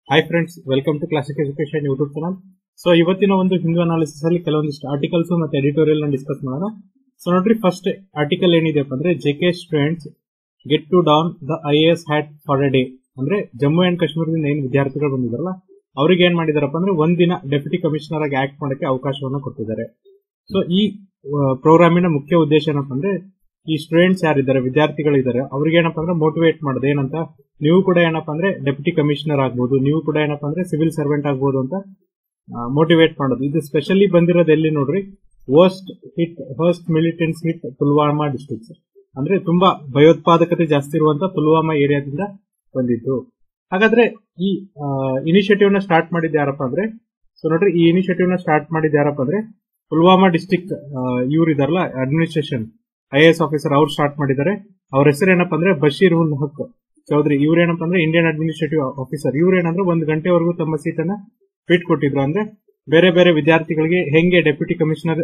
hi friends welcome to classic education YouTube channel so ಇವತ್ತಿನ ಒಂದು Hindu analysis ಅಲ್ಲಿ ಕೆಲವೊಂದಿಷ್ಟು ಆರ್ಟಿಕಲ್ಸ್ ಮತ್ತೆ ಎಡಿಟೋರಿಯಲ್ ನ ಡಿಸ್ಕಸ್ ಮಾಡೋಣ ಸೊ ನೋಡ್ರಿ ಫಸ್ಟ್ ಆರ್ಟಿಕಲ್ ಏನಿದೆಪ್ಪ ಅಂದ್ರೆ J K students get to don the I S hat for a day ಅಂದ್ರೆ ಜಮ್ಮು ಅಂಡ್ ಕಾಶ್ಮೀರದಿಂದ ಏನ್ ವಿದ್ಯಾರ್ಥಿಗಳು ಬಂದಿದಾರಲ್ಲ ಅವ್ರಿಗೆ ಏನ್ ಮಾಡಿದಾರಪ್ಪ ಅಂದ್ರೆ ಒಂದಿನ ಡೆಪ್ಯೂಟಿ ಕಮಿಷನರ್ ಆಗಿ ಆಕ್ಟ್ ಮಾಡಕ್ಕೆ ಅವಕಾಶವನ್ನ ಕೊಟ್ಟಿದ್ದಾರೆ ಸೊ ಈ ಪ್ರೋಗ್ರಾಮಿನ ಮುಖ್ಯ ಉದ್ದೇಶ ಏನಪ್ಪ ಅಂದ್ರೆ ಈ ಸ್ಟೂಡೆಂಟ್ಸ್ ಯಾರಿದ್ದಾರೆ ವಿದ್ಯಾರ್ಥಿಗಳಿದ್ದಾರೆ ಅವ್ರಿಗೆ ಏನಪ್ಪ ಅಂದ್ರೆ ಮೋಟಿವೇಟ್ ಮಾಡೋದು ಏನಂತ ನೀವು ಕೂಡ ಏನಪ್ಪ ಅಂದ್ರೆ ಡೆಪ್ಯೂಟಿ ಕಮಿಷನರ್ ಆಗ್ಬೋದು ನೀವು ಕೂಡ ಏನಪ್ಪ ಅಂದ್ರೆ ಸಿವಿಲ್ ಸರ್ವೆಂಟ್ ಆಗ್ಬೋದು ಅಂತ ಮೋಟಿವೇಟ್ ಮಾಡೋದು ಇದು ಸ್ಪೆಷಲಿ ಬಂದಿರೋದು ಎಲ್ಲಿ ನೋಡ್ರಿ worst hit first militants hit Pulwama districts ಅಂದ್ರೆ ತುಂಬಾ ಭಯೋತ್ಪಾದಕತೆ ಜಾಸ್ತಿ ಇರುವಂತ ಪುಲ್ವಾಮಾ ಏರಿಯಾದಿಂದ ಬಂದಿದ್ದು ಹಾಗಾದ್ರೆ ಈ ಇನಿಷಿಯೇಟಿವ್ ನ ಸ್ಟಾರ್ಟ್ ಮಾಡಿದ್ದು ಯಾರಪ್ಪ ಅಂದ್ರೆ ಸೊ ನೋಡ್ರಿ ಈ ಇನಿಷಿಯೇಟಿವ್ ನ ಸ್ಟಾರ್ಟ್ ಮಾಡಿದ್ದು ಯಾರಪ್ಪ ಅಂದ್ರೆ ಪುಲ್ವಾಮಾ ಡಿಸ್ಟಿಕ್ ಇವ್ರು ಇದಾರಲ್ಲ ಅಡ್ಮಿನಿಸ್ಟ್ರೇಷನ್ ಐ ಎಸ್ ಆಫೀಸರ್ ಅವ್ರು ಸ್ಟಾರ್ಟ್ ಮಾಡಿದ್ದಾರೆ ಅವ್ರ ಹೆಸರು ಏನಪ್ಪ ಅಂದ್ರೆ ಬಶೀರ್ ಉಲ್ ಹಕ್ ಚೌಧರಿ ಇವ್ರೇನಪ್ಪ ಅಂದ್ರೆ ಇಂಡಿಯನ್ ಅಡ್ಮಿನಿಸ್ಟ್ರೇಟಿವ್ ಆಫೀಸರ್ ಇವ್ರೇನಂದ್ರೆ ಒಂದು ಗಂಟೆವರೆಗೂ ತಮ್ಮ ಸೀಟನ್ನ ಬಿಟ್ ಕೊಟ್ಟಿದ್ರು ಅಂದ್ರೆ ಬೇರೆ ಬೇರೆ ವಿದ್ಯಾರ್ಥಿಗಳಿಗೆ ಹೆಂಗೆ ಡೆಪ್ಯೂಟಿ ಕಮಿಷನರ್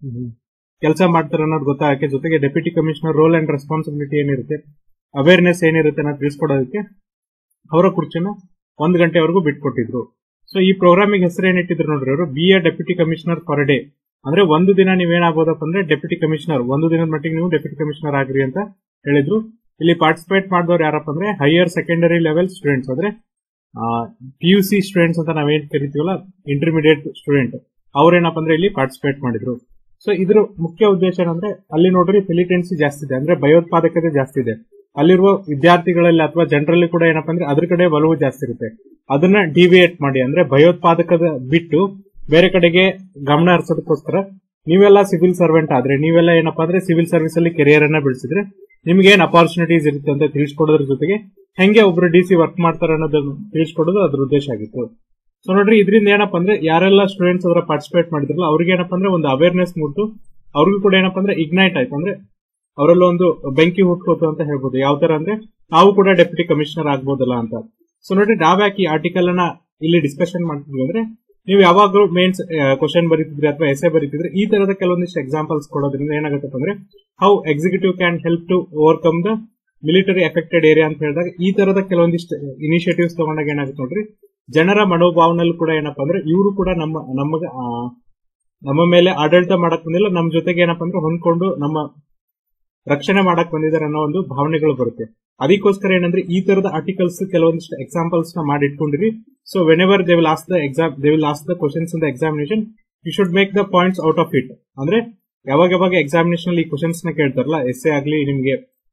ಕೆಲಸ ಮಾಡ್ತಾರೆ ಅನ್ನೋದು ಗೊತ್ತಾಗಕ್ಕೆ ಜೊತೆಗೆ deputy commissioner role and responsibility ಏನಿರುತ್ತೆ ಅವೇರ್ನೆಸ್ ಏನಿರುತ್ತೆ ಅನ್ನೋದು ತಿಳಿಸ್ಕೊಡೋದಕ್ಕೆ ಅವರ ಕುರ್ಚಿನ ಒಂದ್ ಗಂಟೆವರೆಗೂ ಬಿಟ್ಕೊಟ್ಟಿದ್ರು ಸೊ ಈ ಪ್ರೋಗ್ರಾಮಿಗೆ ಹೆಸರು ಏನಿಟ್ಟಿದ್ರು ನೋಡ್ರಿ ಅವರು be a deputy commissioner for day ಅಂದ್ರೆ ಒಂದು ದಿನ ನೀವೇನಾಗಬಹುದಪ್ಪ ಅಂದ್ರೆ ಡೆಪ್ಯೂಟಿ ಕಮಿಷನರ್ ಒಂದು ದಿನದ ಮಟ್ಟಿಗೆ ನೀವು ಡೆಪ್ಯೂಟಿ ಕಮಿಷನರ್ ಆಗ್ರಿ ಅಂತ ಹೇಳಿದ್ರು ಇಲ್ಲಿ ಪಾರ್ಟಿಸಿಪೇಟ್ ಮಾಡಿದವ್ರು ಯಾರಪ್ಪ ಅಂದ್ರೆ ಹೈಯರ್ ಸೆಕೆಂಡರಿ ಲೆವೆಲ್ ಸ್ಟೂಡೆಂಟ್ಸ್ ಅಂದ್ರೆ ಪಿ ಯು ಸಿ ಸ್ಟೂಡೆಂಟ್ಸ್ ಅಂತ ನಾವೇನ್ ಕರಿತೀವಲ್ಲ ಇಂಟರ್ಮೀಡಿಯೇಟ್ ಸ್ಟೂಡೆಂಟ್ ಅವ್ರೇನಪ್ಪ ಅಂದ್ರೆ ಇಲ್ಲಿ ಪಾರ್ಟಿಸಿಪೇಟ್ ಮಾಡಿದ್ರು ಸೊ ಇದ್ರ ಮುಖ್ಯ ಉದ್ದೇಶ ಏನಂದ್ರೆ ಅಲ್ಲಿ ನೋಡ್ರಿ ಮಿಲಿಟೆನ್ಸಿ ಜಾಸ್ತಿ ಇದೆ ಅಂದ್ರೆ ಭಯೋತ್ಪಾದಕತೆ ಜಾಸ್ತಿ ಇದೆ ಅಲ್ಲಿರುವ ವಿದ್ಯಾರ್ಥಿಗಳಲ್ಲಿ ಅಥವಾ ಜನರಲ್ಲಿ ಕೂಡ ಏನಪ್ಪಾ ಅಂದ್ರೆ ಅದ್ರ ಕಡೆ ಒಲವು ಜಾಸ್ತಿ ಇರುತ್ತೆ ಅದನ್ನ ಡಿವಿಯೇಟ್ ಮಾಡಿ ಅಂದ್ರೆ ಭಯೋತ್ಪಾದಕದ ಬಿಟ್ಟು ಬೇರೆ ಕಡೆಗೆ ಗಮನ ಹರಿಸೋದಕ್ಕೋಸ್ಕರ ನೀವೆಲ್ಲ ಸಿವಿಲ್ ಸರ್ವೆಂಟ್ ಆದ್ರೆ ನೀವೆಲ್ಲ ಏನಪ್ಪಾ ಅಂದ್ರೆ ಸಿವಿಲ್ ಸರ್ವಿಸ್ ಅಲ್ಲಿ ಕೆರಿಯರ್ ಅನ್ನ ಬೆಳೆಸಿದ್ರೆ ನಿಮ್ಗೆ ಏನ್ ಅಪಾರ್ಚುನಿಟೀಸ್ ಇರುತ್ತೆ ಅಂತ ತಿಳಿಸ್ಕೊಡೋದ್ರ ಜೊತೆಗೆ ಹೆಂಗೆ ಒಬ್ರು ಡಿ ಸಿ ವರ್ಕ್ ಮಾಡ್ತಾರೆ ಅನ್ನೋದನ್ನ ತಿಳಿಸ್ಕೊಡೋದು ಅದ್ರ ಉದ್ದೇಶ ಆಗಿತ್ತು ಸೊ ನೋಡ್ರಿ ಇದರಿಂದ ಏನಪ್ಪಾ ಅಂದ್ರೆ ಯಾರೆಲ್ಲ ಸ್ಟೂಡೆಂಟ್ಸ್ ಅವರ ಪಾರ್ಟಿಸಿಪೇಟ್ ಮಾಡಿದ್ರಲ್ಲ ಅವ್ರಿಗೆ ಏನಪ್ಪಾ ಅಂದ್ರೆ ಒಂದು ಅವೇರ್ನೆಸ್ ಮೂಡ್ತು ಅವ್ರಿಗೂ ಕೂಡ ಏನಪ್ಪಾ ಅಂದ್ರೆ ಇಗ್ನೈಟ್ ಆಯ್ತು ಅಂದ್ರೆ ಅವರೆಲ್ಲ ಒಂದು ಬೆಂಕಿ ಹುಟ್ಕೋತು ಅಂತ ಹೇಳ್ಬೋದು ಯಾವ ತರ ಅಂದ್ರೆ ನಾವು ಕೂಡ ಡೆಪ್ಯೂಟಿ ಕಮಿಷನರ್ ಆಗ್ಬೋದಲ್ಲ ಅಂತ ಸೊ ನೋಡ್ರಿ ನಾವ್ಯಾಕೆ ಈ ಆರ್ಟಿಕಲ್ ಅನ್ನ ಇಲ್ಲಿ ಡಿಸ್ಕಷನ್ ಮಾಡ್ತಿದ್ವಿ ಅಂದ್ರೆ ನೀವು ಯಾವಾಗಲೂ ಮೇನ್ಸ್ ಕ್ವಶನ್ ಬರೀತಿದ್ರಿ ಅಥವಾ ಎಸೆ ಬರೀತಿದ್ರೆ ಈ ತರದ ಕೆಲವೊಂದಿಷ್ಟು ಎಕ್ಸಾಂಪಲ್ಸ್ ಕೊಡೋದ್ರಿಂದ ಏನಾಗುತ್ತೆ ಅಂದ್ರೆ how executive can help to overcome the military affected area ಅಂತ ಹೇಳಿದಾಗ ಈ ತರದ ಕೆಲವೊಂದಿಷ್ಟು ಇನಿಷಿಯೇಟಿವ್ಸ್ ತಗೊಂಡಾಗ ಏನಾಗುತ್ತೆ ನೋಡ್ರಿ ಜನರ ಮನೋಭಾವನಲ್ಲಿ ಕೂಡ ಏನಪ್ಪಾ ಅಂದ್ರೆ ಇವರು ಕೂಡ ನಮ್ಮ ನಮಗ ನಮ್ಮ ಮೇಲೆ ಆಡಳಿತ ಮಾಡಕ್ ಬಂದಿಲ್ಲ ನಮ್ಮ ಜೊತೆಗೆ ಏನಪ್ಪಾ ಅಂದ್ರೆ ಹೊಂದ್ಕೊಂಡು ನಮ್ಮ ರಕ್ಷಣೆ ಮಾಡಕ್ ಬಂದಿದ್ದಾರೆ ಅನ್ನೋ ಒಂದು ಭಾವನೆಗಳು ಬರುತ್ತೆ ಅದಕ್ಕೋಸ್ಕರ ಏನಂದ್ರೆ ಈ ತರದ ಆರ್ಟಿಕಲ್ಸ್ ಕೆಲವೊಂದಿಷ್ಟು ಎಕ್ಸಾಂಪಲ್ಸ್ ನ ಮಾಡಿ ಇಟ್ಕೊಂಡಿರಿ so whenever they will ask the exam they will ask the questions in the examination you should make the points out of it ಅಂದ್ರೆ ಯಾವಾಗ ಯಾವಾಗ ಎಕ್ಸಾಮಿನೇಷನ್ ಈ ಕ್ವಶನ್ಸ್ ನ ಕೇಳ್ತಾರಲ್ಲ ಎಸ್ ಎ ಆಗ್ಲಿ ನಿಮ್ಗೆ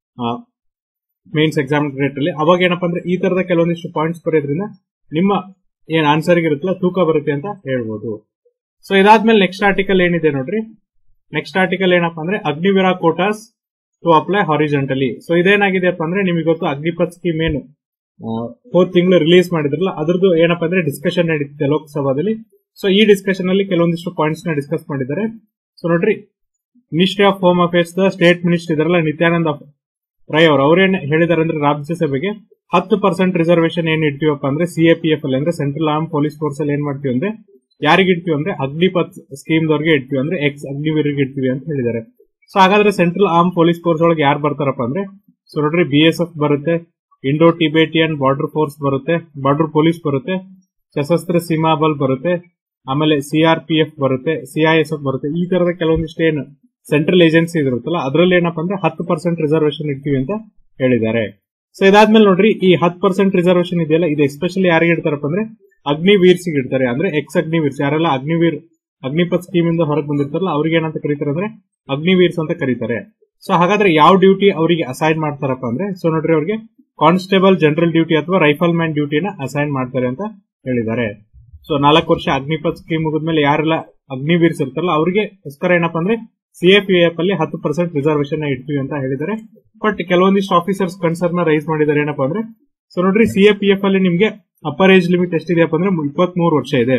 ಮೇನ್ಸ್ ಎಕ್ಸಾಮ್ ರೇಟ್ ಅಲ್ಲಿ ಅವಾಗ ಏನಪ್ಪಾ ಅಂದ್ರೆ ಈ ತರದ ಕೆಲವೊಂದಿಷ್ಟು ಪಾಯಿಂಟ್ಸ್ ಬರೋದ್ರಿಂದ ನಿಮ್ಮ ಏನ್ ಆನ್ಸರ್ ಇರುತ್ತಲ್ಲ ತೂಕ ಬರುತ್ತೆ ಅಂತ ಹೇಳ್ಬೋದು ಸೊ ಇದಾದ್ಮೇಲೆ ನೆಕ್ಸ್ಟ್ ಆರ್ಟಿಕಲ್ ಏನಿದೆ ನೋಡ್ರಿ ನೆಕ್ಸ್ಟ್ ಆರ್ಟಿಕಲ್ ಏನಪ್ಪಾ ಅಂದ್ರೆ Agniveer quotas to apply horizontally so ಇದೇನಾಗಿದೆಪ್ಪ ಅಂದ್ರೆ ನಿಮಗೆ ಗೊತ್ತು ಅಗ್ನಿಪತ್ ಸ್ಕೀಮ್ ಏನು ಹೋದ್ ತಿಂಗಳು ರಿಲೀಸ್ ಮಾಡಿದ್ರಲ್ಲ ಅದ್ರದ್ದು ಏನಪ್ಪಾ ಅಂದ್ರೆ ಡಿಸ್ಕಷನ್ ನಡೀತಿದೆ ಲೋಕಸಭಾದಲ್ಲಿ ಸೊ ಈ ಡಿಸ್ಕಷನ್ ಅಲ್ಲಿ ಕೆಲವೊಂದಿಷ್ಟು ಪಾಯಿಂಟ್ಸ್ ನ ಡಿಸ್ಕಸ್ ಮಾಡಿದ್ದಾರೆ ಸೊ ನೋಡ್ರಿ ministry of home affairs the state minister ಇದಾರಲ್ಲ ನಿತ್ಯಾನಂದ ರೈ ಅವರು ಅವ್ರೇನ್ ಹೇಳಿದಾರೆ ಅಂದ್ರೆ ರಾಜ್ಯಸಭೆಗೆ ಹತ್ತು ಪರ್ಸೆಂಟ್ ರಿಸರ್ವೇಶನ್ ಏನ್ ಇಡ್ತೀವಪ್ಪ ಅಂದ್ರೆ ಸಿಎಪಿಎಫ್ ಅಲ್ಲಿ ಅಂದ್ರೆ ಸೆಂಟ್ರಲ್ ಆರ್ಮ್ ಪೊಲೀಸ್ ಫೋರ್ಸ್ ಅಲ್ಲಿ ಏನ್ ಮಾಡ್ತೀವಿ ಅಂದ್ರೆ ಯಾರಿಗೆ ಇಡ್ತೀವಿ ಅಂದ್ರೆ ಅಗ್ನಿಪತ್ ಸ್ಕೀಮ್ ದವ್ರಿಗೆ ಇಡ್ತೀವಿ ಅಂದ್ರೆ ಎಕ್ಸ್ ಅಗ್ನಿವೀರಿಗೆ ಇಡ್ತೀವಿ ಅಂತ ಹೇಳಿದ್ದಾರೆ ಸೊ ಹಾಗಾದ್ರೆ ಸೆಂಟ್ರಲ್ ಆರ್ಮ್ ಪೊಲೀಸ್ ಫೋರ್ಸ್ ಒಳಗೆ ಯಾರು ಬರ್ತಾರಪ್ಪ ಅಂದ್ರೆ ಸೊ ನೋಡ್ರಿ ಬಿ ಎಸ್ ಎಫ್ ಬರುತ್ತೆ ಇಂಡೋ ಟಿಬೇಟಿಯನ್ ಬಾರ್ಡರ್ ಫೋರ್ಸ್ ಬರುತ್ತೆ ಬಾರ್ಡರ್ ಪೊಲೀಸ್ ಬರುತ್ತೆ ಸಶಸ್ತ್ರ ಸೀಮಾ ಬಲ್ ಬರುತ್ತೆ ಆಮೇಲೆ ಸಿಆರ್ ಪಿ ಎಫ್ ಬರುತ್ತೆ ಸಿಐಎಸ್ಎಫ್ ಬರುತ್ತೆ ಈ ತರದ ಕೆಲವೊಂದಿಷ್ಟು ಏನು ಸೆಂಟ್ರಲ್ ಏಜೆನ್ಸಿ ಇರುತ್ತಲ್ಲ ಅದ್ರಲ್ಲಿ ಏನಪ್ಪಾ ಅಂದ್ರೆ ಹತ್ತು ಪರ್ಸೆಂಟ್ ರಿಸರ್ವೇಶನ್ ಇಡ್ತೀವಿ ಅಂತ ಹೇಳಿದ್ದಾರೆ ಸೊ ಇದಾದ್ಮೇಲೆ ನೋಡ್ರಿ ಈ ಹತ್ತು ಪರ್ಸೆಂಟ್ ರಿಸರ್ವೇಶನ್ ಇದೆಯಲ್ಲ ಇದು ಎಸ್ಪೆಷಲಿ ಯಾರಿಗೆ ಇಡ್ತಾರಪ್ಪ ಅಂದ್ರೆ ಅಗ್ನಿವೀರ್ಸಿಗೆ ಇಡ್ತಾರೆ ಅಂದ್ರೆ ಎಕ್ಸ್ ಅಗ್ನಿವೀರ್ಸ್ ಯಾರೆಲ್ಲ ಅಗ್ನಿವೀರ್ ಅಗ್ನಿಪತ್ ಸ್ಕೀಮ್ ಇಂದ ಹೊರಗೆ ಬಂದಿರ್ತಾರಲ್ಲ ಅವ್ರಿಗೆ ಏನಂತ ಕರೀತಾರೆ ಅಂದ್ರೆ ಅಗ್ನಿವೀರ್ಸ್ ಅಂತ ಕರೀತಾರೆ ಸೊ ಹಾಗಾದ್ರೆ ಯಾವ ಡ್ಯೂಟಿ ಅವರಿಗೆ ಅಸೈನ್ ಮಾಡ್ತಾರಪ್ಪ ಅಂದ್ರೆ ಸೊ ನೋಡ್ರಿ ಅವ್ರಿಗೆ ಕಾನ್ಸ್ಟೇಬಲ್ ಜನರಲ್ ಡ್ಯೂಟಿ ಅಥವಾ ರೈಫಲ್ ಮ್ಯಾನ್ ಡ್ಯೂಟಿನ ಅಸೈನ್ ಮಾಡ್ತಾರೆ ಅಂತ ಹೇಳಿದ್ದಾರೆ ಸೊ ನಾಲ್ಕು ವರ್ಷ ಅಗ್ನಿಪತ್ ಸ್ಕೀಮ್ ಮುಗಿದ್ಮೇಲೆ ಯಾರೆಲ್ಲ ಅಗ್ನಿವೀರ್ಸ್ ಇರ್ತಾರಲ್ಲ ಅವರಿಗೆ ಗೋಸ್ಕರ ಏನಪ್ಪಾ ಅಂದ್ರೆ ಸಿಎಪಿಎಫ್ ಅಲ್ಲಿ ಹತ್ತು ಪರ್ಸೆಂಟ್ ರಿಸರ್ವೇಶನ್ ಇಡ್ತೀವಿ ಅಂತ ಹೇಳಿದ್ದಾರೆ ಬಟ್ ಕೆಲವೊಂದಿಷ್ಟು ಆಫೀಸರ್ಸ್ ಕನ್ಸರ್ನ್ ರೈಸ್ ಮಾಡಿದ್ದಾರೆ ಏನಪ್ಪಾ ಅಂದ್ರೆ ಸೊ ನೋಡ್ರಿ ಸಿಎಪಿಎಫ್ ಅಲ್ಲಿ ನಿಮ್ಗೆ ಅಪ್ಪರ್ ಏಜ್ ಲಿಮಿಟ್ ಎಷ್ಟಿದೆಯಪ್ಪ ಅಂದ್ರೆ ಇಪ್ಪತ್ತ್ ಮೂರು ವರ್ಷ ಇದೆ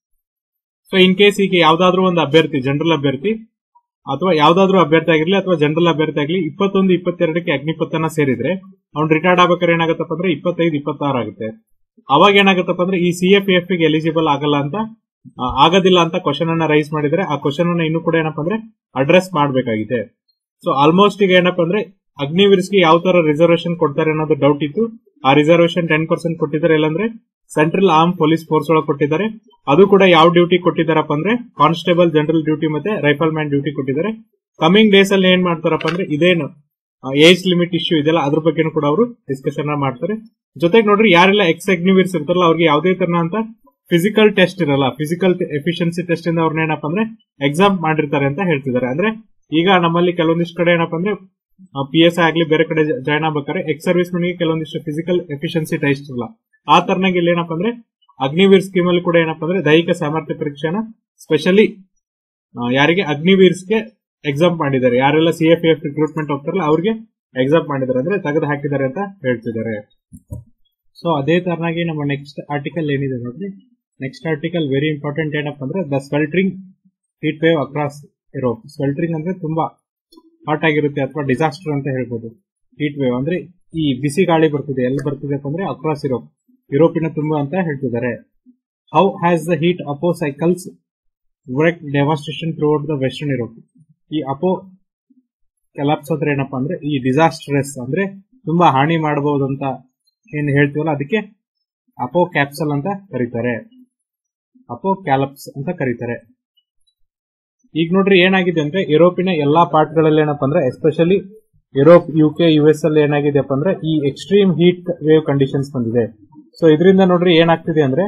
ಸೊ ಇನ್ ಕೇಸ್ ಈಗ ಯಾವ್ದಾದ್ರು ಒಂದು ಅಭ್ಯರ್ಥಿ ಜನರಲ್ ಅಭ್ಯರ್ಥಿ ಅಥವಾ ಯಾವ್ದಾದ್ರು ಅಭ್ಯರ್ಥಿ ಆಗಿರ್ಲಿ ಅಥವಾ ಜನರಲ್ ಅಭ್ಯರ್ಥಿ ಆಗಲಿ ಇಪ್ಪತ್ತೊಂದು ಇಪ್ಪತ್ತೆರಡಕ್ಕೆ ಅಗ್ನಿಪತ್ತನ ಸೇರಿದ್ರೆ ಅವ್ನು ರಿಟೈರ್ಡ್ ಆಗ್ಬೇಕಾದ್ರೆ ಏನಾಗತ್ತಪ್ಪ ಅಂದ್ರೆ ಇಪ್ಪತ್ತೈದು ಇಪ್ಪತ್ತಾರು ಆಗುತ್ತೆ ಅವಾಗ ಏನಾಗತ್ತಪ್ಪ ಅಂದ್ರೆ ಈ ಸಿಎಪಿಎಫ್ ಗೆ ಎಲಿಜಿಬಲ್ ಆಗಲ್ಲ ಅಂತ ಆಗೋದಿಲ್ಲ ಅಂತ ಕ್ವಶನ್ ಅನ್ನ ರೈಸ್ ಮಾಡಿದ್ರೆ ಆ ಕ್ವಶನ್ ಅನ್ನ ಇನ್ನೂ ಕೂಡ ಏನಪ್ಪಾ ಅಂದ್ರೆ ಅಡ್ರೆಸ್ ಮಾಡಬೇಕಾಗಿದೆ ಸೊ ಆಲ್ಮೋಸ್ಟ್ ಈಗ ಏನಪ್ಪಾ ಅಂದ್ರೆ ಅಗ್ನಿವೀರ್ಸ್ಗೆ ಯಾವ ತರ ರಿಸರ್ವೇಶನ್ ಕೊಡ್ತಾರೆ ಅನ್ನೋದು ಡೌಟ್ ಇತ್ತು ಆ ರಿಸರ್ವೇಶನ್ ಟೆನ್ ಪರ್ಸೆಂಟ್ ಕೊಟ್ಟಿದ್ದಾರೆ ಇಲ್ಲಾಂದ್ರೆ ಸೆಂಟ್ರಲ್ ಆರ್ಮ್ ಪೊಲೀಸ್ ಫೋರ್ಸ್ ಒಳಗೆ ಕೊಟ್ಟಿದ್ದಾರೆ ಅದು ಕೂಡ ಯಾವ ಡ್ಯೂಟಿ ಕೊಟ್ಟಿದ್ದಾರಪ್ಪ ಅಂದ್ರೆ ಕಾನ್ಸ್ಟೇಬಲ್ ಜನರಲ್ ಡ್ಯೂಟಿ ಮತ್ತೆ ರೈಫಲ್ ಮ್ಯಾನ್ ಡ್ಯೂಟಿ ಕೊಟ್ಟಿದ್ದಾರೆ ಕಮಿಂಗ್ ಡೇಸ್ ಅಲ್ಲಿ ಏನ್ ಮಾಡ್ತಾರಪ್ಪ ಅಂದ್ರೆ ಇದೇನು ಏಜ್ ಲಿಮಿಟ್ ಇಶ್ಯೂ ಇದೆಲ್ಲ ಅದ್ರ ಬಗ್ಗೆನೂ ಕೂಡ ಅವರು ಡಿಸ್ಕಷನ್ ಮಾಡ್ತಾರೆ ಜೊತೆಗೆ ನೋಡ್ರಿ ಯಾರೆಲ್ಲ ಎಕ್ಸ್ ಅಗ್ನಿವೀರ್ಸ್ ಇರ್ತಾರಲ್ಲ ಅವ್ರಿಗೆ ಯಾವುದೇ ತರ ಅಂತ ಫಿಸಿಕಲ್ ಟೆಸ್ಟ್ ಇರಲ್ಲ ಫಿಸಿಕಲ್ ಎಫಿಷಿಯನ್ಸಿ ಟೆಸ್ಟ್ ಇಂದ ಅವ್ರನ್ನ ಏನಪ್ಪ ಅಂದ್ರೆ ಎಕ್ಸಾಮ್ ಮಾಡಿರ್ತಾರೆ ಅಂತ ಹೇಳ್ತಿದ್ದಾರೆ ಅಂದ್ರೆ ಈಗ ನಮ್ಮಲ್ಲಿ ಕೆಲವೊಂದಿಷ್ಟು ಕಡೆ ಏನಪ್ಪ ಅಂದ್ರೆ ಪಿ ಎಸ್ ಆಗ್ಲಿ ಬೇರೆ ಕಡೆ ಜಾಯ್ನ್ ಆಗ್ಬೇಕಾದ್ರೆ ಎಕ್ಸ್ ಸರ್ವಿಸ್ ಗೆ ಕೆಲವೊಂದಿಷ್ಟು ಫಿಸಿಕಲ್ ಎಫಿಷಿಯನ್ಸಿ ಟೆಸ್ಟ್ ಇರಲ್ಲ ಆ ತರನಾಗಿ ಇಲ್ಲಿ ಏನಪ್ಪ ಅಂದ್ರೆ ಅಗ್ನಿವೀರ್ ಸ್ಕೀಮ್ ಅಲ್ಲಿ ಕೂಡ ಏನಪ್ಪ ಅಂದ್ರೆ ದೈಹಿಕ ಸಾಮರ್ಥ್ಯ ಪರೀಕ್ಷೆನ ಸ್ಪೆಷಲಿ ಯಾರಿಗೆ ಅಗ್ನಿವೀರ್ಸ್ಗೆ ಎಕ್ಸಾಮ್ ಮಾಡಿದ್ದಾರೆ ಯಾರೆಲ್ಲ ಸಿ ಎಫ್ ಎಫ್ ರಿಕ್ರೂಟ್ಮೆಂಟ್ ಹೋಗ್ತಾರಲ್ಲ ಅವ್ರಿಗೆ ಎಕ್ಸಾಮ್ ಮಾಡಿದ್ದಾರೆ ಅಂದ್ರೆ ತೆಗೆದು ಹಾಕಿದ್ದಾರೆ ಅಂತ ಹೇಳ್ತಿದ್ದಾರೆ ಸೊ ಅದೇ ತರನಾಗಿ ನಮ್ಮ ನೆಕ್ಸ್ಟ್ ಆರ್ಟಿಕಲ್ ಏನಿದೆ ನೋಡ್ರಿ ನೆಕ್ಸ್ಟ್ ಆರ್ಟಿಕಲ್ ವೆರಿ ಇಂಪಾರ್ಟೆಂಟ್ ಏನಪ್ಪ ಅಂದ್ರೆ the sweltering heat wave across Europe sweltering ಅಂದ್ರೆ ತುಂಬಾ ಹಾಟ್ ಆಗಿರುತ್ತೆ ಅಥವಾ ಡಿಸಾಸ್ಟರ್ ಅಂತ ಹೇಳ್ಬೋದು ಹೀಟ್ ವೇವ್ ಅಂದ್ರೆ ಈ ಬಿಸಿ ಗಾಳಿ ಬರ್ತಿದೆ ಎಲ್ಲಿ ಬರ್ತಿದೆ ಅಂದ್ರೆ ಅಕ್ರಾಸ್ ಯುರೋಪ್ ಯುರೋಪಿನ ತುಂಬಾ ಅಂತ ಹೇಳ್ತಿದ್ದಾರೆ how has the heat apocalypse work devastation throughout the western Europe ಈ ಅಪೋ ಕೆಲಪ್ಸ್ ಅಂದ್ರೆ ಏನಪ್ಪಾ ಅಂದ್ರೆ ಈ ಡಿಸಾಸ್ಟ್ರಸ್ ಅಂದ್ರೆ ತುಂಬಾ ಹಾನಿ ಮಾಡಬಹುದು ಅಂತ ಏನ್ ಹೇಳ್ತೀವಲ್ಲ ಅದಕ್ಕೆ ಅಪೋ ಕ್ಯಾಪ್ಸಲ್ ಅಂತ ಕರೀತಾರೆ ಅಪೋ ಕ್ಯಾಲಪ್ಸ್ ಅಂತ ಕರೀತಾರೆ ಈಗ ನೋಡ್ರಿ ಏನಾಗಿದೆ ಅಂದ್ರೆ ಯುರೋಪಿನ ಎಲ್ಲಾ ಪಾರ್ಟ್ ಗಳಲ್ಲಿ ಏನಪ್ಪಾ ಅಂದ್ರೆ especially Europe U K U S ಅಲ್ಲಿ ಏನಾಗಿದೆಪ್ಪ ಅಂದ್ರೆ ಈ ಎಕ್ಸ್ಟ್ರೀಮ್ ಹೀಟ್ ವೇವ್ ಕಂಡೀಷನ್ಸ್ ಬಂದಿದೆ ಸೊ ಇದರಿಂದ ನೋಡ್ರಿ ಏನಾಗ್ತಿದೆ ಅಂದ್ರೆ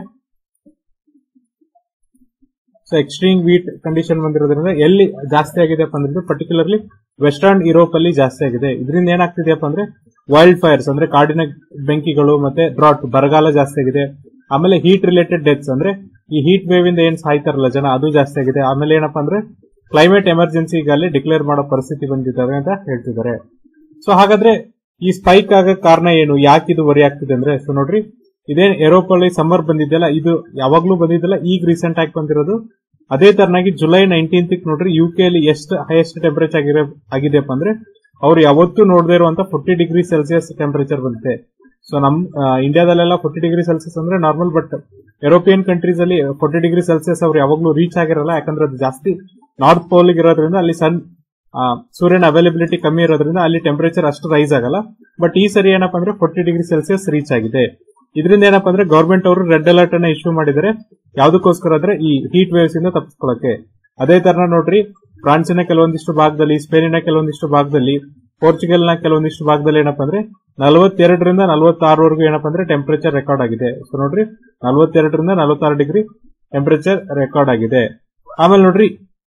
ಸೊ ಎಕ್ಸ್ಟ್ರೀಮ್ ವೀಟ್ ಕಂಡೀಷನ್ ಬಂದಿರೋದ್ರಿಂದ ಎಲ್ಲಿ ಜಾಸ್ತಿ ಆಗಿದೆಪ್ಪ ಅಂದ್ರೆ ಪರ್ಟಿಕ್ಯುಲರ್ಲಿ ವೆಸ್ಟರ್ನ್ ಯುರೋಪ್ ಅಲ್ಲಿ ಜಾಸ್ತಿ ಆಗಿದೆ ಇದರಿಂದ ಏನಾಗ್ತಿದೆಯಪ್ಪ ಅಂದ್ರೆ ವೈಲ್ಡ್ ಫೈರ್ಸ್ ಅಂದ್ರೆ ಕಾಡಿನ ಬೆಂಕಿಗಳು ಮತ್ತೆ ಡ್ರಾಟ್ ಬರಗಾಲ ಜಾಸ್ತಿ ಆಗಿದೆ ಆಮೇಲೆ ಹೀಟ್ ರಿಲೇಟೆಡ್ ಡೆತ್ಸ್ ಅಂದ್ರೆ ಈ ಹೀಟ್ ವೇವ್ ಇಂದ ಏನ್ ಸಾಯ್ತಾರಲ್ಲ ಜನ ಅದು ಜಾಸ್ತಿ ಆಗಿದೆ ಆಮೇಲೆ ಏನಪ್ಪಾ ಅಂದ್ರೆ ಕ್ಲೈಮೇಟ್ ಎಮರ್ಜೆನ್ಸಿ ಈಗಲ್ಲಿ ಡಿಕ್ಲೇರ್ ಮಾಡೋ ಪರಿಸ್ಥಿತಿ ಬಂದಿದ್ದಾವೆ ಅಂತ ಹೇಳ್ತಿದ್ದಾರೆ ಸೊ ಹಾಗಾದ್ರೆ ಈ ಸ್ಪೈಕ್ ಆಗಕ್ ಕಾರಣ ಏನು ಯಾಕೆ ಇದು ವರಿ ಆಗ್ತಿದೆ ಅಂದ್ರೆ ಸೊ ನೋಡ್ರಿ ಇದೇನ್ ಯುರೋಪ್ ಅಲ್ಲಿ ಸಮ್ಮರ್ ಬಂದಿದ್ದೆಲ್ಲ ಇದು ಯಾವಾಗ್ಲೂ ಬಂದಿದ್ದಲ್ಲ ಈಗ ರೀಸೆಂಟ್ ಆಗಿ ಬಂದಿರೋದು ಅದೇ ತರನಾಗಿ ಜುಲೈ ನೈನ್ಟೀನ್ತ್ ನೋಡ್ರಿ ಯು ಕೆ ಅಲ್ಲಿ ಎಷ್ಟು ಹೈಯೆಸ್ಟ್ ಟೆಂಪರೇಚರ್ ಆಗಿರೋ ಆಗಿದೆಯಪ್ಪ ಅಂದ್ರೆ ಅವ್ರು ಯಾವತ್ತೂ ನೋಡದೇ ಇರುವಂತ ಫೋರ್ಟಿ ಡಿಗ್ರಿ ಸೆಲ್ಸಿಯಸ್ ಟೆಂಪರೇಚರ್ ಬಂದಿದೆ ಸೊ ನಮ್ ಇಂಡಿಯಾದಲ್ಲೆಲ್ಲ ಫೋರ್ಟಿ ಡಿಗ್ರಿ ಸೆಲ್ಸಿಯಸ್ ಅಂದ್ರೆ ನಾರ್ಮಲ್ ಬಟ್ ಯುರೋಪಿಯನ್ ಕಂಟ್ರೀಸ್ ಅಲ್ಲಿ ಫೋರ್ಟಿ ಡಿಗ್ರಿ ಸೆಲ್ಸಿಯಸ್ ಅವ್ರು ಯಾವಾಗ್ಲೂ ರೀಚ್ ಆಗಿರಲ್ಲ ಯಾಕಂದ್ರೆ ಅದು ಜಾಸ್ತಿ ನಾರ್ತ್ ಪೋಲ್ ಇರೋದ್ರಿಂದ ಅಲ್ಲಿ ಸನ್ ಸೂರ್ಯನ ಅವೈಲಬಿಲಿಟಿ ಕಮ್ಮಿ ಇರೋದ್ರಿಂದ ಅಲ್ಲಿ ಟೆಂಪರೇಚರ್ ಅಷ್ಟು ರೈಸ್ ಆಗಲ್ಲ ಬಟ್ ಈ ಸರಿ ಏನಪ್ಪಾ ಅಂದ್ರೆ ಫೋರ್ಟಿ ಡಿಗ್ರಿ ಸೆಲ್ಸಿಯಸ್ ರೀಚ್ ಆಗಿದೆ ಇದರಿಂದ ಏನಪ್ಪಾ ಅಂದ್ರೆ ಗವರ್ಮೆಂಟ್ ಅವರು ರೆಡ್ ಅಲರ್ಟ್ ಅನ್ನ ಇಶ್ಯೂ ಮಾಡಿದರೆ ಯಾವ್ದಕ್ಕೋಸ್ಕರ ಅಂದ್ರೆ ಈ ಹೀಟ್ ವೇವ್ಸ್ ಇಂದ ತಪ್ಪಿಸ್ಕೊಳ್ಳಕ್ಕೆ ಅದೇ ತರ ನೋಡ್ರಿ ಫ್ರಾನ್ಸಿನ ಕೆಲವೊಂದಿಷ್ಟು ಭಾಗದಲ್ಲಿ ಸ್ಪೇನಿನ ಕೆಲವೊಂದಿಷ್ಟು ಭಾಗದಲ್ಲಿ ಪೋರ್ಚುಗಲ್ ನ ಕೆಲವೊಂದಿಷ್ಟು ಭಾಗದಲ್ಲಿ ಏನಪ್ಪಾ ಅಂದ್ರೆ ನಲವತ್ತೆರಡರಿಂದ ನಲವತ್ತಾರವರೆಗೂ ಏನಪ್ಪಾ ಅಂದ್ರೆ ಟೆಂಪರೇಚರ್ ರೆಕಾರ್ಡ್ ಆಗಿದೆ ಸೊ ನೋಡ್ರಿ ನಲವತ್ತೆರಡರಿಂದ ನಲವತ್ತಾರು ಡಿಗ್ರಿ ಟೆಂಪರೇಚರ್ ರೆಕಾರ್ಡ್ ಆಗಿದೆ ಆಮೇಲೆ ನೋಡ್ರಿ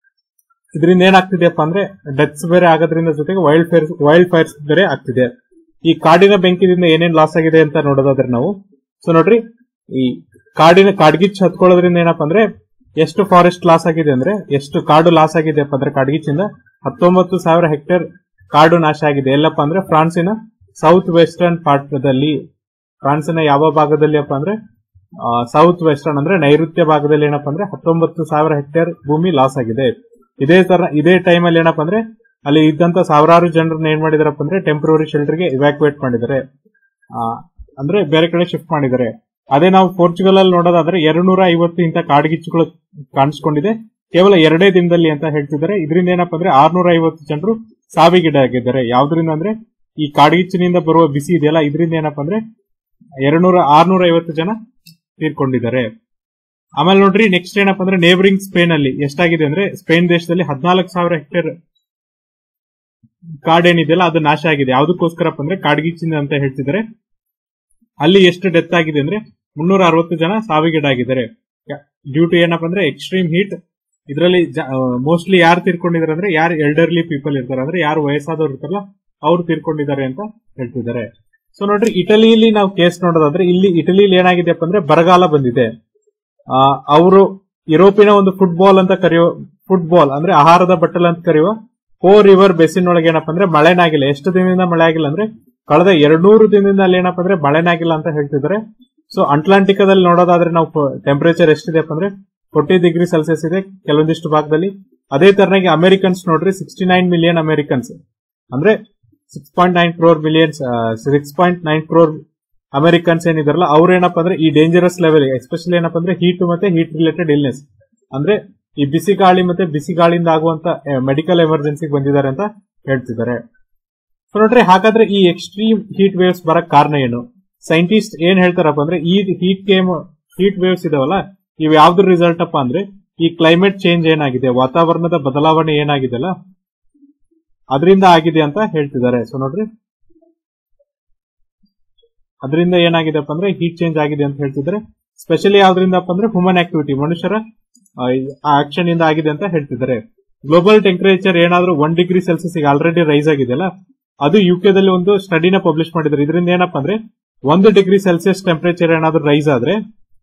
ಇದರಿಂದ ಏನಾಗ್ತಿದೆಯಪ್ಪ ಅಂದ್ರೆ ಡೆತ್ಸ್ ಬೇರೆ ಆಗೋದ್ರಿಂದ ಜೊತೆಗೆ ವೈಲ್ಡ್ ಫೈರ್ಸ್ ವೈಲ್ಡ್ ಫೈರ್ಸ್ ಬೇರೆ ಆಗ್ತಿದೆ ಈ ಕಾಡಿನ ಬೆಂಕಿದಿಂದ ಏನೇನ್ ಲಾಸ್ ಆಗಿದೆ ಅಂತ ನೋಡೋದಾದ್ರೆ ನಾವು ಸೊ ನೋಡ್ರಿ ಈ ಕಾಡಿನ ಕಾಡ್ಗಿಚ್ಚು ಹತ್ಕೊಳ್ಳೋದ್ರಿಂದ ಏನಪ್ಪಾ ಅಂದ್ರೆ ಎಷ್ಟು ಫಾರೆಸ್ಟ್ ಲಾಸ್ ಆಗಿದೆ ಅಂದ್ರೆ ಎಷ್ಟು ಕಾಡು ಲಾಸ್ ಆಗಿದೆಯಪ್ಪ ಅಂದ್ರೆ ಕಾಡ್ಗಿಚ್ಚಿಂದ ಹತ್ತೊಂಬತ್ತು ಸಾವಿರ ಹೆಕ್ಟೇರ್ ಕಾಡು ನಾಶ ಆಗಿದೆ ಎಲ್ಲಪ್ಪ ಅಂದ್ರೆ ಫ್ರಾನ್ಸಿನ ಸೌತ್ ವೆಸ್ಟರ್ನ್ ಪಾರ್ಟ್ದಲ್ಲಿ ಫ್ರಾನ್ಸಿನ ಯಾವ ಭಾಗದಲ್ಲಿ ಅಪ್ಪ ಅಂದ್ರೆ ಸೌತ್ ವೆಸ್ಟರ್ನ್ ಅಂದ್ರೆ ನೈಋತ್ಯ ಭಾಗದಲ್ಲಿ ಏನಪ್ಪಾ ಅಂದ್ರೆ ಹತ್ತೊಂಬತ್ತು ಸಾವಿರ ಹೆಕ್ಟೇರ್ ಭೂಮಿ ಲಾಸ್ ಆಗಿದೆ ಇದೇ ತರ ಇದೇ ಟೈಮ್ ಅಲ್ಲಿ ಏನಪ್ಪಾ ಅಂದ್ರೆ ಅಲ್ಲಿ ಇದ್ದಂತ ಸಾವಿರಾರು ಜನರನ್ನ ಏನ್ ಮಾಡಿದಾರಪ್ಪ ಅಂದ್ರೆ ಟೆಂಪರರಿ ಶೆಲ್ಟರ್ಗೆ ಇವ್ಯಾಕ್ಯುವೇಟ್ ಮಾಡಿದ್ದಾರೆ ಅಂದ್ರೆ ಬೇರೆ ಕಡೆ ಶಿಫ್ಟ್ ಮಾಡಿದ್ದಾರೆ ಅದೇ ನಾವು ಪೋರ್ಚುಗಲ್ ಅಲ್ಲಿ ನೋಡೋದಾದ್ರೆ ಎರಡ್ನೂರ ಐವತ್ತು ಇಂತ ಕಾಡ್ಗಿಚ್ಚುಗಳು ಕಾಣಿಸ್ಕೊಂಡಿದೆ ಕೇವಲ ಎರಡೇ ದಿನದಲ್ಲಿ ಅಂತ ಹೇಳ್ತಿದ್ದಾರೆ ಇದರಿಂದ ಏನಪ್ಪಾ ಅಂದ್ರೆ ಆರ್ನೂರ ಐವತ್ತು ಜನರು ಸಾವಿಗೀಡಾಗಿದ್ದಾರೆ ಯಾವ್ದ್ರಿಂದ ಅಂದ್ರೆ ಈ ಕಾಡ್ಗಿಚ್ಚಿನಿಂದ ಬರುವ ಬಿಸಿ ಇದೆಯಲ್ಲ ಇದರಿಂದ ಏನಪ್ಪಾ ಅಂದ್ರೆ ಎರಡ್ನೂರ ಆರ್ನೂರ ಐವತ್ತು ಜನ ತೀರ್ಕೊಂಡಿದ್ದಾರೆ ಆಮೇಲೆ ನೋಡ್ರಿ ನೆಕ್ಸ್ಟ್ ಏನಪ್ಪಾ ಅಂದ್ರೆ ನೇಬರಿಂಗ್ ಸ್ಪೇನ್ ಅಲ್ಲಿ ಎಷ್ಟಾಗಿದೆ ಅಂದ್ರೆ ಸ್ಪೇನ್ ದೇಶದಲ್ಲಿ ಹದಿನಾಲ್ಕು ಸಾವಿರ ಹೆಕ್ಟೇರ್ ಕಾಡೇನಿದೆಯಲ್ಲ ಅದು ನಾಶ ಆಗಿದೆ ಯಾವ್ದಕ್ಕೋಸ್ಕರಪ್ಪ ಅಂದ್ರೆ ಕಾಡ್ಗಿಚ್ಚಿಂದ ಅಂತ ಹೇಳ್ತಿದ್ದಾರೆ ಅಲ್ಲಿ ಎಷ್ಟು ಡೆತ್ ಆಗಿದೆ ಅಂದ್ರೆ ಮುನ್ನೂರ ಅರವತ್ತು ಜನ ಸಾವಿಗೀಡಾಗಿದ್ದಾರೆ ಡ್ಯೂ ಟು ಏನಪ್ಪಾ ಅಂದ್ರೆ ಎಕ್ಸ್ಟ್ರೀಮ್ ಹೀಟ್ ಇದರಲ್ಲಿ ಮೋಸ್ಟ್ಲಿ ಯಾರು ತೀರ್ಕೊಂಡಿದ್ದಾರೆ ಅಂದ್ರೆ ಯಾರು ಎಲ್ಡರ್ಲಿ ಪೀಪಲ್ ಇರ್ತಾರೆ ಅಂದ್ರೆ ಯಾರು ವಯಸ್ಸಾದವ್ರು ಇರ್ತಾರಲ್ಲ ಅವ್ರು ತೀರ್ಕೊಂಡಿದ್ದಾರೆ ಅಂತ ಹೇಳ್ತಿದ್ದಾರೆ ಸೊ ನೋಡ್ರಿ ಇಟಲಿಯಲ್ಲಿ ನಾವು ಕೇಸ್ ನೋಡೋದಾದ್ರೆ ಇಲ್ಲಿ ಇಟಲಿಯಲ್ಲಿ ಏನಾಗಿದೆಯಪ್ಪ ಅಂದ್ರೆ ಬರಗಾಲ ಬಂದಿದೆ ಅವರು ಯುರೋಪಿನ ಒಂದು ಫುಟ್ಬಾಲ್ ಅಂತ ಕರೆಯುವ ಫುಟ್ಬಾಲ್ ಅಂದ್ರೆ ಆಹಾರದ ಬಟ್ಟಲ್ ಅಂತ ಕರೆಯುವ ಪೋ ರಿವರ್ ಬೆಸಿನ್ ಒಳಗೆ ಏನಪ್ಪಾ ಅಂದ್ರೆ ಮಳೆನಾಗಿಲ್ಲ ಎಷ್ಟು ದಿನದಿಂದ ಮಳೆ ಆಗಿಲ್ಲ ಅಂದ್ರೆ ಕಳೆದ ಎರಡ್ನೂರು ದಿನದಿಂದ ಅಲ್ಲಿ ಏನಪ್ಪಾ ಅಂದ್ರೆ ಮಳೆನಾಗಿಲ್ಲ ಅಂತ ಹೇಳ್ತಿದ್ದಾರೆ ಸೊ ಅಟ್ಲಾಂಟಿಕದಲ್ಲಿ ನೋಡೋದಾದ್ರೆ ನಾವು ಟೆಂಪರೇಚರ್ ಎಷ್ಟಿದೆ ಅಂದ್ರೆ ಫೋರ್ಟಿ ಡಿಗ್ರಿ ಸೆಲ್ಸಿಯಸ್ ಇದೆ ಕೆಲವೊಂದಿಷ್ಟು ಭಾಗದಲ್ಲಿ ಅದೇ ತರನಾಗಿ ಅಮೆರಿಕನ್ಸ್ ನೋಡ್ರಿ ಸಿಕ್ಸ್ಟಿ ನೈನ್ ಮಿಲಿಯನ್ ಅಮೆರಿಕನ್ಸ್ ಅಂದ್ರೆ six point nine crore millions six point nine crore Americans ಏನಿದಾರಲ್ಲ ಅವ್ರು ಏನಪ್ಪಾ ಅಂದ್ರೆ ಈ ಡೇಂಜರಸ್ ಲೆವೆಲ್ ಎಸ್ಪೆಷಲಿ ಏನಪ್ಪಾ ಅಂದ್ರೆ ಹೀಟ್ ಮತ್ತೆ ಹೀಟ್ ರಿಲೇಟೆಡ್ ಇಲ್ನೆಸ್ ಅಂದ್ರೆ ಈ ಬಿಸಿ ಗಾಳಿ ಮತ್ತೆ ಬಿಸಿ ಗಾಳಿಯಿಂದ ಆಗುವಂತ ಮೆಡಿಕಲ್ ಎಮರ್ಜೆನ್ಸಿಗೆ ಬಂದಿದ್ದಾರೆ ಅಂತ ಹೇಳ್ತಿದ್ದಾರೆ ಸೊ ನೋಡ್ರಿ ಹಾಗಾದ್ರೆ ಈ ಎಕ್ಸ್ಟ್ರೀಮ್ ಹೀಟ್ ವೇವ್ಸ್ ಬರಕ್ ಕಾರಣ ಏನು ಸೈಂಟಿಸ್ಟ್ ಏನ್ ಹೇಳ್ತಾರಪ್ಪ ಅಂದ್ರೆ ಈ ಹೀಟ್ ಗೇಮ್ ಹೀಟ್ ವೇವ್ಸ್ ಇದಾವಲ್ಲ ಇವ್ ಯಾವ್ದು ರಿಸಲ್ಟ್ ಅಪ್ಪ ಅಂದ್ರೆ ಈ ಕ್ಲೈಮೇಟ್ ಚೇಂಜ್ ಏನಾಗಿದೆ ವಾತಾವರಣದ ಬದಲಾವಣೆ ಏನಾಗಿದೆಲ್ಲ ಅದರಿಂದ ಆಗಿದೆ ಅಂತ ಹೇಳ್ತಿದ್ದಾರೆ ಸೊ ನೋಡ್ರಿ ಅದರಿಂದ ಏನಾಗಿದೆಪ್ಪ ಅಂದ್ರೆ ಹೀಟ್ ಚೇಂಜ್ ಆಗಿದೆ ಅಂತ ಹೇಳ್ತಿದ್ದಾರೆ ಸ್ಪೆಷಲಿ ಯಾವ್ದ್ರಿಂದಪ್ಪ ಅಂದ್ರೆ ಹ್ಯೂಮನ್ ಆಕ್ಟಿವಿಟಿ ಮನುಷ್ಯರ ಆಕ್ಷನ್ ಇಂದ ಆಗಿದೆ ಅಂತ ಹೇಳ್ತಿದ್ದಾರೆ ಗ್ಲೋಬಲ್ ಟೆಂಪರೇಚರ್ ಏನಾದ್ರೂ ಒನ್ ಡಿಗ್ರಿ ಸೆಲ್ಸಿಯಸ್ ಈಗ ಆಲ್ರೆಡಿ ರೈಸ್ ಆಗಿದೆಯಲ್ಲ ಅದು ಯುಕೆದಲ್ಲಿ ಒಂದು ಸ್ಟಡಿನ ಪಬ್ಲಿಷ್ ಮಾಡಿದ್ದಾರೆ ಇದರಿಂದ ಏನಪ್ಪ ಅಂದ್ರೆ ಒಂದು ಡಿಗ್ರಿ ಸೆಲ್ಸಿಯಸ್ ಟೆಂಪರೇಚರ್ ಏನಾದ್ರೂ ರೈಸ್ ಆದ್ರೆ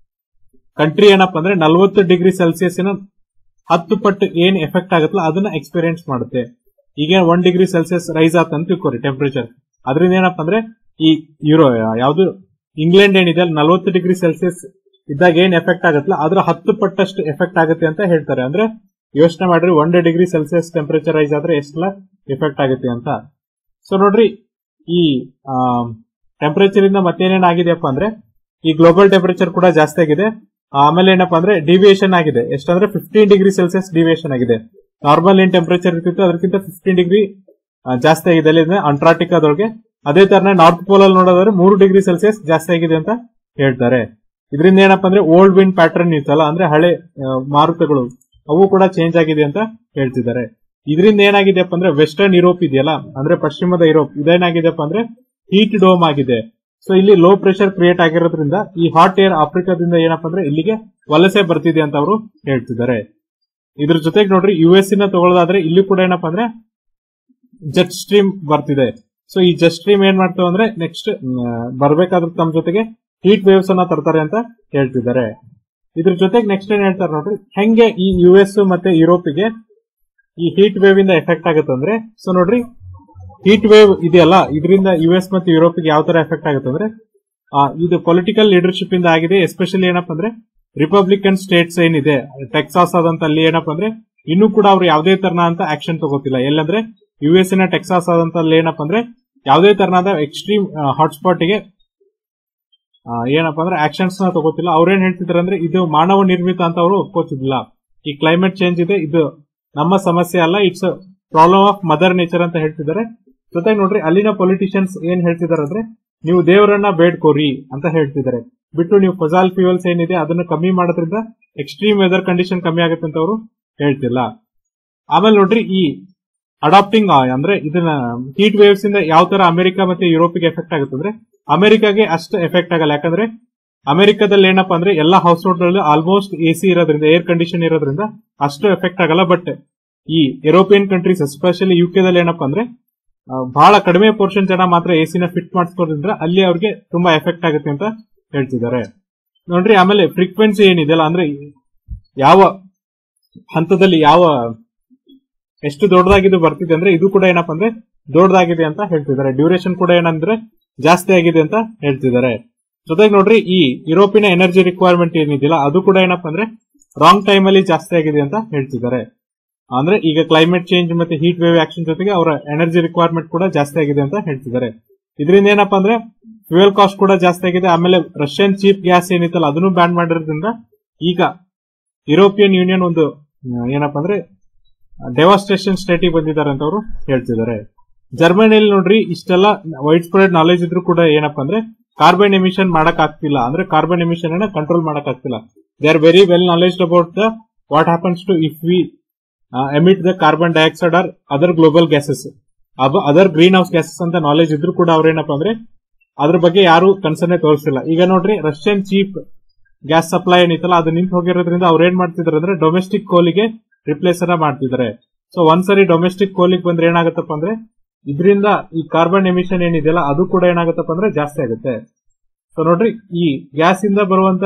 ಕಂಟ್ರಿ ಏನಪ್ಪ ಅಂದ್ರೆ ನಲವತ್ತು ಡಿಗ್ರಿ ಸೆಲ್ಸಿಯಸ್ನ ಹತ್ತು ಪಟ್ಟು ಏನ್ ಎಫೆಕ್ಟ್ ಆಗುತ್ತಲ್ಲ ಅದನ್ನ ಎಕ್ಸ್ಪೀರಿಯನ್ಸ್ ಮಾಡುತ್ತೆ ಈಗ ಒನ್ ಡಿಗ್ರಿ ಸೆಲ್ಸಿಯಸ್ ರೈಸ್ ಆತಂತ ತಿಳ್ಕೊರಿ ಟೆಂಪರೇಚರ್ ಅದರಿಂದ ಏನಪ್ಪ ಅಂದ್ರೆ ಈ ಯುರೋ ಯಾವ್ದು ಇಂಗ್ಲೆಂಡ್ ಏನಿದೆ ಅಲ್ಲಿ ನಲವತ್ತು ಡಿಗ್ರಿ ಸೆಲ್ಸಿಯಸ್ ಇದ್ದಾಗ ಏನ್ ಎಫೆಕ್ಟ್ ಆಗುತ್ತಲ್ಲ ಅದ್ರ ಹತ್ತು ಪಟ್ಟಷ್ಟು ಎಫೆಕ್ಟ್ ಆಗುತ್ತೆ ಅಂತ ಹೇಳ್ತಾರೆ ಅಂದ್ರೆ ಯೋಚನೆ ಮಾಡ್ರಿ one degree Celsius temperature rise ಆದ್ರೆ ಎಷ್ಟೆಲ್ಲ ಎಫೆಕ್ಟ್ ಆಗುತ್ತೆ ಅಂತ ಸೊ ನೋಡ್ರಿ ಈ ಟೆಂಪರೇಚರ್ ಇಂದ ಮತ್ತೇನೇನ್ ಆಗಿದೆಯಪ್ಪ ಅಂದ್ರೆ ಈ ಗ್ಲೋಬಲ್ ಟೆಂಪರೇಚರ್ ಕೂಡ ಜಾಸ್ತಿ ಆಗಿದೆ ಆಮೇಲೆ ಏನಪ್ಪಾ ಅಂದ್ರೆ ಡಿವಿಯೇಷನ್ ಆಗಿದೆ ಎಷ್ಟಂದ್ರೆ ಫಿಫ್ಟೀನ್ ಡಿಗ್ರಿ ಸೆಲ್ಸಿಯಸ್ ಡಿವಿಯೇಷನ್ ಆಗಿದೆ ನಾರ್ಮಲ್ ಏನ್ ಟೆಂಪರೇಚರ್ ಇರ್ತಿತ್ತು ಅದಕ್ಕಿಂತ ಫಿಫ್ಟೀನ್ ಡಿಗ್ರಿ ಜಾಸ್ತಿ ಆಗಿದೆ ಅಲ್ಲಿ ಅಂಟಾರ್ಟಿಕಾದೊಳಗೆ ಅದೇ ತರನೇ ನಾರ್ತ್ ಪೋಲ್ ಅಲ್ಲಿ ನೋಡೋದಾದ್ರೆ ಮೂರು ಡಿಗ್ರಿ ಸೆಲ್ಸಿಯಸ್ ಜಾಸ್ತಿ ಆಗಿದೆ ಅಂತ ಹೇಳ್ತಾರೆ ಇದರಿಂದ ಏನಪ್ಪಾ ಅಂದ್ರೆ ಓಲ್ಡ್ ವಿಂಡ್ ಪ್ಯಾಟರ್ನ್ ಇತ್ತಲ್ಲ ಅಂದ್ರೆ ಹಳೆ ಆ, ಮಾರುತಗಳು ಅವು ಕೂಡ ಚೇಂಜ್ ಆಗಿದೆ ಅಂತ ಹೇಳ್ತಿದ್ದಾರೆ ಇದರಿಂದ ಏನಾಗಿದೆಯಪ್ಪ ಅಂದ್ರೆ ವೆಸ್ಟರ್ನ್ ಯುರೋಪ್ ಇದೆಯಲ್ಲ ಅಂದ್ರೆ ಪಶ್ಚಿಮದ ಯುರೋಪ್ ಇದೇನಾಗಿದೆಯಪ್ಪ ಅಂದ್ರೆ ಹೀಟ್ ಡೋಮ್ ಆಗಿದೆ ಸೊ ಇಲ್ಲಿ ಲೋ ಪ್ರೆಷರ್ ಕ್ರಿಯೇಟ್ ಆಗಿರೋದ್ರಿಂದ ಈ ಹಾಟ್ ಏರ್ ಆಫ್ರಿಕಾದಿಂದ ಏನಪ್ಪಾ ಅಂದ್ರೆ ಇಲ್ಲಿಗೆ ವಲಸೆ ಬರ್ತಿದೆ ಅಂತ ಅವರು ಹೇಳ್ತಿದ್ದಾರೆ ಇದ್ರ ಜೊತೆಗೆ ನೋಡ್ರಿ ಯು ಎಸ್ ನ ತಗೊಳ್ಳೋದಾದ್ರೆ ಇಲ್ಲಿ ಕೂಡ ಏನಪ್ಪಾ ಅಂದ್ರೆ ಜೆಟ್ ಸ್ಟ್ರೀಮ್ ಬರ್ತಿದೆ ಸೊ ಈ ಜೆಟ್ ಸ್ಟ್ರೀಮ್ ಏನ್ ಮಾಡ್ತಾವ ಅಂದ್ರೆ ನೆಕ್ಸ್ಟ್ ಬರ್ಬೇಕಾದ್ರೆ ತಮ್ಮ ಜೊತೆಗೆ ಹೀಟ್ ವೇವ್ಸ್ ಅನ್ನ ತರ್ತಾರೆ ಅಂತ ಹೇಳ್ತಿದ್ದಾರೆ ಇದ್ರ ಜೊತೆಗೆ ನೆಕ್ಸ್ಟ್ ಏನ್ ಹೇಳ್ತಾರೆ ನೋಡ್ರಿ ಹೆಂಗೆ ಈ ಯು ಎಸ್ ಮತ್ತೆ ಯುರೋಪಿಗೆ ಈ ಹೀಟ್ ವೇವ್ ಇಂದ ಎಫೆಕ್ಟ್ ಆಗುತ್ತೆ ಅಂದ್ರೆ ಸೊ ನೋಡ್ರಿ ಹೀಟ್ ವೇವ್ ಇದೆಯಲ್ಲ ಇದರಿಂದ ಯು ಎಸ್ ಮತ್ತೆ ಯುರೋಪಿಗೆ ಯಾವ ತರ ಎಫೆಕ್ಟ್ ಆಗುತ್ತೆ ಅಂದ್ರೆ ಆ, ಇದು ಪೊಲಿಟಿಕಲ್ ಲೀಡರ್ಶಿಪ್ ಇಂದ ಆಗಿದೆ ಎಸ್ಪೆಷಲಿ ಏನಪ್ಪಾ ಅಂದ್ರೆ ರಿಪಬ್ಲಿಕನ್ ಸ್ಟೇಟ್ಸ್ ಏನಿದೆ ಟೆಕ್ಸಾಸ್ ಆದಂತ ಅಲ್ಲಿ ಏನಪ್ಪಾ ಅಂದ್ರೆ ಇನ್ನೂ ಕೂಡ ಅವ್ರು ಯಾವುದೇ ತರನಾದಂತ ಆಕ್ಷನ್ ತಗೋತಿಲ್ಲ ಎಲ್ಲಂದ್ರೆ ಯು ಎಸ್ ನ ಟೆಕ್ಸಾಸ್ ಆದಂತ ಅಲ್ಲಿ ಏನಪ್ಪಾ ಅಂದ್ರೆ ಯಾವುದೇ ತರನಾದ ಎಕ್ಸ್ಟ್ರೀಮ್ ಹಾಟ್ಸ್ಪಾಟ್ ಗೆ ಆ, ಏನಪ್ಪಾ ಅಂದ್ರೆ ಆಕ್ಷನ್ಸ್ ನ ತಗೋತಿಲ್ಲ ಅವ್ರೇನ್ ಹೇಳ್ತಿದಾರೆ ಅಂದ್ರೆ ಇದು ಮಾನವ ನಿರ್ಮಿತ ಅಂತ ಅವರು ಒಪ್ಕೋತಿದ್ದಿಲ್ಲ ಈ ಕ್ಲೈಮೇಟ್ ಚೇಂಜ್ ಇದೆ ಇದು ನಮ್ಮ ಸಮಸ್ಯೆ ಅಲ್ಲ it's problem of mother nature ಅಂತ ಹೇಳ್ತಿದ್ದಾರೆ ಜೊತೆಗೆ ನೋಡ್ರಿ ಅಲ್ಲಿನ ಪೊಲಿಟಿಷಿಯನ್ಸ್ ಏನ್ ಹೇಳ್ತಿದಾರೆ ಅಂದ್ರೆ ನೀವು ದೇವರನ್ನ ಬೇಡ್ಕೋರಿ ಅಂತ ಹೇಳ್ತಿದ್ದಾರೆ ಬಿಟ್ಟು ನೀವು ಫಸಾಲ್ ಫ್ಯೂಯಲ್ಸ್ ಏನಿದೆ ಅದನ್ನ ಕಮ್ಮಿ ಮಾಡೋದ್ರಿಂದ ಎಕ್ಸ್ಟ್ರೀಮ್ ವೆದರ್ ಕಂಡೀಷನ್ ಕಮ್ಮಿ ಆಗುತ್ತೆ ಅಂತ ಅವರು ಹೇಳ್ತಿಲ್ಲ ಆಮೇಲೆ ನೋಡ್ರಿ ಈ ಅಡಾಪ್ಟಿಂಗ್ ಅಂದ್ರೆ ಇದನ್ನ ಹೀಟ್ ವೇವ್ಸ್ ಇಂದ ಯಾವ ತರ ಅಮೆರಿಕ ಮತ್ತೆ ಯುರೋಪಿಗೆ ಎಫೆಕ್ಟ್ ಆಗುತ್ತೆ ಅಂದ್ರೆ ಅಮೆರಿಕಾಗೆ ಅಷ್ಟು ಎಫೆಕ್ಟ್ ಆಗಲ್ಲ ಯಾಕಂದ್ರೆ ಅಮೆರಿಕದಲ್ಲಿ ಏನಪ್ಪಾ ಅಂದ್ರೆ ಎಲ್ಲಾ ಹೌಸ್ ಹೋಲ್ಡ್ ಆಲ್ಮೋಸ್ಟ್ ಎಸಿ ಇರೋದ್ರಿಂದ ಏರ್ ಕಂಡೀಷನ್ ಇರೋದ್ರಿಂದ ಅಷ್ಟು ಎಫೆಕ್ಟ್ ಆಗಲ್ಲ ಬಟ್ ಈ ಯುರೋಪಿಯನ್ ಕಂಟ್ರೀಸ್ ಎಸ್ಪೆಷಲಿ ಯುಕೆದಲ್ಲಿ ಏನಪ್ಪಾ ಅಂದ್ರೆ ಆ, ಬಹಳ ಕಡಿಮೆ ಪೋರ್ಷನ್ ಜನ ಮಾತ್ರ ಎಸಿನ ಫಿಟ್ ಮಾಡಿಸ್ಕೋದ್ರಿಂದ ಅಲ್ಲಿ ಅವ್ರಿಗೆ ತುಂಬಾ ಎಫೆಕ್ಟ್ ಆಗುತ್ತೆ ಅಂತ ಹೇಳ್ತಿದ್ದಾರೆ ನೋಡ್ರಿ ಆಮೇಲೆ ಫ್ರೀಕ್ವೆನ್ಸಿ ಏನಿದೆಯಲ್ಲ ಅಂದ್ರೆ ಯಾವ ಹಂತದಲ್ಲಿ ಯಾವ ಎಷ್ಟು ದೊಡ್ಡದಾಗಿದ್ದು ಬರ್ತಿದೆ ಅಂದ್ರೆ ಇದು ಕೂಡ ಏನಪ್ಪಾ ಅಂದ್ರೆ ದೊಡ್ಡದಾಗಿದೆ ಅಂತ ಹೇಳ್ತಿದ್ದಾರೆ ಡ್ಯೂರೇಷನ್ ಕೂಡ ಏನಂದ್ರೆ ಜಾಸ್ತಿ ಆಗಿದೆ ಅಂತ ಹೇಳ್ತಿದ್ದಾರೆ ಜೊತೆಗೆ ನೋಡ್ರಿ ಈ ಯುರೋಪಿನ ಎನರ್ಜಿ ರಿಕ್ವೈರ್ಮೆಂಟ್ ಏನಿದೆಯಲ್ಲ ಅದು ಕೂಡ ಏನಪ್ಪಾ ಅಂದ್ರೆ ರಾಂಗ್ ಟೈಮ್ ಅಲ್ಲಿ ಜಾಸ್ತಿ ಆಗಿದೆ ಅಂತ ಹೇಳ್ತಿದ್ದಾರೆ ಅಂದ್ರೆ ಈಗ ಕ್ಲೈಮೇಟ್ ಚೇಂಜ್ ಮತ್ತೆ ಹೀಟ್ ವೇವ್ ಆಕ್ಷನ್ ಜೊತೆಗೆ ಅವರ ಎನರ್ಜಿ ರಿಕ್ವೈರ್ಮೆಂಟ್ ಕೂಡ ಜಾಸ್ತಿ ಆಗಿದೆ ಅಂತ ಹೇಳ್ತಿದ್ದಾರೆ ಇದರಿಂದ ಏನಪ್ಪಾ ಅಂದ್ರೆ ಫ್ಯೂಯಲ್ ಕಾಸ್ಟ್ ಕೂಡ ಜಾಸ್ತಿ ಆಗಿದೆ ಆಮೇಲೆ ರಷ್ಯನ್ ಚೀಪ್ ಗ್ಯಾಸ್ ಏನಿತ್ತಲ್ಲ ಅದನ್ನು ಬ್ಯಾನ್ ಮಾಡಿರೋದ್ರಿಂದ ಈಗ ಯುರೋಪಿಯನ್ ಯೂನಿಯನ್ ಒಂದು ಆ, ಏನಪ್ಪಾ ಅಂದ್ರೆ ಡೆವಾಸ್ಟೇಷನ್ ಸ್ಟೇಟಿಗೆ ಬಂದಿದ್ದಾರೆ ಅಂತ ಅವರು ಹೇಳ್ತಿದ್ದಾರೆ ಜರ್ಮನಿಯಲ್ಲಿ ನೋಡ್ರಿ ಇಷ್ಟೆಲ್ಲ ವೈಡ್ ಸ್ಪ್ರೆಡ್ ನಾಲೆಜ್ ಇದ್ರೂ ಕೂಡ ಏನಪ್ಪಾ ಅಂದ್ರೆ ಕಾರ್ಬನ್ ಎಮಿಷನ್ ಮಾಡಕ್ ಆಗ್ತಿಲ್ಲ ಅಂದ್ರೆ ಕಾರ್ಬನ್ ಎಮಿಷನ್ ಅನ್ನ ಕಂಟ್ರೋಲ್ ಮಾಡಕ್ ಆಗ್ತಿಲ್ಲ they are very well knowledge about the what happens to if we emit the carbon dioxide or other global gases other greenhouse gases ಅಂತ ನಾಲೆಜ್ ಇದ್ರೂ ಕೂಡ ಅವ್ರೇನಪ್ಪ ಅಂದ್ರೆ ಅದ್ರ ಬಗ್ಗೆ ಯಾರು ಕನ್ಸರ್ನೇ ತೋರಿಸಿಲ್ಲ ಈಗ ನೋಡ್ರಿ ರಷ್ಯನ್ ಚೀಪ್ ಗ್ಯಾಸ್ ಸಪ್ಲೈ ಏನಿತ್ತಲ್ಲ ಅದು ನಿಂತು ಹೋಗಿರೋದ್ರಿಂದ ಅವ್ರು ಏನ್ ಮಾಡ್ತಿದಾರೆ ಅಂದ್ರೆ ಡೊಮೆಸ್ಟಿಕ್ ಕೋಲಿಗೆ ರಿಪ್ಲೇಸ್ ಅನ್ನ ಮಾಡ್ತಿದ್ದಾರೆ ಸೊ ಒಂದ್ಸರಿ ಡೊಮೆಸ್ಟಿಕ್ ಕೋಲಿಗೆ ಬಂದ್ರೆ ಏನಾಗುತ್ತಪ್ಪ ಅಂದ್ರೆ ಇದರಿಂದ ಈ ಕಾರ್ಬನ್ ಎಮಿಷನ್ ಏನಿದೆಯಲ್ಲ ಅದು ಕೂಡ ಏನಾಗುತ್ತಪ್ಪ ಅಂದ್ರೆ ಜಾಸ್ತಿ ಆಗುತ್ತೆ ಸೊ ನೋಡ್ರಿ ಈ ಗ್ಯಾಸ್ ಇಂದ ಬರುವಂತ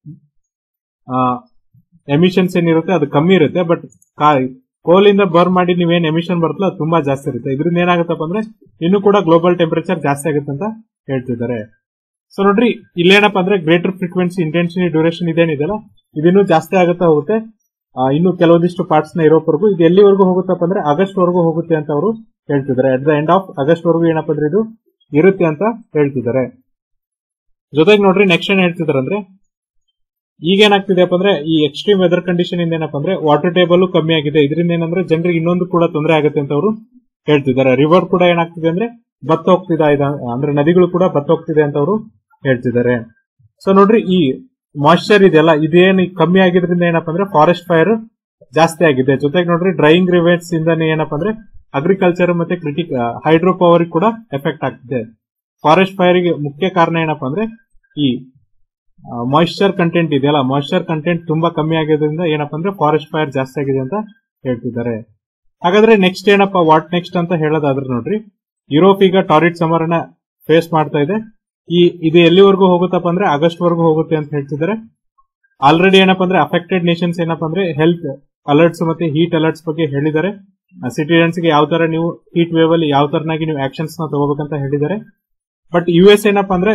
ಎಮಿಷನ್ಸ್ ಏನಿರುತ್ತೆ ಅದು ಕಮ್ಮಿ ಇರುತ್ತೆ ಬಟ್ ಕೋಲಿಂದ ಬರ್ನ್ ಮಾಡಿ ನೀವೇನ್ ಎಮಿಷನ್ ಬರುತ್ತಲ್ಲ ಅದು ತುಂಬಾ ಜಾಸ್ತಿ ಇರುತ್ತೆ ಇದರಿಂದ ಏನಾಗುತ್ತಪ್ಪ ಅಂದ್ರೆ ಇನ್ನೂ ಕೂಡ ಗ್ಲೋಬಲ್ ಟೆಂಪರೇಚರ್ ಜಾಸ್ತಿ ಆಗುತ್ತೆ ಅಂತ ಹೇಳ್ತಿದ್ದಾರೆ ಸೊ ನೋಡ್ರಿ ಇಲ್ಲೇನಪ್ಪ ಅಂದ್ರೆ ಗ್ರೇಟರ್ ಫ್ರೀಕ್ವೆನ್ಸಿ ಇಂಟೆನ್ಸಿಟಿ ಡ್ಯೂರೇಷನ್ ಇದೇನಿದೆಯಲ್ಲ ಇದಿನ್ನೂ ಜಾಸ್ತಿ ಆಗುತ್ತಾ ಹೋಗುತ್ತೆ ಆ, ಇನ್ನು ಕೆಲವೊಂದಿಷ್ಟು ಪಾರ್ಟ್ಸ್ ನ ಇರೋವರೆಗೂ ಇದು ಎಲ್ಲಿವರೆಗೂ ಹೋಗುತ್ತಪ್ಪ ಅಂದ್ರೆ ಆಗಸ್ಟ್ ವರೆಗೂ ಹೋಗುತ್ತೆ ಅಂತ ಅವರು ಹೇಳ್ತಿದ್ದಾರೆ at the end of August ವರೆಗೂ ಏನಪ್ಪ ಅಂದ್ರೆ ಇದು ಇರುತ್ತೆ ಅಂತ ಹೇಳ್ತಿದ್ದಾರೆ ಜೊತೆಗೆ ನೋಡ್ರಿ ನೆಕ್ಸ್ಟ್ ಏನ್ ಹೇಳ್ತಿದ್ದಾರೆ ಅಂದ್ರೆ ಈಗ ಏನಾಗ್ತಿದೆಪ್ಪ ಅಂದ್ರೆ ಈ ಎಕ್ಸ್ಟ್ರೀಮ್ ವೆದರ್ ಕಂಡೀಷನ್ ಇಂದ ಏನಪ್ಪ ಅಂದ್ರೆ ವಾಟರ್ ಟೇಬಲ್ ಕಮ್ಮಿ ಆಗಿದೆ ಇದರಿಂದ ಏನಂದ್ರೆ ಜನರಿಗೆ ಇನ್ನೊಂದು ಕೂಡ ತೊಂದರೆ ಆಗುತ್ತೆ ಅಂತ ಅವರು ಹೇಳ್ತಿದ್ದಾರೆ ರಿವರ್ ಕೂಡ ಏನಾಗ್ತಿದೆ ಅಂದ್ರೆ ಬತ್ತ ಹೋಗ್ತಿದೆ ಇದೆ ಅಂದ್ರೆ ನದಿಗಳು ಕೂಡ ಬತ್ತ ಹೋಗ್ತಿದೆ ಅಂತ ಅವರು ಹೇಳ್ತಿದ್ದಾರೆ ಸೊ ನೋಡ್ರಿ ಈ ಮಾಯಿಶ್ಚರ್ ಇದೆಯಲ್ಲ ಇದೇನು ಕಮ್ಮಿ ಆಗಿದ್ರಿಂದ ಏನಪ್ಪಾ ಅಂದ್ರೆ ಫಾರೆಸ್ಟ್ ಫೈರ್ ಜಾಸ್ತಿ ಆಗಿದೆ ಜೊತೆಗೆ ನೋಡ್ರಿ ಡ್ರೈಯಿಂಗ್ ರಿವೇಟ್ಸ್ ಇಂದಾನೆ ಏನಪ್ಪಾ ಅಂದ್ರೆ ಅಗ್ರಿಕಲ್ಚರ್ ಮತ್ತೆ ಕ್ರಿಟಿಕ್ ಹೈಡ್ರೋ ಪವರ್ ಕೂಡ ಎಫೆಕ್ಟ್ ಆಗ್ತಿದೆ ಫಾರೆಸ್ಟ್ ಫೈರ್ ಗೆ ಮುಖ್ಯ ಕಾರಣ ಏನಪ್ಪಾ ಅಂದ್ರೆ ಈ ಮಾಯಿಶ್ಚರ್ ಕಂಟೆಂಟ್ ಇದೆಯಲ್ಲ ಮಾಯಿಶ್ಚರ್ ಕಂಟೆಂಟ್ ತುಂಬಾ ಕಮ್ಮಿ ಆಗಿರೋದ್ರಿಂದ ಏನಪ್ಪಾ ಅಂದ್ರೆ ಫಾರೆಸ್ಟ್ ಫೈರ್ ಜಾಸ್ತಿ ಆಗಿದೆ ಅಂತ ಹೇಳ್ತಿದ್ದಾರೆ ಹಾಗಾದ್ರೆ ನೆಕ್ಸ್ಟ್ ಏನಪ್ಪಾ ವಾಟ್ ನೆಕ್ಸ್ಟ್ ಅಂತ ಹೇಳೋದಾದ್ರೆ ನೋಡ್ರಿ ಯುರೋಪ್ ಈಗ ಟಾರಿಡ್ ಸಮರ್ ನ ಫೇಸ್ ಮಾಡ್ತಾ ಇದೆ ಈ ಇದು ಎಲ್ಲಿವರೆಗೂ ಹೋಗುತ್ತಪ್ಪ ಅಂದ್ರೆ ಆಗಸ್ಟ್ ವರೆಗೂ ಹೋಗುತ್ತೆ ಅಂತ ಹೇಳ್ತಿದ್ದಾರೆ ಆಲ್ರೆಡಿ ಏನಪ್ಪಾ ಅಂದ್ರೆ ಅಫೆಕ್ಟೆಡ್ ನೇಷನ್ಸ್ ಏನಪ್ಪಾ ಅಂದ್ರೆ ಹೆಲ್ತ್ ಅಲರ್ಟ್ಸ್ ಮತ್ತೆ ಹೀಟ್ ಅಲರ್ಟ್ಸ್ ಬಗ್ಗೆ ಹೇಳಿದ್ದಾರೆ ಸಿಟಿಜನ್ಸ್ ಗೆ ಯಾವ ತರ ನೀವು ಹೀಟ್ ವೇವ್ ಅಲ್ಲಿ ಯಾವ ತರನಾಗಿ ನೀವು ಆಕ್ಷನ್ಸ್ ನ ತಗೋಬೇಕಂತ ಹೇಳಿದ್ದಾರೆ ಬಟ್ ಯು ಎಸ್ ಏನಪ್ಪಾ ಅಂದ್ರೆ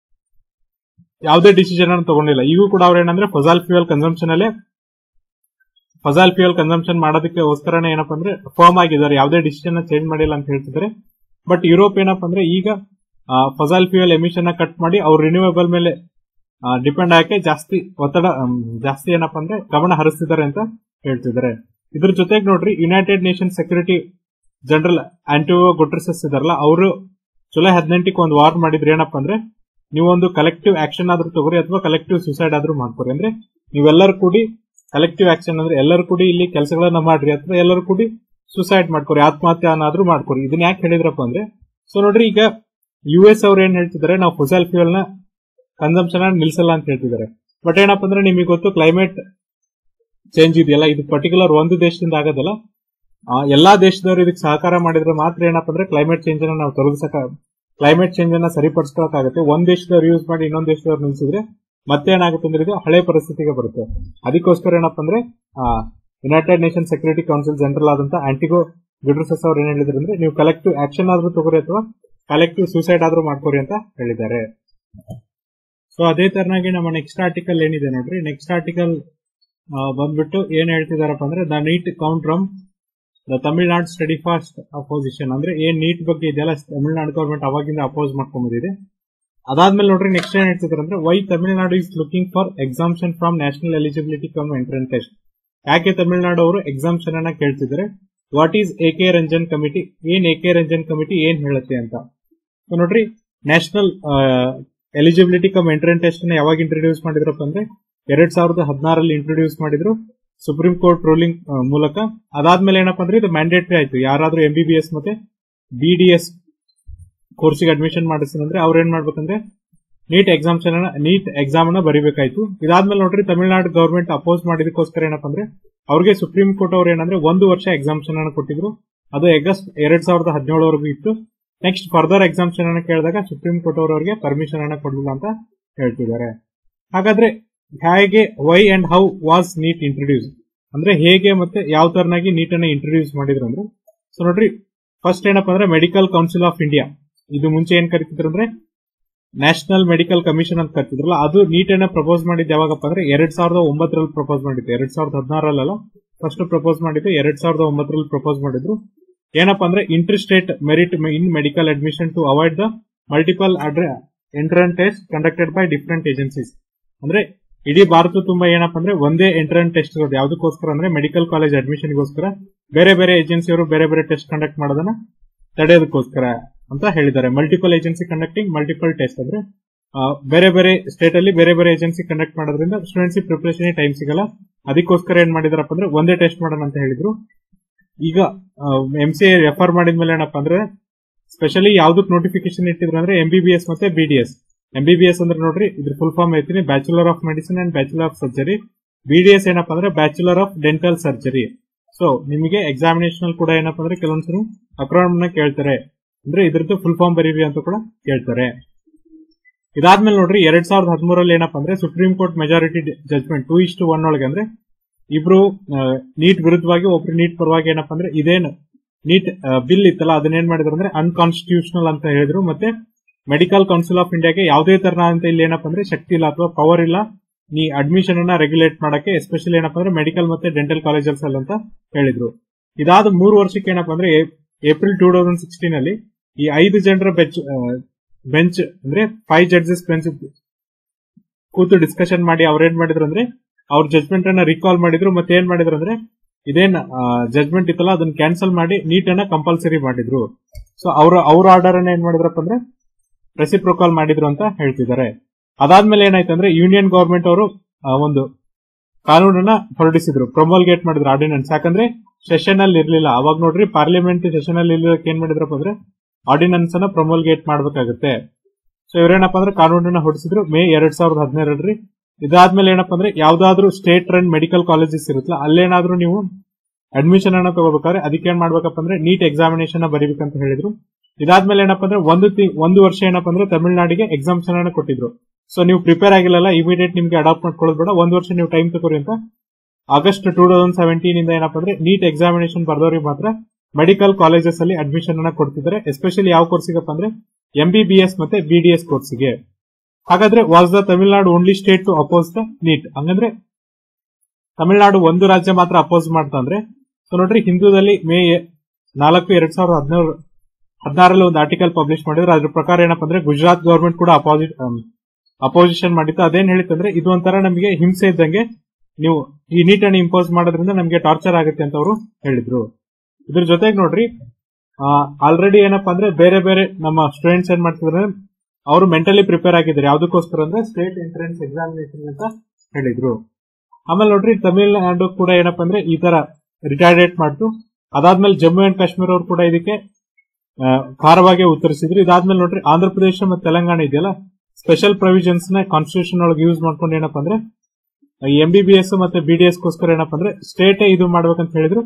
ಯಾವುದೇ ಡಿಸಿಷನ್ ಅನ್ನು ತಗೊಂಡಿಲ್ಲ ಈಗೂ ಕೂಡ ಅವ್ರು ಏನಂದ್ರೆ ಫಸಾಲ್ ಫ್ಯೂಯಲ್ ಕನ್ಸಂಪ್ಷನ್ ಅಲ್ಲೇ ಫಸಾಲ್ ಫ್ಯೂಯಲ್ ಕನ್ಸಂಪ್ಷನ್ ಮಾಡೋದಕ್ಕೋಸ್ಕರನೇ ಏನಪ್ಪಾ ಅಂದ್ರೆ ಫರ್ಮ್ ಆಗಿದ್ದಾರೆ ಯಾವುದೇ ಡಿಸಿಷನ್ ಚೇಂಜ್ ಮಾಡಿಲ್ಲ ಅಂತ ಹೇಳ್ತಿದ್ದಾರೆ ಬಟ್ ಯುರೋಪ್ ಏನಪ್ಪಾ ಅಂದ್ರೆ ಈಗ ಫಸಾಲ್ ಫ್ಯೂಯಲ್ ಎಮಿಷನ್ ಕಟ್ ಮಾಡಿ ಅವ್ರು ರಿನ್ಯೂವೇಬಲ್ ಮೇಲೆ ಡಿಪೆಂಡ್ ಆಗಿ ಜಾಸ್ತಿ ಒತ್ತಡ ಆಮ್, ಜಾಸ್ತಿ ಏನಪ್ಪಾ ಅಂದ್ರೆ ಗಮನ ಹರಿಸ್ತಿದ್ದಾರೆ ಅಂತ ಹೇಳ್ತಿದ್ದಾರೆ ಇದ್ರ ಜೊತೆಗೆ ನೋಡ್ರಿ United Nation Security General Antonio Guterres ಇದಾರಲ್ಲ ಅವರು ಜುಲೈ ಹದಿನೆಂಟಕ್ಕೆ ಒಂದು ವಾರ್ ಮಾಡಿದ್ರೆ ಏನಪ್ಪಾ ಅಂದ್ರೆ ನೀವೊಂದು ಕಲೆಕ್ಟಿವ್ ಆಕ್ಷನ್ ಆದ್ರೂ ತಗೋರಿ ಅಥವಾ ಕಲೆಕ್ಟಿವ್ ಸುಸೈಡ್ ಆದ್ರೂ ಮಾಡ್ಕೊರಿ ಅಂದ್ರೆ ನೀವೆಲ್ಲರೂ ಕೂಡಿ ಕಲೆಕ್ಟಿವ್ ಆಕ್ಷನ್ ಅಂದ್ರೆ ಎಲ್ಲರೂ ಕೂಡಿ ಇಲ್ಲಿ ಕೆಲಸಗಳನ್ನ ಮಾಡ್ರಿ ಅಥವಾ ಎಲ್ಲರೂ ಕೂಡಿ ಸುಸೈಡ್ ಮಾಡ್ಕೊರಿ ಆತ್ಮಹತ್ಯೆ ಅನ್ನಾದ್ರೂ ಮಾಡ್ಕೊರಿ ಇದನ್ನ ಯಾಕೆ ಹೇಳಿದ್ರಪ್ಪ ಅಂದ್ರೆ ಸೊ ನೋಡ್ರಿ ಈಗ ಯು ಎಸ್ ಅವ್ರು ಏನ್ ಹೇಳ್ತಿದ್ದಾರೆ ನಾವು ಫುಸಲ್ ಫ್ಯೂಯಲ್ ನ ಕನ್ಸಂಪ್ಷನ್ ನಿಲ್ಸಲ್ಲ ಅಂತ ಹೇಳ್ತಿದ್ದಾರೆ ಬಟ್ ಏನಪ್ಪಾ ಅಂದ್ರೆ ನಿಮಗೆ ಗೊತ್ತು ಕ್ಲೈಮೇಟ್ ಚೇಂಜ್ ಇದೆಯಲ್ಲ ಇದು ಪರ್ಟಿಕ್ಯುಲರ್ ಒಂದು ದೇಶದಿಂದ ಆಗೋದಲ್ಲ ಆ, ಎಲ್ಲಾ ದೇಶದವರು ಇದಕ್ಕೆ ಸಹಕಾರ ಮಾಡಿದ್ರೆ ಮಾತ್ರ ಏನಪ್ಪಾ ಅಂದ್ರೆ ಕ್ಲೈಮೇಟ್ ಚೇಂಜ್ ಅನ್ನ ನಾವು ತೊಲಗಿಸಕ ಕ್ಲೈಮೇಟ್ ಚೇಂಜ್ ಅನ್ನ ಸರಿಪಡಿಸ್ಕೊಳಕಾಗುತ್ತೆ ಒಂದ್ ದೇಶದವ್ರು ಯೂಸ್ ಮಾಡಿ ಇನ್ನೊಂದ್ ದೇಶದವ್ರು ನಿಲ್ಸಿದ್ರೆ ಮತ್ತೆ ಏನಾಗುತ್ತೆ ಅಂದ್ರೆ ಇದು ಹಳೆ ಪರಿಸ್ಥಿತಿಗೆ ಬರುತ್ತೆ ಅದಕ್ಕೋಸ್ಕರ ಏನಪ್ಪಾ ಅಂದ್ರೆ United Nation Security Council General ಆದಂತ ಆಂಟಿಗೋ ಗುಡ್ರಸಸ್ ಅವ್ರು ಏನ್ ಹೇಳಿದ್ರು ಅಂದ್ರೆ ನೀವು ಕಲೆಕ್ಟಿವ್ ಆಕ್ಷನ್ ಆದ್ರೂ ತಗೋರಿ ಅಥವಾ ಕಲೆಕ್ಟಿವ್ ಸೂಸೈಡ್ ಆದ್ರೂ ಮಾಡ್ಕೋರಿ ಅಂತ ಹೇಳಿದ್ದಾರೆ ಸೊ ಅದೇ ತರನಾಗಿ ನಮ್ಮ ನೆಕ್ಸ್ಟ್ ಆರ್ಟಿಕಲ್ ಏನಿದೆ ನೋಡ್ರಿ ನೆಕ್ಸ್ಟ್ ಆರ್ಟಿಕಲ್ ಬಂದ್ಬಿಟ್ಟು ಏನ್ ಹೇಳ್ತಿದಾರಪ್ಪ ಅಂದ್ರೆ the NEET conundrum the Tamil Nadu study fast opposition ಅಂದ್ರೆ ಏನ್ ನೀಟ್ ಬಗ್ಗೆ ಇದೆಲ್ಲ ತಮಿಳ್ನಾಡು ಗೌರ್ಮೆಂಟ್ ಅವಾಗಿಂದ ಅಪೋಸ್ ಮಾಡ್ಕೊಂಡ್ಬಂದಿದೆ ಅದಾದ್ಮೇಲೆ ನೋಡ್ರಿ ನೆಕ್ಸ್ಟ್ ಏನ್ ಹೇಳ್ತಿದ್ದಾರೆ ಅಂದ್ರೆ why Tamil Nadu is looking for exemption from national eligibility cum entrance test ಯಾಕೆ ತಮಿಳ್ನಾಡು ಅವರು ಎಕ್ಸಾಮ್ಷನ್ ಅನ್ನ ಕೇಳ್ತಿದ್ದಾರೆ what is A K Ranjan committee ಏನ್ ಎ ಕೆ ರಂಜನ್ ಕಮಿಟಿ ಏನ್ ಹೇಳುತ್ತೆ ಅಂತ ಸೊ ನೋಡ್ರಿ national eligibility cum entrance test ನ ಯಾವಾಗ ಇಂಟ್ರೊಡ್ಯೂಸ್ ಮಾಡಿದ್ರಪ್ಪ ಅಂದ್ರೆ ಎರಡ್ ಸಾವಿರದ ಹದಿನಾರಲ್ಲಿ ಇಂಟ್ರೊಡ್ಯೂಸ್ ಮಾಡಿದ್ರು ಸುಪ್ರೀಂ ಕೋರ್ಟ್ ರೂಲಿಂಗ್ ಮೂಲಕ ಅದಾದ್ಮೇಲೆ ಏನಪ್ಪಾ ಅಂದ್ರೆ ಇದು ಮ್ಯಾಂಡೇಟರಿ ಆಯ್ತು ಯಾರಾದ್ರೂ ಎಂ ಬಿ ಬಿ ಎಸ್ ಮತ್ತೆ ಬಿ ಡಿ ಎಸ್ ಕೋರ್ಸಿಗೆ ಅಡ್ಮಿಷನ್ ಮಾಡಿಸಿದ್ರೆ ಅವ್ರು ಏನ್ ಮಾಡ್ಬೇಕಂದ್ರೆ ನೀಟ್ ಎಕ್ಸಾಮ್ಷನ್ ನೀಟ್ ಎಕ್ಸಾಮ್ ಅನ್ನ ಬರಿಬೇಕಾಯ್ತು ಇದಾದ್ಮೇಲೆ ನೋಡ್ರಿ ತಮಿಳ್ನಾಡು ಗವರ್ಮೆಂಟ್ ಅಪೋಸ್ ಮಾಡಿದಕ್ಕೋಸ್ಕರ ಏನಪ್ಪಾ ಅಂದ್ರೆ ಅವ್ರಿಗೆ ಸುಪ್ರೀಂ ಕೋರ್ಟ್ ಅವ್ರು ಏನಂದ್ರೆ ಒಂದು ವರ್ಷ ಎಕ್ಸಾಮ್ಷನ್ ಅನ್ನು ಕೊಟ್ಟಿದ್ರು ಅದು ಆಗಸ್ಟ್ ಎರಡ್ ಸಾವಿರದ ಹದಿನೇಳವರೆಗೂ ಇತ್ತು ನೆಕ್ಸ್ಟ್ ಫರ್ದರ್ ಎಕ್ಸಾಮ್ಷನ್ ಅನ್ನ ಕೇಳಿದಾಗ ಸುಪ್ರೀಂ ಕೋರ್ಟ್ ಅವರು ಅವರಿಗೆ ಪರ್ಮಿಷನ್ ಅನ್ನ ಕೊಡಲಿಲ್ಲ ಅಂತ ಹೇಳ್ತಿದ್ದಾರೆ ಹಾಗಾದ್ರೆ ಹೇಗೆ why and how was NEET introduce ಅಂದ್ರೆ ಹೇಗೆ ಮತ್ತೆ ಯಾವ ತರನಾಗಿ ನೀಟ್ ಅನ್ನ ಇಂಟ್ರೊಡ್ಯೂಸ್ ಮಾಡಿದ್ರು ಅಂದ್ರೆ ಸೊ ನೋಡ್ರಿ ಫಸ್ಟ್ ಏನಪ್ಪಾ ಅಂದ್ರೆ ಮೆಡಿಕಲ್ ಕೌನ್ಸಿಲ್ ಆಫ್ ಇಂಡಿಯಾ ಇದು ಮುಂಚೆ ಏನ್ ಕರಿತಿದ್ರು ಅಂದ್ರೆ ನ್ಯಾಷನಲ್ ಮೆಡಿಕಲ್ ಕಮಿಷನ್ ಅಂತ ಕರಿತಿದ್ರಲ್ಲ ಅದು ನೀಟ್ ಅನ್ನ ಪ್ರಪೋಸ್ ಮಾಡಿದ್ದು ಯಾವಾಗಪ್ಪ ಅಂದ್ರೆ ಎರಡ್ ಸಾವಿರದ ಒಂಬತ್ತರಲ್ಲಿ ಪ್ರಪೋಸ್ ಮಾಡಿದ್ದು ಎರಡ್ ಸಾವಿರದ ಹದಿನಾರಲ್ಲ ಫಸ್ಟ್ ಪ್ರಪೋಸ್ ಮಾಡಿದ್ದು ಎರಡ್ ಸಾವಿರದ ಒಂಬತ್ತರಲ್ಲಿ ಪ್ರಪೋಸ್ ಮಾಡಿದ್ರು ಏನಪ್ಪಾ ಅಂದ್ರೆ inter state merit in medical admission to avoid the multiple entrance test conducted by different agencies ಅಂದ್ರೆ ಇಡೀ ಭಾರತ ತುಂಬಾ ಏನಪ್ಪಾ ಅಂದ್ರೆ ಒಂದೇ ಎಂಟ್ರನ್ ಟೆಸ್ಟ್ ಇರೋದು ಯಾವ್ದಕ್ಕೋಸ್ಕರ ಅಂದ್ರೆ ಮೆಡಿಕಲ್ ಕಾಲೇಜ್ ಅಡ್ಮಿಷನ್ಗೋಸ್ಕರ ಬೇರೆ ಬೇರೆ ಏಜೆನ್ಸಿಯವರು ಬೇರೆ ಬೇರೆ ಟೆಸ್ಟ್ ಕಂಡಕ್ಟ್ ಮಾಡೋದನ್ನ ತಡೆಯೋದಕ್ಕೋಸ್ಕರ ಅಂತ ಹೇಳಿದ್ದಾರೆ multiple agency conducting multiple test ಅಂದ್ರೆ ಆ, ಬೇರೆ ಬೇರೆ ಸ್ಟೇಟ್ ಅಲ್ಲಿ ಬೇರೆ ಬೇರೆ ಏಜೆನ್ಸಿ ಕಂಡಕ್ಟ್ ಮಾಡೋದ್ರಿಂದ ಸ್ಟೂಡೆಂಟ್ಸ್ ಪ್ರಿಪರೇಷನ್ ಟೈಮ್ ಸಿಗಲ್ಲ ಅದಕ್ಕೋಸ್ಕರ ಏನ್ ಮಾಡಿದಾರಪ್ಪ ಅಂದ್ರೆ ಒಂದೇ ಟೆಸ್ಟ್ ಮಾಡೋಣ ಅಂತ ಹೇಳಿದ್ರು ಈಗ ಎಂ ಸಿ ರೆಫರ್ ಮಾಡಿದ್ಮೇಲೆ ಏನಪ್ಪಾ ಅಂದ್ರೆ ಸ್ಪೆಷಲಿ ಯಾವ್ದಕ್ ನೋಟಿಫಿಕೇಶನ್ ಇಟ್ಟಿದ್ರು ಅಂದ್ರೆ ಎಂ ಬಿ ಬಿ ಎಸ್ ಮತ್ತೆ B D S M B B S ಅಂದ್ರೆ ನೋಡ್ರಿ ಇದ್ರ ಫುಲ್ ಫಾರ್ಮ್ ಐತೀನಿ bachelor of medicine and bachelor of surgery B D S ಏನಪ್ಪಾ ಅಂದ್ರೆ bachelor of dental surgery so ನಿಮಗೆ ಎಕ್ಸಾಮಿನೇಷನ್ ಕೂಡ ಏನಪ್ಪಾ ಅಂದ್ರೆ ಕೆಲವೊಂದ್ಸರಿ ಅಕ್ರಾಮ್ ನ ಕೇಳ್ತಾರೆ ಅಂದ್ರೆ ಇದ್ರದ್ದು ಫುಲ್ ಫಾರ್ಮ್ ಬರೀರಿ ಅಂತ ಕೂಡ ಕೇಳ್ತಾರೆ ಇದಾದ್ಮೇಲೆ ನೋಡ್ರಿ ಎರಡ್ ಸಾವಿರದ ಹದಿಮೂರಲ್ಲಿ ಏನಪ್ಪಾ ಅಂದ್ರೆ Supreme Court majority judgment two ಇಷ್ಟು ಒನ್ ಒಳಗೆ ಅಂದ್ರೆ ಇಬ್ರು ನೀಟ್ ವಿರುದ್ಧವಾಗಿ ಒಬ್ರು ನೀಟ್ ಪರವಾಗಿ ಏನಪ್ಪಾ ಅಂದ್ರೆ ಇದೇನು ನೀಟ್ ಬಿಲ್ ಇತ್ತಲ್ಲ ಅದನ್ನ ಏನ್ ಮಾಡಿದ್ರು ಅಂದ್ರೆ ಅನ್ಕಾನ್ಸ್ಟಿಟ್ಯೂಷನಲ್ ಅಂತ ಹೇಳಿದ್ರು ಮತ್ತೆ ಮೆಡಿಕಲ್ ಕೌನ್ಸಿಲ್ ಆಫ್ ಇಂಡಿಯಾಗೆ ಯಾವುದೇ ತರ ಅಂತ ಇಲ್ಲಿ ಏನಪ್ಪಾ ಅಂದ್ರೆ ಶಕ್ತಿ ಇಲ್ಲ ಅಥವಾ ಪವರ್ ಇಲ್ಲ ನೀ ಅಡ್ಮಿಷನ್ ಅನ್ನ ರೆಗ್ಯುಲೇಟ್ ಮಾಡಕ್ಕೆ ಎಸ್ಪೆಷಲಿ ಏನಪ್ಪಾ ಅಂದ್ರೆ ಮೆಡಿಕಲ್ ಮತ್ತೆ ಡೆಂಟಲ್ ಕಾಲೇಜಸ್ ಅಲ್ಲಿ ಅಂತ ಹೇಳಿದ್ರು ಇದಾದ ಮೂರು ವರ್ಷಕ್ಕೆ ಏನಪ್ಪಾ ಅಂದ್ರೆ ಏಪ್ರಿಲ್ ಟೂ ತೌಸಂಡ್ ಸಿಕ್ಸ್ಟೀನ್ ಅಲ್ಲಿ ಈ ಐದು ಜನರ ಬೆಂಚ್ ಬೆಂಚ್ ಅಂದ್ರೆ ಫೈವ್ ಜಡ್ಜಸ್ ಬೆಂಚ್ ಕೂತು ಡಿಸ್ಕಷನ್ ಮಾಡಿ ಅವ್ರು ಏನ್ ಮಾಡಿದ್ರು ಅಂದ್ರೆ ಅವ್ರ ಜಜ್ಮೆಂಟ್ ಅನ್ನ ರಿಕಾಲ್ ಮಾಡಿದ್ರು ಮತ್ತೆ ಏನ್ ಮಾಡಿದ್ರು ಅಂದ್ರೆ ಇದೇನ್ ಜಜ್ಮೆಂಟ್ ಇತ್ತಲ್ಲ ಅದನ್ನ ಕ್ಯಾನ್ಸಲ್ ಮಾಡಿ ನೀಟ್ ಅನ್ನ ಕಂಪಲ್ಸರಿ ಮಾಡಿದ್ರು ಸೊ ಅವ್ರ ಅವ್ರ ಆರ್ಡರ್ ಅನ್ನ ಏನ್ ಮಾಡಿದ್ರಪ್ಪ ಅಂದ್ರೆ ರೆಸಿಪ್ರೋಕಾಲ್ ಮಾಡಿದ್ರು ಅಂತ ಹೇಳ್ತಿದ್ದಾರೆ ಅದಾದ್ಮೇಲೆ ಏನಾಯ್ತಂದ್ರೆ ಯೂನಿಯನ್ ಗವರ್ಮೆಂಟ್ ಅವರು ಒಂದು ಕಾನೂನನ್ನ ಹೊರಡಿಸಿದ್ರು ಪ್ರೊಮೋಲ್ಗೇಟ್ ಮಾಡಿದ್ರು ಆರ್ಡಿನೆನ್ಸ್ ಯಾಕಂದ್ರೆ ಸೆಷನ್ ಅಲ್ಲಿ ಇರ್ಲಿಲ್ಲ ಅವಾಗ ನೋಡ್ರಿ ಪಾರ್ಲಿಮೆಂಟ್ ಸೆಷನ್ ಅಲ್ಲಿ ಇರ್ಲಿಕ್ಕೆ ಏನ್ ಮಾಡಿದ್ರಪ್ಪ ಅಂದ್ರೆ ಆರ್ಡಿನೆನ್ಸ್ ಅನ್ನ ಪ್ರೊಮೋಲ್ಗೇಟ್ ಮಾಡ್ಬೇಕಾಗುತ್ತೆ ಸೊ ಇವ್ರೇನಪ್ಪ ಅಂದ್ರೆ ಕಾನೂನನ್ನ ಹೊರಡಿಸಿದ್ರು ಮೇ ಎರಡ್ ಸಾವಿರದ ಹದಿನೇಳರಲ್ಲಿ ಇದಾದ್ಮೇಲೆ ಏನಪ್ಪಾ ಅಂದ್ರೆ ಯಾವ್ದಾದ್ರು ಸ್ಟೇಟ್ ರನ್ ಮೆಡಿಕಲ್ ಕಾಲೇಜಸ್ ಇರುತ್ತಲ್ಲ ಅಲ್ಲೇನಾದ್ರೂ ನೀವು ಅಡ್ಮಿಷನ್ ಅನ್ನ ತಗೋಬೇಕಾದ್ರೆ ಅದಕ್ಕೆ ಏನ್ ಮಾಡ್ಬೇಕಪ್ಪ ಅಂದ್ರೆ ನೀಟ್ ಎಕ್ಸಾಮಿನೇಷನ್ ಬರೀಬೇಕಂತ ಹೇಳಿದ್ರು ಇದಾದ್ಮೇಲೆ ಏನಪ್ಪಾ ಅಂದ್ರೆ ಒಂದು ತಿ- ಒಂದು ವರ್ಷ ಏನಪ್ಪಾ ಅಂದ್ರೆ ತಮಿಳ್ನಾಡಿಗೆ ಎಕ್ಸಾಮ್ಷನ್ ಅನ್ನ ಕೊಟ್ಟಿದ್ರು ಸೊ ನೀವು ಪ್ರಿಪೇರ್ ಆಗಿಲ್ಲಲ್ಲ ಇಮಿಡಿಯೇಟ್ ನಿಮ್ಗೆ ಅಡಾಪ್ಟ್ ಮಾಡ್ಕೊಳ್ಳೋದು ಬೇಡ ಒಂದು ವರ್ಷ ನೀವು ಟೈಮ್ ತಗೋರಿ ಅಂತ ಆಗಸ್ಟ್ ಟೂ ತೌಸಂಡ್ ಸೆವೆಂಟೀನ್ ಇಂದ ಏನಪ್ಪಾ ಅಂದ್ರೆ ನೀಟ್ ಎಕ್ಸಾಮಿನೇಷನ್ ಬರ್ದವ್ರಿಗೆ ಮಾತ್ರ ಮೆಡಿಕಲ್ ಕಾಲೇಜಸ್ ಅಲ್ಲಿ ಅಡ್ಮಿಷನ್ ಅನ್ನ ಕೊಡ್ತಿದ್ದಾರೆ ಎಸ್ಪೆಷಲಿ ಯಾವ ಕೋರ್ಸಿಗಪ್ಪ ಅಂದ್ರೆ ಎಂ ಬಿ ಬಿ ಎಸ್ ಮತ್ತೆ ಬಿ ಡಿ ಎಸ್ ಕೋರ್ಸ್ಗೆ ಹಾಗಾದ್ರೆ was the Tamil Nadu only state to oppose the NEET ಹಂಗಂದ್ರೆ ತಮಿಳ್ನಾಡು ಒಂದು ರಾಜ್ಯ ಮಾತ್ರ ಅಪೋಸ್ ಮಾಡ್ತಂದ್ರೆ ಸೊ ನೋಡ್ರಿ ಹಿಂದೂದಲ್ಲಿ ಮೇ ನಾಲ್ಕು ಎರಡ್ ಸಾವಿರದ ಹದಿನೇಳು ಹದಿನಾರಲ್ಲಿ ಒಂದು ಆರ್ಟಿಕಲ್ ಪಬ್ಲಿಷ್ ಮಾಡಿದ್ರೆ ಅದ್ರ ಪ್ರಕಾರ ಏನಪ್ಪಾ ಅಂದ್ರೆ ಗುಜರಾತ್ ಗವರ್ಮೆಂಟ್ ಕೂಡ ಅಪೋಸಿಟ್ ಅಪೋಸಿಷನ್ ಮಾಡಿತ್ತು ಅದೇನ್ ಹೇಳಿತ್ತಂದ್ರೆ ಇದು ಒಂಥರ ನಮಗೆ ಹಿಂಸೆ ಇದ್ದಂಗೆ ನೀವು ಈ ನೀಟ್ ಅನ್ನು ಇಂಪೋಸ್ ಮಾಡೋದ್ರಿಂದ ನಮಗೆ ಟಾರ್ಚರ್ ಆಗುತ್ತೆ ಅಂತ ಅವರು ಹೇಳಿದ್ರು ಇದ್ರ ಜೊತೆಗೆ ನೋಡ್ರಿ ಆಲ್ರೆಡಿ ಏನಪ್ಪಾ ಅಂದ್ರೆ ಬೇರೆ ಬೇರೆ ನಮ್ಮ ಸ್ಟೂಡೆಂಟ್ಸ್ ಏನ್ ಮಾಡ್ತಿದ್ರೆ ಅವರು ಮೆಂಟಲಿ ಪ್ರಿಪೇರ್ ಆಗಿದ್ದಾರೆ ಯಾವ್ದಕ್ಕೋಸ್ಕರ ಅಂದ್ರೆ ಸ್ಟೇಟ್ ಎಂಟ್ರೆನ್ಸ್ ಎಕ್ಸಾಮಿನೇಷನ್ ಅಂತ ಹೇಳಿದ್ರು ಆಮೇಲೆ ನೋಡ್ರಿ ತಮಿಳ್ನಾಡು ಕೂಡ ಏನಪ್ಪಾ ಅಂದ್ರೆ ಈ ತರ ರಿಟೈರ್ಡೇಟ್ ಮಾಡ್ತು ಅದಾದ್ಮೇಲೆ ಜಮ್ಮು ಅಂಡ್ ಕಾಶ್ಮೀರ ಅವರು ಕೂಡ ಇದಕ್ಕೆ ಆ, ಖಾರವಾಗಿ ಉತ್ತರಿಸಿದ್ರು ಇದಾದ್ಮೇಲೆ ನೋಡ್ರಿ ಆಂಧ್ರ ಪ್ರದೇಶ ಮತ್ತೆ ತೆಲಂಗಾಣ ಇದೆಯಲ್ಲ ಸ್ಪೆಷಲ್ ಪ್ರೊವಿಷನ್ಸ್ ನ ಕಾನ್ಸ್ಟಿಟ್ಯೂಷನ್ ಒಳಗೆ ಯೂಸ್ ಮಾಡ್ಕೊಂಡು ಏನಪ್ಪಾ ಅಂದ್ರೆ ಎಂ ಬಿ ಬಿ ಎಸ್ ಮತ್ತೆ ಬಿ ಡಿ ಎಸ್ ಗೋಸ್ಕರ ಏನಪ್ಪಾ ಅಂದ್ರೆ ಸ್ಟೇಟೇ ಇದು ಮಾಡ್ಬೇಕಂತ ಹೇಳಿದ್ರು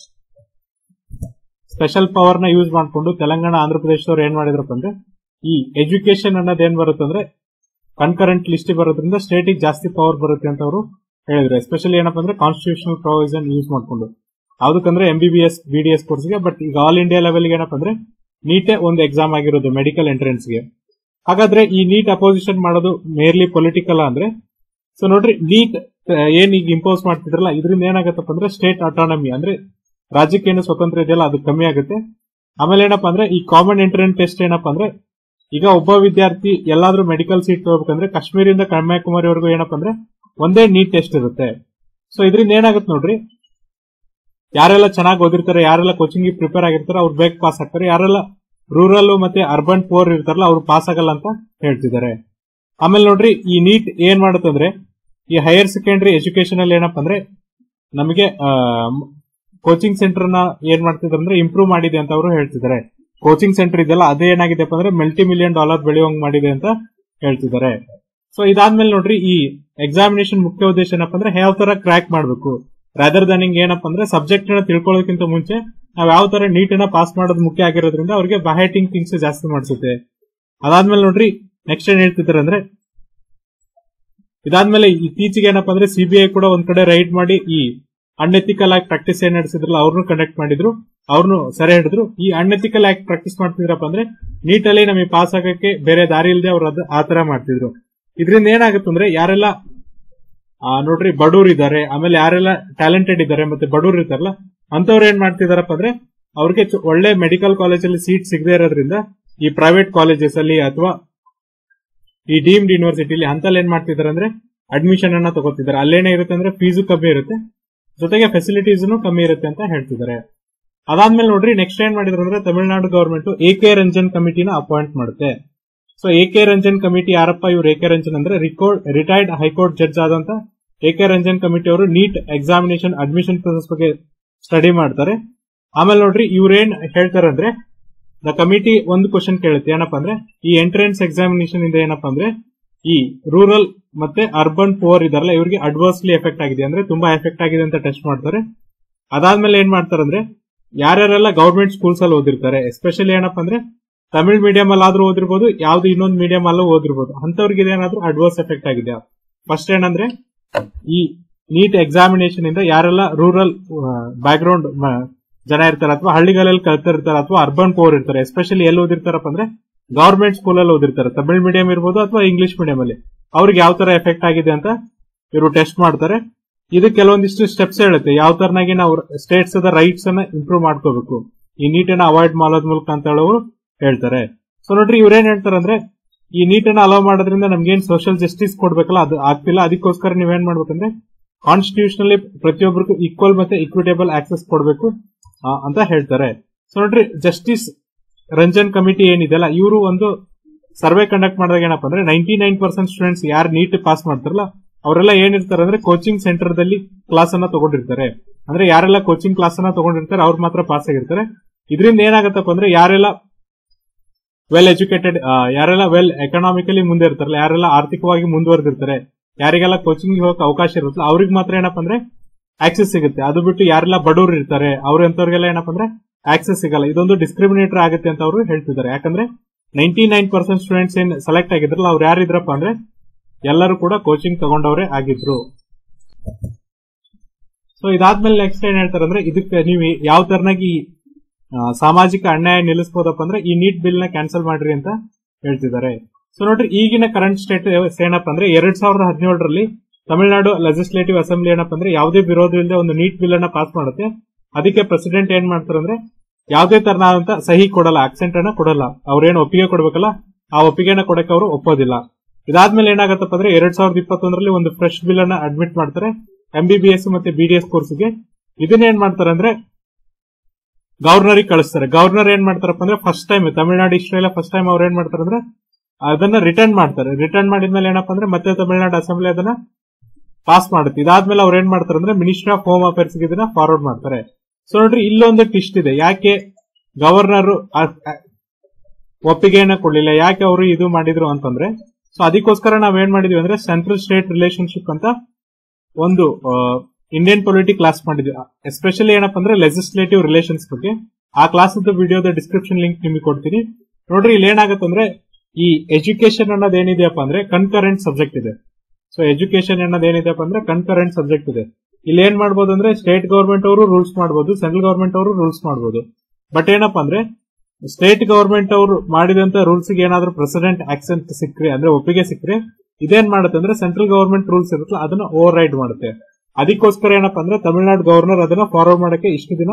ಸ್ಪೆಷಲ್ ಪವರ್ ನ ಯೂಸ್ ಮಾಡ್ಕೊಂಡು ತೆಲಂಗಾಣ ಆಂಧ್ರ ಪ್ರದೇಶದವ್ರು ಏನ್ ಮಾಡಿದ್ರಪ್ಪ ಅಂದ್ರೆ ಈ ಎಜುಕೇಶನ್ ಅನ್ನೋದು ಏನ್ ಬರುತ್ತೆ ಅಂದ್ರೆ ಕನ್ಕರೆಂಟ್ ಲಿಸ್ಟ್ ಬರೋದ್ರಿಂದ ಸ್ಟೇಟಿಗೆ ಜಾಸ್ತಿ ಪವರ್ ಬರುತ್ತೆ ಅಂತ ಅವರು ಹೇಳಿದ್ರು ಎಸ್ಪೆಷಲಿ ಏನಪ್ಪಾ ಅಂದ್ರೆ ಕಾನ್ಸ್ಟಿಟ್ಯೂಷನಲ್ ಪ್ರೊವಿಷನ್ ಯೂಸ್ ಮಾಡ್ಕೊಂಡು ಯಾವ್ದಕ್ಕಂದ್ರೆ M B B S B D S ಕೋರ್ಸ್ಗೆ ಬಟ್ ಈಗ ಆಲ್ ಇಂಡಿಯಾ ಲೆವೆಲ್ ಏನಪ್ಪಾ ಅಂದ್ರೆ ನೀಟೇ ಒಂದು ಎಕ್ಸಾಮ್ ಆಗಿರೋದು ಮೆಡಿಕಲ್ ಎಂಟ್ರೆನ್ಸ್ಗೆ ಹಾಗಾದ್ರೆ ಈ ನೀಟ್ ಅಪೋಸಿಷನ್ ಮಾಡೋದು ಮೇರ್ಲಿ ಪೊಲಿಟಿಕಲ್ ಅಂದ್ರೆ ಸೊ ನೋಡ್ರಿ ನೀಟ್ ಏನ್ ಈಗ ಇಂಪೋಸ್ ಮಾಡ್ತಿದ್ರಲ್ಲ ಇದರಿಂದ ಏನಾಗತ್ತಪ್ಪ ಅಂದ್ರೆ ಸ್ಟೇಟ್ ಅಟಾನಮಿ ಅಂದ್ರೆ ರಾಜ್ಯಕ್ಕೆ ಏನು ಸ್ವತಂತ್ರ ಇದೆಯಲ್ಲ ಅದು ಕಮ್ಮಿ ಆಗುತ್ತೆ ಆಮೇಲೆ ಏನಪ್ಪಾ ಅಂದ್ರೆ ಈ ಕಾಮನ್ ಎಂಟ್ರೆನ್ಸ್ ಟೆಸ್ಟ್ ಏನಪ್ಪಾ ಅಂದ್ರೆ ಈಗ ಒಬ್ಬ ವಿದ್ಯಾರ್ಥಿ ಎಲ್ಲಾದ್ರೂ ಮೆಡಿಕಲ್ ಸೀಟ್ ತಗೋಬೇಕಂದ್ರೆ ಕಾಶ್ಮೀರಿಂದ ಕನ್ಯಾಕುಮಾರಿವರೆಗೂ ಏನಪ್ಪಾ ಅಂದ್ರೆ ಒಂದೇ ನೀಟ್ ಟೆಸ್ಟ್ ಇರುತ್ತೆ ಸೊ ಇದರಿಂದ ಏನಾಗುತ್ತೆ ನೋಡ್ರಿ ಯಾರೆಲ್ಲ ಚೆನ್ನಾಗಿ ಓದಿರ್ತಾರೆ ಯಾರೆಲ್ಲ ಕೋಚಿಂಗ್ ಪ್ರಿಪೇರ್ ಆಗಿರ್ತಾರೆ ಅವ್ರು ಬೇಗ ಪಾಸ್ ಆಗ್ತಾರೆ ಯಾರೆಲ್ಲ ರೂರಲ್ ಮತ್ತೆ ಅರ್ಬನ್ ಪೋರ್ ಇರ್ತಾರಲ್ಲ ಅವ್ರು ಪಾಸ್ ಆಗಲ್ಲ ಅಂತ ಹೇಳ್ತಿದ್ದಾರೆ ಆಮೇಲೆ ನೋಡ್ರಿ ಈ ನೀಟ್ ಏನ್ ಮಾಡುತ್ತಂದ್ರೆ ಈ ಹೈಯರ್ ಸೆಕೆಂಡರಿ ಎಜುಕೇಶನ್ ಅಲ್ಲಿ ಏನಪ್ಪಾ ಅಂದ್ರೆ ನಮಗೆ ಕೋಚಿಂಗ್ ಸೆಂಟರ್ ನ ಏನ್ ಮಾಡ್ತಿದ್ದಾರೆ ಅಂದ್ರೆ ಇಂಪ್ರೂವ್ ಮಾಡಿದೆ ಅಂತ ಅವರು ಹೇಳ್ತಿದ್ದಾರೆ ಕೋಚಿಂಗ್ ಸೆಂಟರ್ ಇದೆಯಲ್ಲ ಅದೇ ಏನಾಗಿದೆಪ್ಪ ಅಂದ್ರೆ ಮಲ್ಟಿ ಮಿಲಿಯನ್ ಡಾಲರ್ ಬೆಳೆಯುವಂಗ್ ಮಾಡಿದೆ ಅಂತ ಹೇಳ್ತಿದ್ದಾರೆ ಸೊ ಇದಾದ್ಮೇಲೆ ನೋಡ್ರಿ ಈ ಎಕ್ಸಾಮಿನೇಷನ್ ಮುಖ್ಯ ಉದ್ದೇಶ ಏನಪ್ಪಾ ಅಂದ್ರೆ ಯಾವ ತರ ಕ್ರ್ಯಾಕ್ ಮಾಡಬೇಕು ರಾದರ್ ದನ್ ಹಿಂಗ್ ಏನಪ್ಪಾ ಅಂದ್ರೆ ಸಬ್ಜೆಕ್ಟ್ ನ ತಿಳ್ಕೊಳ್ಳೋದಕ್ಕಿಂತ ಮುಂಚೆ ನಾವ್ ಯಾವ ತರ ನೀಟ್ ಅನ್ನ ಪಾಸ್ ಮಾಡೋದು ಮುಖ್ಯ ಆಗಿರೋದ್ರಿಂದ ಅವ್ರಿಗೆ ಬಹೈಟಿಂಗ್ ಥಿಂಗ್ಸ್ ಜಾಸ್ತಿ ಮಾಡಿಸುತ್ತೆ ಅದಾದ್ಮೇಲೆ ನೋಡ್ರಿ ನೆಕ್ಸ್ಟ್ ಏನ್ ಹೇಳ್ತಿದ್ದಾರೆ ಅಂದ್ರೆ ಇದಾದ್ಮೇಲೆ ಇತ್ತೀಚೆಗೆ ಏನಪ್ಪಾ ಅಂದ್ರೆ ಸಿಬಿಐ ಕೂಡ ಒಂದ್ ಕಡೆ ರೈಡ್ ಮಾಡಿ ಈ ಅನ್ಎಥಿಕಲ್ ಆಗಿ ಪ್ರಾಕ್ಟೀಸ್ ಏನ್ ನಡೆಸಿದ್ರಲ್ಲ ಅವ್ರನ್ನು ಕಂಡಕ್ಟ್ ಮಾಡಿದ್ರು ಅವ್ರನ್ನು ಸೆರೆ ಹಿಡಿದ್ರು ಈ ಅನ್ಎಥಿಕಲ್ ಆಗಿ ಪ್ರಾಕ್ಟೀಸ್ ಮಾಡ್ತಿದ್ರಪ್ಪ ಅಂದ್ರೆ ನೀಟಲ್ಲಿ ನಮಗೆ ಪಾಸ್ ಆಗಕ್ಕೆ ಬೇರೆ ದಾರಿ ಇಲ್ಲದೆ ಅವ್ರು ಅದು ಆ ತರ ಮಾಡ್ತಿದ್ರು ಇದರಿಂದ ಏನಾಗುತ್ತೆ ಅಂದ್ರೆ ಯಾರೆಲ್ಲ ಆ, ನೋಡ್ರಿ ಬಡವ್ರು ಇದಾರೆ ಆಮೇಲೆ ಯಾರೆಲ್ಲ ಟ್ಯಾಲೆಂಟೆಡ್ ಇದಾರೆ ಮತ್ತೆ ಬಡವ್ರು ಇರ್ತಾರಲ್ಲ ಅಂತವ್ರು ಏನ್ ಮಾಡ್ತಿದಾರಪ್ಪ ಅಂದ್ರೆ ಅವ್ರಿಗೆ ಚು- ಒಳ್ಳೆ ಮೆಡಿಕಲ್ ಕಾಲೇಜಲ್ಲಿ ಸೀಟ್ ಸಿಗದೆ ಇರೋದ್ರಿಂದ ಈ ಪ್ರೈವೇಟ್ ಕಾಲೇಜಸ್ ಅಲ್ಲಿ ಅಥವಾ ಈ ಡೀಮ್ಡ್ ಯೂನಿವರ್ಸಿಟಿಲಿ ಅಂತಲ್ಲಿ ಏನ್ ಮಾಡ್ತಿದಾರೆ ಅಂದ್ರೆ ಅಡ್ಮಿಷನ್ ಅನ್ನ ತಗೋತಿದ್ದಾರೆ ಅಲ್ಲೇನೇ ಇರುತ್ತೆ ಅಂದ್ರೆ ಫೀಸು ಕಮ್ಮಿ ಇರುತ್ತೆ ಜೊತೆಗೆ ಫೆಸಿಲಿಟೀಸ್ ಕಮ್ಮಿ ಇರುತ್ತೆ ಅಂತ ಹೇಳ್ತಿದ್ದಾರೆ ಅದಾದ್ಮೇಲೆ ನೋಡ್ರಿ ನೆಕ್ಸ್ಟ್ ಏನ್ ಮಾಡಿದ್ರು ಅಂದ್ರೆ Tamil Nadu government A K Ranjan ಕಮಿಟಿನ ಅಪಾಯಿಂಟ್ ಮಾಡುತ್ತೆ so A K Ranjan committee ಯಾರಪ್ಪ ಇವ್ರು ಎ ಕೆ ರಂಜನ್ ಅಂದ್ರೆ ರಿಕೋರ್ಡ್ ರಿಟೈರ್ಡ್ ಹೈಕೋರ್ಟ್ ಜಡ್ಜ್ ಆದಂತ ಎ ಕೆ ರಂಜನ್ ಕಮಿಟಿ ಅವರು ನೀಟ್ ಎಕ್ಸಾಮಿನೇಷನ್ ಅಡ್ಮಿಷನ್ ಪ್ರೊಸೆಸ್ ಬಗ್ಗೆ ಸ್ಟಡಿ ಮಾಡ್ತಾರೆ ಆಮೇಲೆ ನೋಡ್ರಿ ಇವ್ರೇನ್ ಹೇಳ್ತಾರೆ ಅಂದ್ರೆ ದ ಕಮಿಟಿ ಒಂದು ಕ್ವಶನ್ ಕೇಳುತ್ತೆ ಏನಪ್ಪಾ ಅಂದ್ರೆ ಈ ಎಂಟ್ರೆನ್ಸ್ ಎಕ್ಸಾಮಿನೇಷನ್ ಇಂದ ಏನಪ್ಪಾ ಅಂದ್ರೆ ಈ ರೂರಲ್ ಮತ್ತೆ ಅರ್ಬನ್ ಪೋರ್ ಇದಾರಲ್ಲ ಇವ್ರಿಗೆ ಅಡ್ವರ್ಸ್ಲಿ ಎಫೆಕ್ಟ್ ಆಗಿದೆ ಅಂದ್ರೆ ತುಂಬಾ ಎಫೆಕ್ಟ್ ಆಗಿದೆ ಅಂತ ಟೆಸ್ಟ್ ಮಾಡ್ತಾರೆ ಅದಾದ್ಮೇಲೆ ಏನ್ ಮಾಡ್ತಾರೆ ಅಂದ್ರೆ ಯಾರ್ಯಾರೆಲ್ಲ ಗೌರ್ಮೆಂಟ್ ಸ್ಕೂಲ್ಸ್ ಅಲ್ಲಿ ಓದಿರ್ತಾರೆ ಎಸ್ಪೆಷಲಿ ಏನಪ್ಪಾ ಅಂದ್ರೆ ತಮಿಳ್ ಮೀಡಿಯಂ ಅಲ್ಲಿ ಆದ್ರೂ ಓದಿರ್ಬೋದು ಯಾವ್ದು ಇನ್ನೊಂದು ಮೀಡಿಯಂ ಅಲ್ಲೂ ಓದಿರ್ಬೋದು ಅಂತವ್ರಿಗೆ ಇದೇನಾದ್ರೂ ಅಡ್ವರ್ಸ್ ಎಫೆಕ್ಟ್ ಆಗಿದೆ ಫಸ್ಟ್ ಏನಂದ್ರೆ ಈ ನೀಟ್ ಎಕ್ಸಾಮಿನೇಷನ್ ಇಂದ ಯಾರೆಲ್ಲ ರೂರಲ್ ಬ್ಯಾಕ್ ಗ್ರೌಂಡ್ ಜನ ಇರ್ತಾರೆ ಅಥವಾ ಹಳ್ಳಿಗಳಲ್ಲಿ ಕಲ್ತಿರ್ತಾರೆ ಅಥವಾ ಅರ್ಬನ್ ಪೋರ್ ಇರ್ತಾರೆ ಎಸ್ಪೆಷಲಿ ಎಲ್ಲಿ ಓದಿರ್ತಾರಪ್ಪ ಅಂದ್ರೆ ಗವರ್ಮೆಂಟ್ ಸ್ಕೂಲ್ ಅಲ್ಲಿ ಓದಿರ್ತಾರೆ ತಮಿಳ್ ಮೀಡಿಯಂ ಇರ್ಬೋದು ಅಥವಾ ಇಂಗ್ಲಿಷ್ ಮೀಡಿಯಂ ಅಲ್ಲಿ ಅವ್ರಿಗೆ ಯಾವ ತರ ಎಫೆಕ್ಟ್ ಆಗಿದೆ ಅಂತ ಇವರು ಟೆಸ್ಟ್ ಮಾಡ್ತಾರೆ ಇದು ಕೆಲವೊಂದಿಷ್ಟು ಸ್ಟೆಪ್ಸ್ ಹೇಳುತ್ತೆ ಯಾವ ತರನಾಗಿ ನಾವು ಸ್ಟೇಟ್ಸ್ ಅದ ರೈಟ್ಸ್ ಅನ್ನ ಇಂಪ್ರೂವ್ ಮಾಡ್ಕೋಬೇಕು ಈ ನೀಟನ್ನ ಅವಾಯ್ಡ್ ಮಾಡೋದ್ ಮೂಲಕ ಅಂತ ಹೇಳೋರು ಹೇಳ್ತಾರೆ ಸೊ ನೋಡ್ರಿ ಇವ್ರೇನ್ ಹೇಳ್ತಾರೆ ಅಂದ್ರೆ ಈ ನೀಟನ್ನ ಅಲೋ ಮಾಡೋದ್ರಿಂದ ನಮ್ಗೇನ್ ಸೋಷಿಯಲ್ ಜಸ್ಟಿಸ್ ಕೊಡ್ಬೇಕಲ್ಲ ಅದು ಆಗ್ತಿಲ್ಲ ಅದಕ್ಕೋಸ್ಕರ ನೀವೇನ್ ಮಾಡ್ಬೇಕಂದ್ರೆ ಕಾನ್ಸ್ಟಿಟ್ಯೂಷನಲ್ಲಿ ಪ್ರತಿಯೊಬ್ಬರಿಗೂ ಈಕ್ವಲ್ ಮತ್ತೆ ಇಕ್ವಿಟೇಬಲ್ ಆಕ್ಸೆಸ್ ಕೊಡಬೇಕು ಅಂತ ಹೇಳ್ತಾರೆ ಸೊ ನೋಡ್ರಿ ಜಸ್ಟಿಸ್ ರಂಜನ್ ಕಮಿಟಿ ಏನಿದೆಯಲ್ಲ ಇವರು ಒಂದು ಸರ್ವೆ ಕಂಡಕ್ಟ್ ಮಾಡಿದಾಗ ಏನಪ್ಪ ಅಂದ್ರೆ ನೈಂಟಿ ನೈನ್ ಪರ್ಸೆಂಟ್ ಸ್ಟೂಡೆಂಟ್ಸ್ ಯಾರು ನೀಟ್ ಪಾಸ್ ಮಾಡ್ತಾರಲ್ಲ ಅವರೆಲ್ಲ ಏನಿರ್ತಾರೆ ಅಂದ್ರೆ ಕೋಚಿಂಗ್ ಸೆಂಟರ್ ದಲ್ಲಿ ಕ್ಲಾಸ್ ಅನ್ನ ತಗೊಂಡಿರ್ತಾರೆ ಅಂದ್ರೆ ಯಾರೆಲ್ಲ ಕೋಚಿಂಗ್ ಕ್ಲಾಸ್ ಅನ್ನ ತಗೊಂಡಿರ್ತಾರೆ ಅವ್ರು ಮಾತ್ರ ಪಾಸ್ ಆಗಿರ್ತಾರೆ ಇದರಿಂದ ಏನಾಗತ್ತಪ್ಪ ಅಂದ್ರೆ ಯಾರೆಲ್ಲ ವೆಲ್ ಎಜುಕೇಟೆಡ್ ಯಾರೆಲ್ಲ ವೆಲ್ ಎಕನಾಮಿಕಲಿ ಮುಂದೆ ಇರ್ತಾರಲ್ಲ ಯಾರೆಲ್ಲ ಆರ್ಥಿಕವಾಗಿ ಮುಂದುವರೆದಿರ್ತಾರೆ ಯಾರಿಗೆಲ್ಲ ಕೋಚಿಂಗ್ ಹೋಗಕ್ಕೆ ಅವಕಾಶ ಇರುತ್ತಲ್ಲ ಅವ್ರಿಗೆ ಮಾತ್ರ ಏನಪ್ಪ ಅಂದ್ರೆ ಆಕ್ಸೆಸ್ ಸಿಗುತ್ತೆ ಅದು ಬಿಟ್ಟು ಯಾರೆಲ್ಲ ಬಡವರು ಇರ್ತಾರೆ ಅವ್ರ ಎಂತವ್ರಿಗೆಲ್ಲ ಏನಪ್ಪ ಅಂದ್ರೆ ಆಕ್ಸೆಸ್ ಸಿಗಲ್ಲ ಇದೊಂದು ಡಿಸ್ಕ್ರಿಮಿನೇಟರ್ ಆಗುತ್ತೆ ಅಂತ ಅವರು ಹೇಳ್ತಿದ್ದಾರೆ ಯಾಕಂದ್ರೆ ನೈಂಟಿ ನೈನ್ ಪರ್ಸೆಂಟ್ ಸ್ಟೂಡೆಂಟ್ಸ್ ಏನ್ ಸೆಲೆಕ್ಟ್ ಆಗಿದ್ರಲ್ಲ ಅವ್ರು ಯಾರಿದ್ರಪ್ಪ ಅಂದ್ರೆ ಎಲ್ಲರೂ ಕೂಡ ಕೋಚಿಂಗ್ ತಗೊಂಡವರೇ ಆಗಿದ್ರು ಸೊ ಇದಾದ್ಮೇಲೆ ನೆಕ್ಸ್ಟ್ ಏನ್ ಹೇಳ್ತಾರೆ ಅಂದ್ರೆ ಇದಕ್ಕೆ ನೀವು ಯಾವ ತರನಾಗಿ ಆ, ಸಾಮಾಜಿಕ ಅನ್ಯಾಯ ನಿಲ್ಲಿಸಬಹುದಪ್ಪ ಅಂದ್ರೆ ಈ ನೀಟ್ ಬಿಲ್ ನ ಕ್ಯಾನ್ಸಲ್ ಮಾಡ್ರಿ ಅಂತ ಹೇಳ್ತಿದ್ದಾರೆ ಸೊ ನೋಡ್ರಿ ಈಗಿನ ಕರೆಂಟ್ ಸ್ಟೇಟ್ ಏನಪ್ಪ ಅಂದ್ರೆ ಎರಡ್ ಸಾವಿರದ ಹದಿನೇಳರಲ್ಲಿ ತಮಿಳುನಾಡು ಲೆಜಿಸ್ಲೇಟಿವ್ ಅಸೆಂಬ್ಲಿ ಏನಪ್ಪ ಅಂದ್ರೆ ಯಾವುದೇ ವಿರೋಧ ಇಲ್ಲದೆ ಒಂದು ನೀಟ್ ಬಿಲ್ ಅನ್ನ ಪಾಸ್ ಮಾಡುತ್ತೆ ಅದಕ್ಕೆ ಪ್ರೆಸಿಡೆಂಟ್ ಏನ್ ಮಾಡ್ತಾರೆ ಅಂದ್ರೆ ಯಾವುದೇ ತರನಾದಂತ ಸಹಿ ಕೊಡಲ್ಲ ಆಕ್ಸೆಂಟ್ ಅನ್ನ ಕೊಡಲ್ಲ ಅವ್ರೇನು ಒಪ್ಪಿಗೆ ಕೊಡ್ಬೇಕಲ್ಲ ಆ ಒಪ್ಪಿಗೆನ ಕೊಡಕ್ಕೆ ಅವರು ಒಪ್ಪೋದಿಲ್ಲ ಇದಾದ್ಮೇಲೆ ಏನಾಗತ್ತಪ್ಪ ಅಂದ್ರೆ ಎರಡ್ ಸಾವಿರದ ಇಪ್ಪತ್ತೊಂದರಲ್ಲಿ ಒಂದು ಫ್ರೆಶ್ ಬಿಲ್ ಅನ್ನ ಅಡ್ಮಿಟ್ ಮಾಡ್ತಾರೆ ಎಂಬಿಬಿಎಸ್ ಮತ್ತೆ ಬಿಡಿಎಸ್ ಕೋರ್ಸ್ಗೆ ಇದನ್ನ ಏನ್ ಮಾಡ್ತಾರೆ ಅಂದ್ರೆ ಗವರ್ನರಿಗೆ ಕಳಿಸ್ತಾರೆ ಗವರ್ನರ್ ಏನ್ ಮಾಡ್ತಾರಪ್ಪ ಅಂದ್ರೆ ಫಸ್ಟ್ ಟೈಮ್ ತಮಿಳುನಾಡು ಇಸ್ರೇಲ್ ಫಸ್ಟ್ ಟೈಮ್ ಅವ್ರು ಏನ್ ಮಾಡ್ತಾರೆ ಅಂದ್ರೆ ಅದನ್ನ ರಿಟರ್ನ್ ಮಾಡ್ತಾರೆ ರಿಟರ್ನ್ ಮಾಡಿದ್ಮೇಲೆ ಏನಪ್ಪ ಅಂದ್ರೆ ಮತ್ತೆ ತಮಿಳುನಾಡು ಅಸೆಂಬ್ಲಿ ಅದನ್ನ ಪಾಸ್ ಮಾಡುತ್ತೆ ಇದಾದ್ಮೇಲೆ ಅವ್ರು ಏನ್ ಮಾಡ್ತಾರೆ ಅಂದ್ರೆ ಮಿನಿಸ್ಟ್ರಿ ಆಫ್ ಹೋಮ್ ಅಫೇರ್ಸ್ ಇದನ್ನ ಫಾರ್ವರ್ಡ್ ಮಾಡ್ತಾರೆ ಸೊ ನೋಡ್ರಿ ಇಲ್ಲೊಂದು ಟಿಸ್ಟ್ ಇದೆ ಯಾಕೆ ಗವರ್ನರ್ ಒಪ್ಪಿಗೆಯನ್ನ ಕೊಡ್ಲಿಲ್ಲ ಯಾಕೆ ಅವರು ಇದು ಮಾಡಿದ್ರು ಅಂತಂದ್ರೆ ಸೊ ಅದಕ್ಕೋಸ್ಕರ ನಾವ್ ಏನ್ ಮಾಡಿದ್ವಿ ಅಂದ್ರೆ ಸೆಂಟ್ರಲ್ ಸ್ಟೇಟ್ ರಿಲೇಶನ್ಶಿಪ್ ಅಂತ ಒಂದು ಇಂಡಿಯನ್ ಪೊಲಿಟಿಕ್ ಕ್ಲಾಸ್ ಮಾಡಿದ್ವಿ ಎಸ್ಪೆಷಲಿ ಏನಪ್ಪ ಅಂದ್ರೆ ಲೆಜಿಸ್ಲೇಟಿವ್ ರಿಲೇಷನ್ಸ್ ಬಗ್ಗೆ ಆ ಕ್ಲಾಸ್ ವಿಡಿಯೋದ ಡಿಸ್ಕ್ರಿಪ್ಷನ್ ಲಿಂಕ್ ನಿಮಗೆ ಕೊಡ್ತೀನಿ ನೋಡ್ರಿ ಇಲ್ಲಿ ಏನಾಗತ್ತಂದ್ರೆ ಈ ಎಜುಕೇಶನ್ ಅನ್ನೋದು ಏನಿದೆಯಪ್ಪ ಅಂದ್ರೆ ಕನ್ಕರೆಂಟ್ ಸಬ್ಜೆಕ್ಟ್ ಇದೆ ಸೊ ಎಜುಕೇಶನ್ ಅನ್ನೋದು ಏನಿದೆಯಪ್ಪ ಅಂದ್ರೆ ಕನ್ಕರೆಂಟ್ ಸಬ್ಜೆಕ್ಟ್ ಇದೆ ಇಲ್ಲಿ ಏನ್ ಮಾಡ್ಬೋದು ಅಂದ್ರೆ ಸ್ಟೇಟ್ ಗವರ್ಮೆಂಟ್ ಅವರು ರೂಲ್ಸ್ ಮಾಡಬಹುದು ಸೆಂಟ್ರಲ್ ಗವರ್ಮೆಂಟ್ ಅವರು ರೂಲ್ಸ್ ಮಾಡಬಹುದು ಬಟ್ ಏನಪ್ಪಾ ಅಂದ್ರೆ ಸ್ಟೇಟ್ ಗವರ್ಮೆಂಟ್ ಅವರು ಮಾಡಿದಂತ ರೂಲ್ಸ್ ಗೆ ಏನಾದ್ರೂ ಪ್ರೆಸಿಡೆಂಟ್ ಆಕ್ಸೆಂಟ್ ಸಿಕ್ಕ್ರೆ ಅಂದ್ರೆ ಒಪ್ಪಿಗೆ ಸಿಕ್ಕರೆ ಇದೇನ್ ಮಾಡುತ್ತೆ ಅಂದ್ರೆ ಸೆಂಟ್ರಲ್ ಗವರ್ಮೆಂಟ್ ರೂಲ್ಸ್ ಇರುತ್ತಲ್ಲ ಅದನ್ನ ಓವರ್ ರೈಡ್ ಮಾಡುತ್ತೆ ಅದಕ್ಕೋಸ್ಕರ ಏನಪ್ಪಾ ಅಂದ್ರೆ ತಮಿಳುನಾಡು ಗವರ್ನರ್ ಅದನ್ನ ಫಾರ್ವರ್ಡ್ ಮಾಡಕ್ಕೆ ಇಷ್ಟು ದಿನ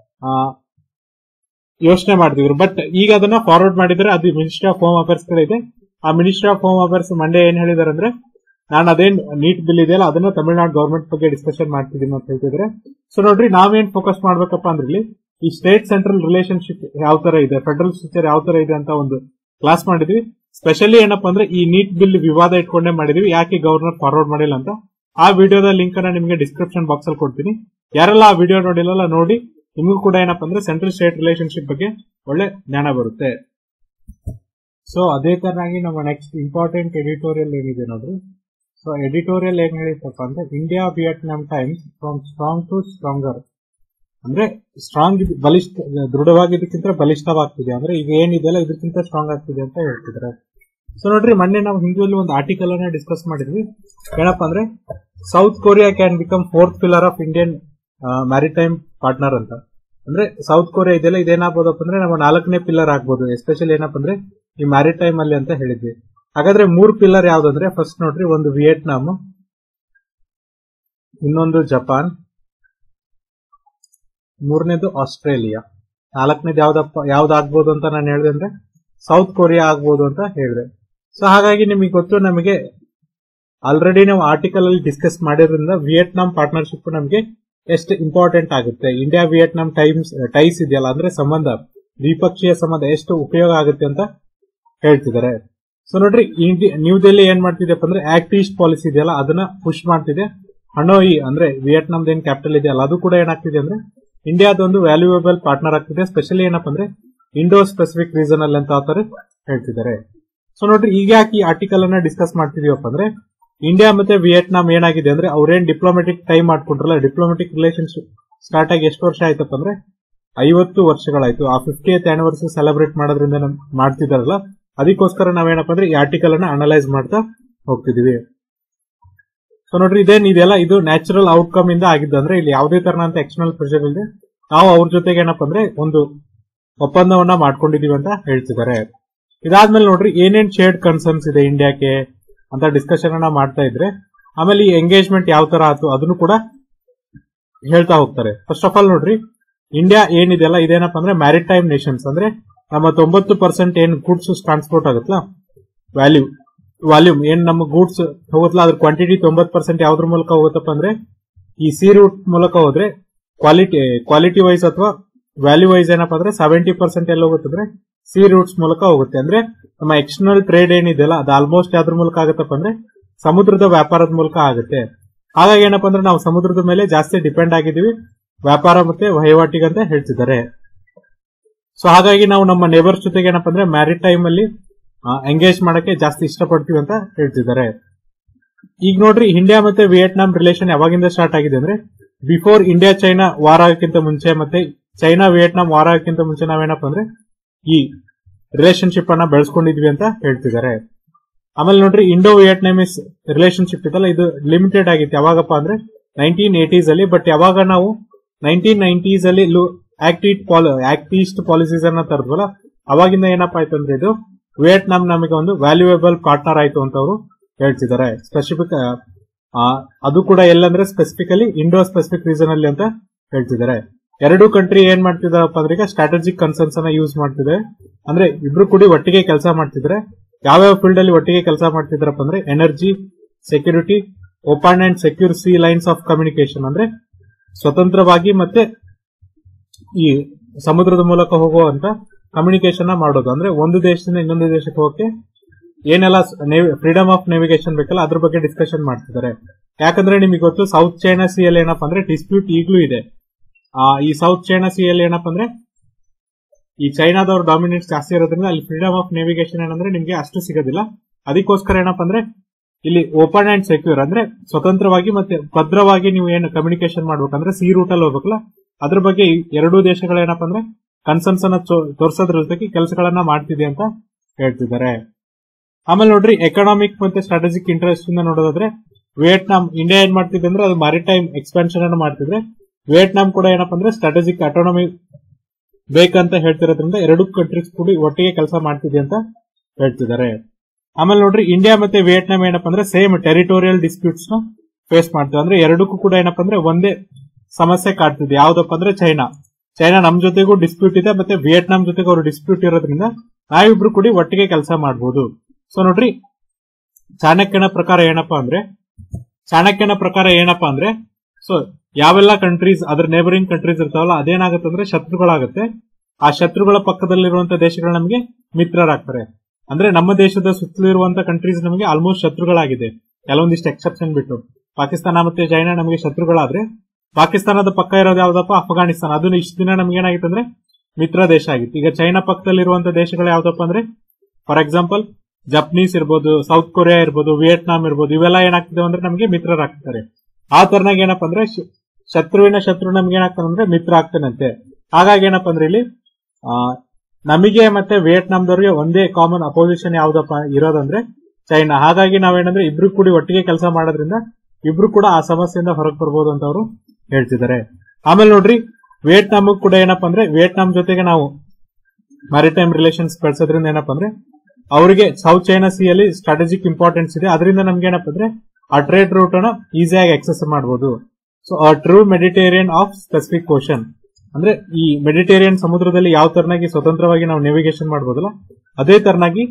ಯೋಚನೆ ಮಾಡ್ತಿದ್ರು ಬಟ್ ಈಗ ಅದನ್ನ ಫಾರ್ವರ್ಡ್ ಮಾಡಿದ್ರೆ ಅದು ಮಿನಿಸ್ಟ್ರಿ ಆಫ್ ಹೋಮ್ ಅಫೇರ್ಸ್ ಕಡೆ ಇದೆ ಆ ministry of home affairs Monday ಏನ್ ಹೇಳಿದಾರೆ ಅಂದ್ರೆ ನಾನು ಅದೇನ್ ನೀಟ್ ಬಿಲ್ ಇದೆಯಲ್ಲ ಅದನ್ನ ತಮಿಳುನಾಡು ಗವರ್ಮೆಂಟ್ ಬಗ್ಗೆ ಡಿಸ್ಕಷನ್ ಮಾಡ್ತಿದ್ದೀನಿ ಅಂತ ಹೇಳ್ತಿದ್ರೆ ಸೊ ನೋಡ್ರಿ ನಾವೇನ್ ಫೋಕಸ್ ಮಾಡ್ಬೇಕಪ್ಪ ಅಂದ್ರೆ ಇಲ್ಲಿ ಈ ಸ್ಟೇಟ್ ಸೆಂಟ್ರಲ್ ರಿಲೇಶನ್ಶಿಪ್ ಯಾವ ತರ ಇದೆ ಫೆಡರಲ್ ಸ್ಟ್ರಕ್ಚರ್ ಯಾವ ತರ ಇದೆ ಅಂತ ಒಂದು ಕ್ಲಾಸ್ ಮಾಡಿದ್ವಿ ಸ್ಪೆಷಲಿ ಏನಪ್ಪಾ ಅಂದ್ರೆ ಈ ನೀಟ್ ಬಿಲ್ ವಿವಾದ ಇಟ್ಕೊಂಡೇ ಮಾಡಿದ್ವಿ ಯಾಕೆ ಗವರ್ನರ್ ಫಾರ್ವರ್ಡ್ ಮಾಡಿಲ್ಲ ಅಂತ ಆ ವಿಡಿಯೋದ ಲಿಂಕ್ ಅನ್ನ ನಿಮಗೆ ಡಿಸ್ಕ್ರಿಪ್ಷನ್ ಬಾಕ್ಸ್ ಅಲ್ಲಿ ಕೊಡ್ತೀನಿ ಯಾರೆಲ್ಲ ಆ ವಿಡಿಯೋ ನೋಡಿಲ್ಲ ನೋಡಿ ನಿಮಗೂ ಕೂಡ ಏನಪ್ಪಾ ಅಂದ್ರೆ ಸೆಂಟ್ರಲ್ ಸ್ಟೇಟ್ ರಿಲೇಶನ್ಶಿಪ್ ಬಗ್ಗೆ ಒಳ್ಳೆ ಜ್ಞಾನ ಬರುತ್ತೆ ಸೊ ಅದೇ ತರನಾಗಿ ನಮ್ಮ ನೆಕ್ಸ್ಟ್ ಇಂಪಾರ್ಟೆಂಟ್ ಎಡಿಟೋರಿಯಲ್ ಏನಿದೆ ನೋಡ್ರಿ ಸೊ ಎಡಿಟೋರಿಯಲ್ ಏನ್ ಹೇಳಿತ್ತಪ್ಪ ಅಂದ್ರೆ India Vietnam times from strong to stronger ಅಂದ್ರೆ ಸ್ಟ್ರಾಂಗ್ ಬಲಿಷ್ಠ ದೃಢವಾಗಿದ್ದಕ್ಕಿಂತ ಬಲಿಷ್ಠವಾಗ್ತಿದೆ ಅಂದ್ರೆ ಈಗ ಏನಿದೆಯಲ್ಲ ಇದಕ್ಕಿಂತ ಸ್ಟ್ರಾಂಗ್ ಆಗ್ತಿದೆ ಅಂತ ಹೇಳ್ತಿದ್ದಾರೆ ಸೊ ನೋಡ್ರಿ ಮೊನ್ನೆ ನಾವು ಹಿಂದಿಯಲ್ಲಿ ಒಂದು ಆರ್ಟಿಕಲ್ ಅನ್ನ ಡಿಸ್ಕಸ್ ಮಾಡಿದ್ವಿ ಏನಪ್ಪಾ ಅಂದ್ರೆ South Korea can become fourth pillar of Indian maritime partner ಅಂತ ಅಂದ್ರೆ ಸೌತ್ ಕೊರಿಯಾ ಇದೆಲ್ಲ ಇದೇನಾಗ್ಬೋದಪ್ಪ ಅಂದ್ರೆ ನಮ್ಮ ನಾಲ್ಕನೇ ಪಿಲ್ಲರ್ ಆಗ್ಬೋದು ಎಸ್ಪೆಷಲಿ ಏನಪ್ಪ ಅಂದ್ರೆ ಈ ಮ್ಯಾರಿಟೈಮ್ ಅಲ್ಲಿ ಅಂತ ಹೇಳಿದ್ವಿ ಹಾಗಾದ್ರೆ ಮೂರ್ ಪಿಲ್ಲರ್ ಯಾವ್ದಂದ್ರೆ ಫಸ್ಟ್ ನೋಡ್ರಿ ಒಂದು ವಿಯೆಟ್ನಾಂ ಇನ್ನೊಂದು ಜಪಾನ್ ಮೂರನೇದು ಆಸ್ಟ್ರೇಲಿಯಾ ನಾಲ್ಕನೇದು ಯಾವ್ದಪ್ಪ ಯಾವ್ದಾಗ್ಬೋದು ಅಂತ ನಾನು ಹೇಳಿದೆ ಅಂದ್ರೆ ಸೌತ್ ಕೊರಿಯಾ ಆಗ್ಬೋದು ಅಂತ ಹೇಳಿದೆ ಸೊ ಹಾಗಾಗಿ ನಿಮಗೆ ಗೊತ್ತು ನಮಗೆ ಆಲ್ರೆಡಿ ನಾವು ಆರ್ಟಿಕಲ್ ಅಲ್ಲಿ ಡಿಸ್ಕಸ್ ಮಾಡಿರೋದ್ರಿಂದ ವಿಯೆಟ್ನಾಂ ಪಾರ್ಟ್ನರ್ಶಿಪ್ ನಮಗೆ ಎಷ್ಟು ಇಂಪಾರ್ಟೆಂಟ್ ಆಗುತ್ತೆ ಇಂಡಿಯಾ ವಿಯೆಟ್ನಾಂ ಟೈಮ್ಸ್ ಟೈಸ್ ಇದೆಯಲ್ಲ ಅಂದ್ರೆ ಸಂಬಂಧ ದ್ವಿಪಕ್ಷೀಯ ಸಂಬಂಧ ಎಷ್ಟು ಉಪಯೋಗ ಆಗುತ್ತೆ ಅಂತ ಹೇಳ್ತಿದ್ದಾರೆ ಸೊ ನೋಡ್ರಿ ಇಂಡಿ- ನ್ಯೂ ದೆಹಲಿ ಏನ್ ಮಾಡ್ತಿದೆಪ್ಪ ಅಂದ್ರೆ ಆಕ್ಟ್ ಈಸ್ಟ್ ಪಾಲಿಸಿ ಇದೆಯಲ್ಲ ಅದನ್ನ ಪುಷ್ ಮಾಡ್ತಿದೆ ಹಣೋಯಿ ಅಂದ್ರೆ ವಿಯೆಟ್ನಾಂದ ಏನ್ ಕ್ಯಾಪಿಟಲ್ ಇದೆಯಲ್ಲ ಅದು ಕೂಡ ಏನಾಗ್ತಿದೆ ಅಂದ್ರೆ ಇಂಡಿಯಾದೊಂದು ವ್ಯಾಲ್ಯೂಯಬಲ್ ಪಾರ್ಟ್ನರ್ ಆಗ್ತಿದೆ ಸ್ಪೆಷಲಿ ಏನಪ್ಪ ಅಂದ್ರೆ ಇಂಡೋ ಸ್ಪೆಸಿಫಿಕ್ ರೀಸನ್ ಅಲ್ಲಿ ಅಂತ ಆತರ ಹೇಳ್ತಿದ್ದಾರೆ ಸೊ ನೋಡ್ರಿ ಈಗ ಯಾಕೆ ಈ ಆರ್ಟಿಕಲ್ ಅನ್ನ ಡಿಸ್ಕಸ್ ಮಾಡ್ತಿದೀವಪ್ಪ ಅಂದ್ರೆ ಇಂಡಿಯಾ ಮತ್ತೆ ವಿಯೆಟ್ನಾಂ ಏನಾಗಿದೆ ಅಂದ್ರೆ ಅವ್ರೇನ್ ಡಿಪ್ಲೊಮೆಟಿಕ್ ಟೈಮ್ ಮಾಡ್ಕೊಂಡ್ರಲ್ಲ ಡಿಪ್ಲೊಮೆಟಿಕ್ ರಿಲೇಶನ್ಶಿಪ್ ಸ್ಟಾರ್ಟ್ ಆಗಿ ಎಷ್ಟು ವರ್ಷ ಆಯ್ತಪ್ಪ ಅಂದ್ರೆ ಐವತ್ತು ವರ್ಷಗಳಾಯ್ತು ಆ ಫಿಫ್ಟಿ ಆನಿವರ್ಸರಿ ಸೆಲೆಬ್ರೇಟ್ ಮಾಡೋದ್ರಿಂದ ನಮ್ ಮಾಡ್ತಿದಾರಲ್ಲ ಅದಕ್ಕೋಸ್ಕರ ನಾವೇನಪ್ಪ ಅಂದ್ರೆ ಈ ಆರ್ಟಿಕಲ್ ಅನ್ನ ಅನಲೈಸ್ ಮಾಡ್ತಾ ಹೋಗ್ತಿದೀವಿ ಸೊ ನೋಡ್ರಿ ಇದೇನ್ ಇದೆಲ್ಲ ಇದು ನ್ಯಾಚುರಲ್ ಔಟ್ಕಮ್ ಇಂದ ಆಗಿದ್ದು ಅಂದ್ರೆ ಇಲ್ಲಿ ಯಾವುದೇ ತರನಂತ ಎಕ್ಸ್ಟರ್ನಲ್ ಪ್ರೆಷರ್ ಇಲ್ಲದೆ ನಾವು ಅವ್ರ ಜೊತೆಗೆ ಏನಪ್ಪ ಅಂದ್ರೆ ಒಂದು ಒಪ್ಪಂದವನ್ನ ಮಾಡ್ಕೊಂಡಿದೀವಿ ಅಂತ ಹೇಳ್ತಿದ್ದಾರೆ ಇದಾದ್ಮೇಲೆ ನೋಡ್ರಿ ಏನೇನ್ ಶೇರ್ಡ್ ಕನ್ಸರ್ನ್ಸ್ ಇದೆ ಇಂಡಿಯಾಕ್ಕೆ ಅಂತ ಡಿಸ್ಕಷನ್ ಅನ್ನ ಮಾಡ್ತಾ ಇದ್ರೆ ಆಮೇಲೆ ಈ ಎಂಗೇಜ್ಮೆಂಟ್ ಯಾವ ತರ ಆಯ್ತು ಅದನ್ನು ಕೂಡ ಹೇಳ್ತಾ ಹೋಗ್ತಾರೆ ಫಸ್ಟ್ ಆಫ್ ಆಲ್ ನೋಡ್ರಿ ಇಂಡಿಯಾ ಏನಿದೆಯಲ್ಲ ಇದೇನಪ್ಪ ಅಂದ್ರೆ ಮ್ಯಾರಿಟೈಮ್ ನೇಷನ್ಸ್ ಅಂದ್ರೆ ನಮ್ಮ ತೊಂಬತ್ತು ಪರ್ಸೆಂಟ್ ಏನ್ ಗುಡ್ಸ್ ಟ್ರಾನ್ಸ್ಪೋರ್ಟ್ ಆಗುತ್ತಲ್ಲ ವ್ಯಾಲ್ಯೂ ವಾಲ್ಯೂಮ್ ಏನ್ ನಮ್ಮ ಗೂಡ್ಸ್ ಹೋಗುತ್ತಲ್ಲ ಅದ್ರ ಕ್ವಾಂಟಿಟಿ ತೊಂಬತ್ ಪರ್ಸೆಂಟ್ ಯಾವ್ದ್ರ ಮೂಲಕ ಹೋಗುತ್ತಪ್ಪ ಅಂದ್ರೆ ಈ ಸಿ ರೂಟ್ ಮೂಲಕ ಹೋದ್ರೆ ಕ್ವಾಲಿಟಿ ಕ್ವಾಲಿಟಿ ವೈಸ್ ಅಥವಾ ವ್ಯಾಲ್ಯೂ ವೈಸ್ ಏನಪ್ಪ ಅಂದ್ರೆ ಸೆವೆಂಟಿ ಪರ್ಸೆಂಟ್ ಎಲ್ಲ ಹೋಗುತ್ತಂದ್ರೆ ಸಿ ರೂಟ್ಸ್ ಮೂಲಕ ಹೋಗುತ್ತೆ ಅಂದ್ರೆ ನಮ್ಮ ಎಕ್ಸ್ಟರ್ನಲ್ ಟ್ರೇಡ್ ಏನಿದೆಯಲ್ಲ ಅದು ಆಲ್ಮೋಸ್ಟ್ ಯಾವ್ದ್ರ ಮೂಲಕ ಆಗುತ್ತಪ್ಪ ಅಂದ್ರೆ ಸಮುದ್ರದ ವ್ಯಾಪಾರದ ಮೂಲಕ ಆಗುತ್ತೆ ಹಾಗಾಗಿ ಏನಪ್ಪಾ ಅಂದ್ರೆ ನಾವು ಸಮುದ್ರದ ಮೇಲೆ ಜಾಸ್ತಿ ಡಿಪೆಂಡ್ ಆಗಿದ್ದೀವಿ ವ್ಯಾಪಾರ ಮತ್ತೆ ವಹಿವಾಟಿಗೆ ಅಂತ ಹೇಳ್ತಿದ್ದಾರೆ ಸೊ ಹಾಗಾಗಿ ನಾವು ನಮ್ಮ ನೇಬರ್ಸ್ ಜೊತೆಗೆ ಏನಪ್ಪಾ ಅಂದ್ರೆ ಮ್ಯಾರಿಡ್ ಟೈಮ್ ಅಲ್ಲಿ ಎಂಗೇಜ್ ಮಾಡಕ್ಕೆ ಜಾಸ್ತಿ ಇಷ್ಟಪಡ್ತೀವಿ ಅಂತ ಹೇಳ್ತಿದ್ದಾರೆ ಈಗ ನೋಡ್ರಿ ಇಂಡಿಯಾ ಮತ್ತೆ ವಿಯೆಟ್ನಾಂ ರಿಲೇಷನ್ ಯಾವಾಗಿಂದ ಸ್ಟಾರ್ಟ್ ಆಗಿದೆ ಅಂದ್ರೆ ಬಿಫೋರ್ ಇಂಡಿಯಾ ಚೈನಾ ವಾರ ಆಗಕ್ಕಿಂತ ಮುಂಚೆ ಮತ್ತೆ ಚೈನಾ ವಿಯೆಟ್ನಾಂ ವಾರ ಆಗಕ್ಕಿಂತ ಮುಂಚೆ ನಾವೇನಪ್ಪ ಅಂದ್ರೆ ಈ ರಿಲೇಶನ್ಶಿಪ್ ಅನ್ನ ಬೆಳೆಸ್ಕೊಂಡಿದ್ವಿ ಅಂತ ಹೇಳ್ತಿದ್ದಾರೆ ಆಮೇಲೆ ನೋಡ್ರಿ ಇಂಡೋ ವಿಯೆಟ್ನಾಮಿಸ್ ರಿಲೇಶನ್ಶಿಪ್ ಇದಲ್ಲ ಇದು ಲಿಮಿಟೆಡ್ ಆಗಿತ್ತು ಯಾವಾಗಪ್ಪ ಅಂದ್ರೆ ನೈನ್ಟೀನ್ ಏಟೀಸ್ ಅಲ್ಲಿ ಬಟ್ ಯಾವಾಗ ನಾವು ನೈನ್ಟೀನ್ ನೈನ್ಟೀಸ್ ಅಲ್ಲಿ ಆಕ್ಟ್ ಆಕ್ಟ್ ಈಸ್ಟ್ ಪಾಲಿಸೀಸ್ ಅನ್ನ ತರದ್ವಲ್ಲ ಅವಾಗಿಂದ ಏನಪ್ಪಾ ಆಯ್ತು ಅಂದ್ರೆ ಇದು ವಿಯೆಟ್ನಾಂ ನಮಗೆ ಒಂದು ವ್ಯಾಲ್ಯೂಯೇಬಲ್ ಪಾರ್ಟ್ನರ್ ಆಯ್ತು ಅಂತ ಅವರು ಹೇಳ್ತಿದ್ದಾರೆ ಸ್ಪೆಸಿಫಿಕ್ ಅದು ಕೂಡ ಎಲ್ಲಂದ್ರೆ ಸ್ಪೆಸಿಫಿಕಲಿ ಇಂಡೋ ಸ್ಪೆಸಿಫಿಕ್ ರೀಸನ್ ಅಲ್ಲಿ ಅಂತ ಹೇಳ್ತಿದ್ದಾರೆ ಎರಡು ಕಂಟ್ರಿ ಏನ್ ಮಾಡ್ತಿದಾರಪ್ಪ ಅಂದ್ರೆ ಈಗ ಸ್ಟ್ರಾಟಜಿಕ್ ಕನ್ಸರ್ನ್ಸ್ ಅನ್ನ ಯೂಸ್ ಮಾಡ್ತಿದೆ ಅಂದ್ರೆ ಇಬ್ರು ಕೂಡಿ ಒಟ್ಟಿಗೆ ಕೆಲಸ ಮಾಡ್ತಿದ್ರೆ ಯಾವ್ಯಾವ ಫೀಲ್ಡ್ ಅಲ್ಲಿ ಒಟ್ಟಿಗೆ ಕೆಲಸ ಮಾಡ್ತಿದ್ರಪ್ಪ ಅಂದ್ರೆ energy security open and secure sea lines of communication ಅಂದ್ರೆ ಸ್ವತಂತ್ರವಾಗಿ ಮತ್ತೆ ಈ ಸಮುದ್ರದ ಮೂಲಕ ಹೋಗುವಂತ ಕಮ್ಯುನಿಕೇಶನ್ ಮಾಡೋದು ಅಂದ್ರೆ ಒಂದು ದೇಶದಿಂದ ಇನ್ನೊಂದು ದೇಶಕ್ಕೆ ಹೋಗಕ್ಕೆ ಏನೆಲ್ಲ ಫ್ರೀಡಮ್ ಆಫ್ ನೇವಿಗೇಷನ್ ಬೇಕಲ್ಲ ಅದ್ರ ಬಗ್ಗೆ ಡಿಸ್ಕಷನ್ ಮಾಡ್ತಿದ್ದಾರೆ ಯಾಕಂದ್ರೆ ನಿಮಗೆ ಗೊತ್ತು ಸೌತ್ ಚೈನಾ ಸಿ ಅಲ್ಲಿ ಏನಪ್ಪಾ ಅಂದ್ರೆ ಡಿಸ್ಪ್ಯೂಟ್ ಈಗಲೂ ಇದೆ ಆ, ಈ ಸೌತ್ ಚೈನಾ ಸಿ ಅಲ್ಲಿ ಏನಪ್ಪಾ ಅಂದ್ರೆ ಈ ಚೈನಾದವ್ರ ಡಾಮಿನೆನ್ಸ್ ಜಾಸ್ತಿ ಇರೋದ್ರಿಂದ ಅಲ್ಲಿ ಫ್ರೀಡಮ್ ಆಫ್ ನೇವಿಗೇಷನ್ ಏನಂದ್ರೆ ನಿಮ್ಗೆ ಅಷ್ಟು ಸಿಗೋದಿಲ್ಲ ಅದಕ್ಕೋಸ್ಕರ ಏನಪ್ಪಾ ಅಂದ್ರೆ ಇಲ್ಲಿ ಓಪನ್ ಅಂಡ್ ಸೆಕ್ಯೂರ್ ಅಂದ್ರೆ ಸ್ವತಂತ್ರವಾಗಿ ಮತ್ತೆ ಭದ್ರವಾಗಿ ನೀವು ಏನು ಕಮ್ಯುನಿಕೇಶನ್ ಮಾಡ್ಬೇಕಂದ್ರೆ ಸಿ ರೂಟ್ ಅಲ್ಲಿ ಹೋಗ್ಬೇಕಲ್ಲ ಅದ್ರ ಬಗ್ಗೆ ಈ ಎರಡೂ ದೇಶಗಳು ಏನಪ್ಪಾ ಅಂದ್ರೆ ಕನ್ಸರ್ನ್ಸ್ ಅನ್ನ ತೋರಿಸೋದ್ರ ಜೊತೆಗೆ ಕೆಲಸಗಳನ್ನ ಮಾಡ್ತಿದೆ ಅಂತ ಹೇಳ್ತಿದ್ದಾರೆ ಆಮೇಲೆ ನೋಡ್ರಿ ಎಕನಾಮಿಕ್ ಮತ್ತೆ ಸ್ಟ್ರಾಟಜಿಕ್ ಇಂಟ್ರೆಸ್ಟ್ ಇಂದ ನೋಡೋದಾದ್ರೆ ವಿಯೆಟ್ನಾಂ ಇಂಡಿಯಾ ಏನ್ ಮಾಡ್ತಿದೆ ಅಂದ್ರೆ ಅದು ಮಾರಿಟೈಮ್ ಎಕ್ಸ್ಪಾನ್ಷನ್ ಅನ್ನು ಮಾಡ್ತಿದ್ರೆ ವಿಯೆಟ್ನಾಂ ಕೂಡ ಏನಪ್ಪಾ ಅಂದ್ರೆ ಸ್ಟ್ರಾಟಜಿಕ್ ಅಟೋನಮಿ ಬೇಕಂತ ಹೇಳ್ತಿರೋದ್ರಿಂದ ಎರಡು ಕಂಟ್ರೀಸ್ ಕೂಡಿ ಒಟ್ಟಿಗೆ ಕೆಲಸ ಮಾಡ್ತಿದೆ ಅಂತ ಹೇಳ್ತಿದ್ದಾರೆ ಆಮೇಲೆ ನೋಡ್ರಿ ಇಂಡಿಯಾ ಮತ್ತೆ ವಿಯೆಟ್ನಾಂ ಏನಪ್ಪಾ ಅಂದ್ರೆ ಸೇಮ್ ಟೆರಿಟೋರಿಯಲ್ ಡಿಸ್ಪ್ಯೂಟ್ಸ್ ನ ಫೇಸ್ ಮಾಡ್ತೀವಿ ಅಂದ್ರೆ ಎರಡಕ್ಕೂ ಕೂಡ ಏನಪ್ಪಾ ಅಂದ್ರೆ ಒಂದೇ ಸಮಸ್ಯೆ ಕಾಡ್ತಿದೆ ಯಾವ್ದಪ್ಪ ಅಂದ್ರೆ ಚೈನಾ ಚೈನಾ ನಮ್ ಜೊತೆಗೂ ಡಿಸ್ಪ್ಯೂಟ್ ಇದೆ ಮತ್ತೆ ವಿಯೆಟ್ನಾಂ ಜೊತೆಗೂ ಅವರು ಡಿಸ್ಪ್ಯೂಟ್ ಇರೋದ್ರಿಂದ ನಾವಿಬ್ರು ಕೂಡಿ ಒಟ್ಟಿಗೆ ಕೆಲಸ ಮಾಡಬಹುದು ಸೊ ನೋಡ್ರಿ ಚಾಣಕ್ಯನ ಪ್ರಕಾರ ಏನಪ್ಪಾ ಅಂದ್ರೆ ಚಾಣಕ್ಯನ ಪ್ರಕಾರ ಏನಪ್ಪಾ ಅಂದ್ರೆ ಸೊ ಯಾವೆಲ್ಲ ಕಂಟ್ರೀಸ್ ಅದ್ರ ನೇಬರಿಂಗ್ ಕಂಟ್ರೀಸ್ ಇರ್ತಾವಲ್ಲ ಅದೇನಾಗುತ್ತೆ ಅಂದ್ರೆ ಶತ್ರುಗಳಾಗುತ್ತೆ ಆ ಶತ್ರುಗಳ ಪಕ್ಕದಲ್ಲಿರುವಂತ ದೇಶಗಳು ನಮಗೆ ಮಿತ್ರರಾಗ್ತಾರೆ ಅಂದ್ರೆ ನಮ್ಮ ದೇಶದ ಸುತ್ತಲೂ ಇರುವಂತ ಕಂಟ್ರೀಸ್ ನಮಗೆ ಆಲ್ಮೋಸ್ಟ್ ಶತ್ರುಗಳಾಗಿದೆ ಕೆಲವೊಂದಿಷ್ಟು ಎಕ್ಸೆಪ್ಷನ್ ಬಿಟ್ಟು ಪಾಕಿಸ್ತಾನ ಮತ್ತೆ ಚೈನಾ ನಮಗೆ ಶತ್ರುಗಳಾದ್ರೆ ಪಾಕಿಸ್ತಾನದ ಪಕ್ಕ ಇರೋದು ಯಾವ್ದಪ್ಪ ಅಫ್ಘಾನಿಸ್ತಾನ ಅದನ್ನ ಇಷ್ಟು ದಿನ ನಮ್ಗೆ ಏನಾಗಿತ್ತು ಅಂದ್ರೆ ಮಿತ್ರ ದೇಶ ಆಗಿತ್ತು ಈಗ ಚೈನಾ ಪಕ್ಕದಲ್ಲಿರುವಂತ ದೇಶಗಳು ಯಾವ್ದಪ್ಪ ಅಂದ್ರೆ ಫಾರ್ ಎಕ್ಸಾಂಪಲ್ ಜಪನೀಸ್ ಇರ್ಬೋದು ಸೌತ್ ಕೊರಿಯಾ ಇರ್ಬೋದು ವಿಯೆಟ್ನಾಂ ಇರ್ಬೋದು ಇವೆಲ್ಲ ಏನಾಗ್ತಿದೆ ಅಂದ್ರೆ ನಮಗೆ ಮಿತ್ರರಾಗ್ತಾರೆ ಆ ತರನಾಗ ಏನಪ್ಪಾ ಅಂದ್ರೆ ಶ- ಶತ್ರುವಿನ ಶತ್ರು ನಮ್ಗೆ ಏನಾಗ್ತಾನೆ ಅಂದ್ರೆ ಮಿತ್ರ ಆಗ್ತಾನಂತೆ ಹಾಗಾಗಿ ಏನಪ್ಪಾ ಅಂದ್ರೆ ಇಲ್ಲಿ ಆ, ನಮಗೆ ಮತ್ತೆ ವಿಯೆಟ್ನಾಂದವ್ರಿಗೆ ಒಂದೇ ಕಾಮನ್ ಅಪೋಸಿಷನ್ ಯಾವ್ದಪ್ಪ ಇರೋದಂದ್ರೆ ಚೈನಾ ಹಾಗಾಗಿ ನಾವೇನಂದ್ರೆ ಇಬ್ರು ಕೂಡಿ ಒಟ್ಟಿಗೆ ಕೆಲಸ ಮಾಡೋದ್ರಿಂದ ಇಬ್ರು ಕೂಡ ಆ ಸಮಸ್ಯೆಯಿಂದ ಹೊರಗೆ ಬರ್ಬೋದು ಅಂತ ಅವರು ಹೇಳ್ತಿದ್ದಾರೆ ಆಮೇಲೆ ನೋಡ್ರಿ ವಿಯೆಟ್ನಾಂ ಕೂಡ ಏನಪ್ಪಾ ಅಂದ್ರೆ ವಿಯೆಟ್ನಾಂ ಜೊತೆಗೆ ನಾವು ಮ್ಯಾರಿಟೈಮ್ ರಿಲೇಷನ್ಸ್ ಬೆಳೆಸೋದ್ರಿಂದ ಏನಪ್ಪಾ ಅಂದ್ರೆ ಅವರಿಗೆ ಸೌತ್ ಚೈನಾ ಸಿ ಅಲ್ಲಿ ಸ್ಟ್ರಾಟಜಿಕ್ ಇಂಪಾರ್ಟೆನ್ಸ್ ಇದೆ ಅದರಿಂದ ನಮ್ಗೆ ಏನಪ್ಪಾ ಅಂದ್ರೆ ಆ ಟ್ರೇಡ್ ರೂಟ್ ಅನ್ನ ಈಸಿಯಾಗಿ ಆಕ್ಸೆಸ್ ಮಾಡಬಹುದು ಸೊ ಆ true Mediterranean of specific ocean ಅಂದ್ರೆ ಈ ಮೆಡಿಟೇರಿಯನ್ ಸಮುದ್ರದಲ್ಲಿ ಯಾವ ತರನಾಗಿ ಸ್ವತಂತ್ರವಾಗಿ ನಾವು ನೇವಿಗೇಷನ್ ಮಾಡಬಹುದಲ್ಲ ಅದೇ ತರನಾಗಿ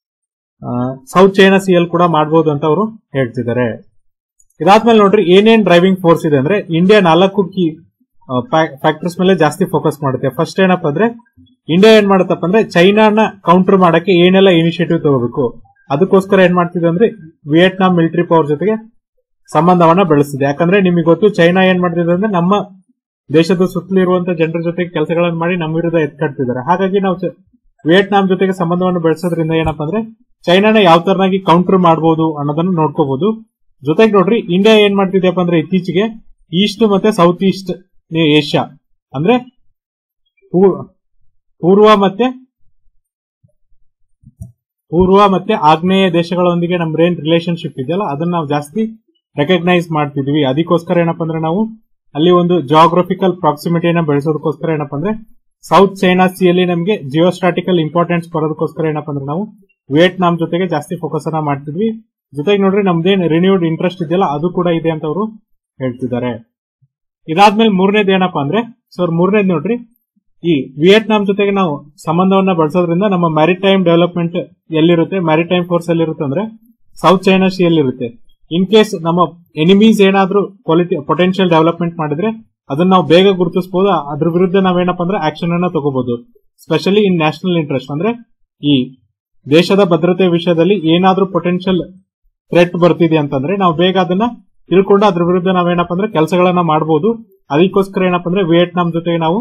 ಸೌತ್ ಚೈನಾ ಸಿ ಅಲ್ಲಿ ಕೂಡ ಮಾಡಬಹುದು ಅಂತ ಅವರು ಹೇಳ್ತಿದ್ದಾರೆ ಇದಾದ್ಮೇಲೆ ನೋಡ್ರಿ ಏನೇನ್ ಡ್ರೈವಿಂಗ್ ಫೋರ್ಸ್ ಇದೆ ಅಂದ್ರೆ ಇಂಡಿಯಾ ನಾಲ್ಕು ಕೀ ಫ್ಯಾಕ್ಟರ್ಸ್ ಮೇಲೆ ಜಾಸ್ತಿ ಫೋಕಸ್ ಮಾಡುತ್ತೆ ಫಸ್ಟ್ ಏನಪ್ಪಾ ಅಂದ್ರೆ ಇಂಡಿಯಾ ಏನ್ ಮಾಡುತ್ತಪ್ಪ ಅಂದ್ರೆ ಚೈನಾನ ಕೌಂಟರ್ ಮಾಡಕ್ಕೆ ಏನೆಲ್ಲ ಇನಿಷಿಯೇಟಿವ್ ತಗೋಬೇಕು ಅದಕ್ಕೋಸ್ಕರ ಏನ್ ಮಾಡ್ತಿದೆ ಅಂದ್ರೆ ವಿಯೆಟ್ನಾಂ ಮಿಲಿಟರಿ ಪವರ್ ಜೊತೆಗೆ ಸಂಬಂಧವನ್ನ ಬೆಳೆಸಿದೆ ಯಾಕಂದ್ರೆ ನಿಮಗೆ ಗೊತ್ತು ಚೈನಾ ಏನ್ ಮಾಡ್ತಿದೆ ಅಂದ್ರೆ ನಮ್ಮ ದೇಶದ ಸುತ್ತಲೂ ಇರುವಂತ ಜನರ ಜೊತೆಗೆ ಕೆಲಸಗಳನ್ನು ಮಾಡಿ ನಮ್ಮ ವಿರುದ್ಧ ಎತ್ಕಟ್ತಿದ್ದಾರೆ ಹಾಗಾಗಿ ನಾವು ಚ- ವಿಯೆಟ್ನಾಂ ಜೊತೆಗೆ ಸಂಬಂಧವನ್ನು ಬೆಳೆಸೋದ್ರಿಂದ ಏನಪ್ಪಾ ಅಂದ್ರೆ ಚೈನಾನ ಯಾವ ತರನಾಗಿ ಕೌಂಟರ್ ಮಾಡಬಹುದು ಅನ್ನೋದನ್ನ ನೋಡ್ಕೋಬಹುದು ಜೊತೆಗೆ ನೋಡ್ರಿ ಇಂಡಿಯಾ ಏನ್ ಮಾಡ್ತಿದ್ಯಪ್ಪ ಅಂದ್ರೆ ಇತ್ತೀಚೆಗೆ ಈಸ್ಟ್ ಮತ್ತೆ ಸೌತ್ ಈಸ್ಟ್ ಏಷ್ಯಾ ಅಂದ್ರೆ ಪೂ- ಪೂರ್ವ ಮತ್ತೆ ಪೂರ್ವ ಮತ್ತೆ ಆಗ್ನೇಯ ದೇಶಗಳೊಂದಿಗೆ ನಮ್ದು ಏನ್ ರಿಲೇಶನ್ಶಿಪ್ ಇದೆಯಲ್ಲ ಅದನ್ನ ನಾವು ಜಾಸ್ತಿ ರೆಕಗ್ನೈಸ್ ಮಾಡ್ತಿದ್ವಿ ಅದಕ್ಕೋಸ್ಕರ ಏನಪ್ಪಾ ಅಂದ್ರೆ ನಾವು ಅಲ್ಲಿ ಒಂದು ಜಾಗ್ರಫಿಕಲ್ ಪ್ರಾಕ್ಸಿಮಿಟಿಯನ್ನ ಬೆಳೆಸೋದಕ್ಕೋಸ್ಕರ ಏನಪ್ಪಾ ಅಂದ್ರೆ ಸೌತ್ ಚೈನಾ ಸಿ ಅಲ್ಲಿ ನಮಗೆ ಜಿಯೋಸ್ಟಾಟಿಕಲ್ ಇಂಪಾರ್ಟೆನ್ಸ್ ಬರೋದಕ್ಕೋಸ್ಕರ ಏನಪ್ಪಾ ಅಂದ್ರೆ ನಾವು ವಿಯೆಟ್ನಾಂ ಜೊತೆಗೆ ಜಾಸ್ತಿ ಫೋಕಸ್ ಅನ್ನ ಮಾಡ್ತಿದ್ವಿ ಜೊತೆಗೆ ನೋಡ್ರಿ ನಮ್ದೇನ್ ರಿನ್ಯೂಡ್ ಇಂಟ್ರೆಸ್ಟ್ ಇದೆಯಲ್ಲ ಅದು ಕೂಡ ಇದೆ ಅಂತ ಅವರು ಹೇಳ್ತಿದ್ದಾರೆ ಇದಾದ್ಮೇಲೆ ಮೂರನೇದು ಏನಪ್ಪಾ ಅಂದ್ರೆ ಸರ್ ಮೂರನೇದು ನೋಡ್ರಿ ಈ ವಿಯೆಟ್ನಾಂ ಜೊತೆಗೆ ನಾವು ಸಂಬಂಧವನ್ನ ಬಳಸೋದ್ರಿಂದ ನಮ್ಮ ಮ್ಯಾರಿಟೈಮ್ ಡೆವಲಪ್ಮೆಂಟ್ ಎಲ್ಲಿರುತ್ತೆ ಮ್ಯಾರಿಟೈಮ್ ಫೋರ್ಸ್ ಎಲ್ಲಿರುತ್ತೆ ಅಂದ್ರೆ ಸೌತ್ ಚೈನಾ ಸಿ ಎಲ್ಲಿರುತ್ತೆ ಇನ್ ಕೇಸ್ ನಮ್ಮ ಎನಿಮೀಸ್ ಏನಾದ್ರೂ ಕ್ವಾಲಿಟಿ ಪೊಟೆನ್ಶಿಯಲ್ ಡೆವಲಪ್ಮೆಂಟ್ ಮಾಡಿದ್ರೆ ಅದನ್ನ ನಾವು ಬೇಗ ಗುರುತಿಸಬಹುದು ಅದ್ರ ವಿರುದ್ಧ ನಾವೇನಪ್ಪ ಅಂದ್ರೆ ಆಕ್ಷನ್ ಅನ್ನ ತಗೋಬಹುದು ಸ್ಪೆಷಲಿ ಇನ್ ನ್ಯಾಷನಲ್ ಇಂಟ್ರೆಸ್ಟ್ ಅಂದ್ರೆ ಈ ದೇಶದ ಭದ್ರತೆ ವಿಷಯದಲ್ಲಿ ಏನಾದ್ರೂ ಪೊಟೆನ್ಶಿಯಲ್ ಥ್ರೆಟ್ ಬರ್ತಿದೆ ಅಂತಂದ್ರೆ ನಾವು ಬೇಗ ಅದನ್ನ ತಿಳ್ಕೊಂಡು ಅದ್ರ ವಿರುದ್ಧ ನಾವೇನಪ್ಪ ಅಂದ್ರೆ ಕೆಲಸಗಳನ್ನ ಮಾಡಬಹುದು ಅದಕ್ಕೋಸ್ಕರ ಏನಪ್ಪ ಅಂದ್ರೆ ವಿಯೆಟ್ನಾಂ ಜೊತೆಗೆ ನಾವು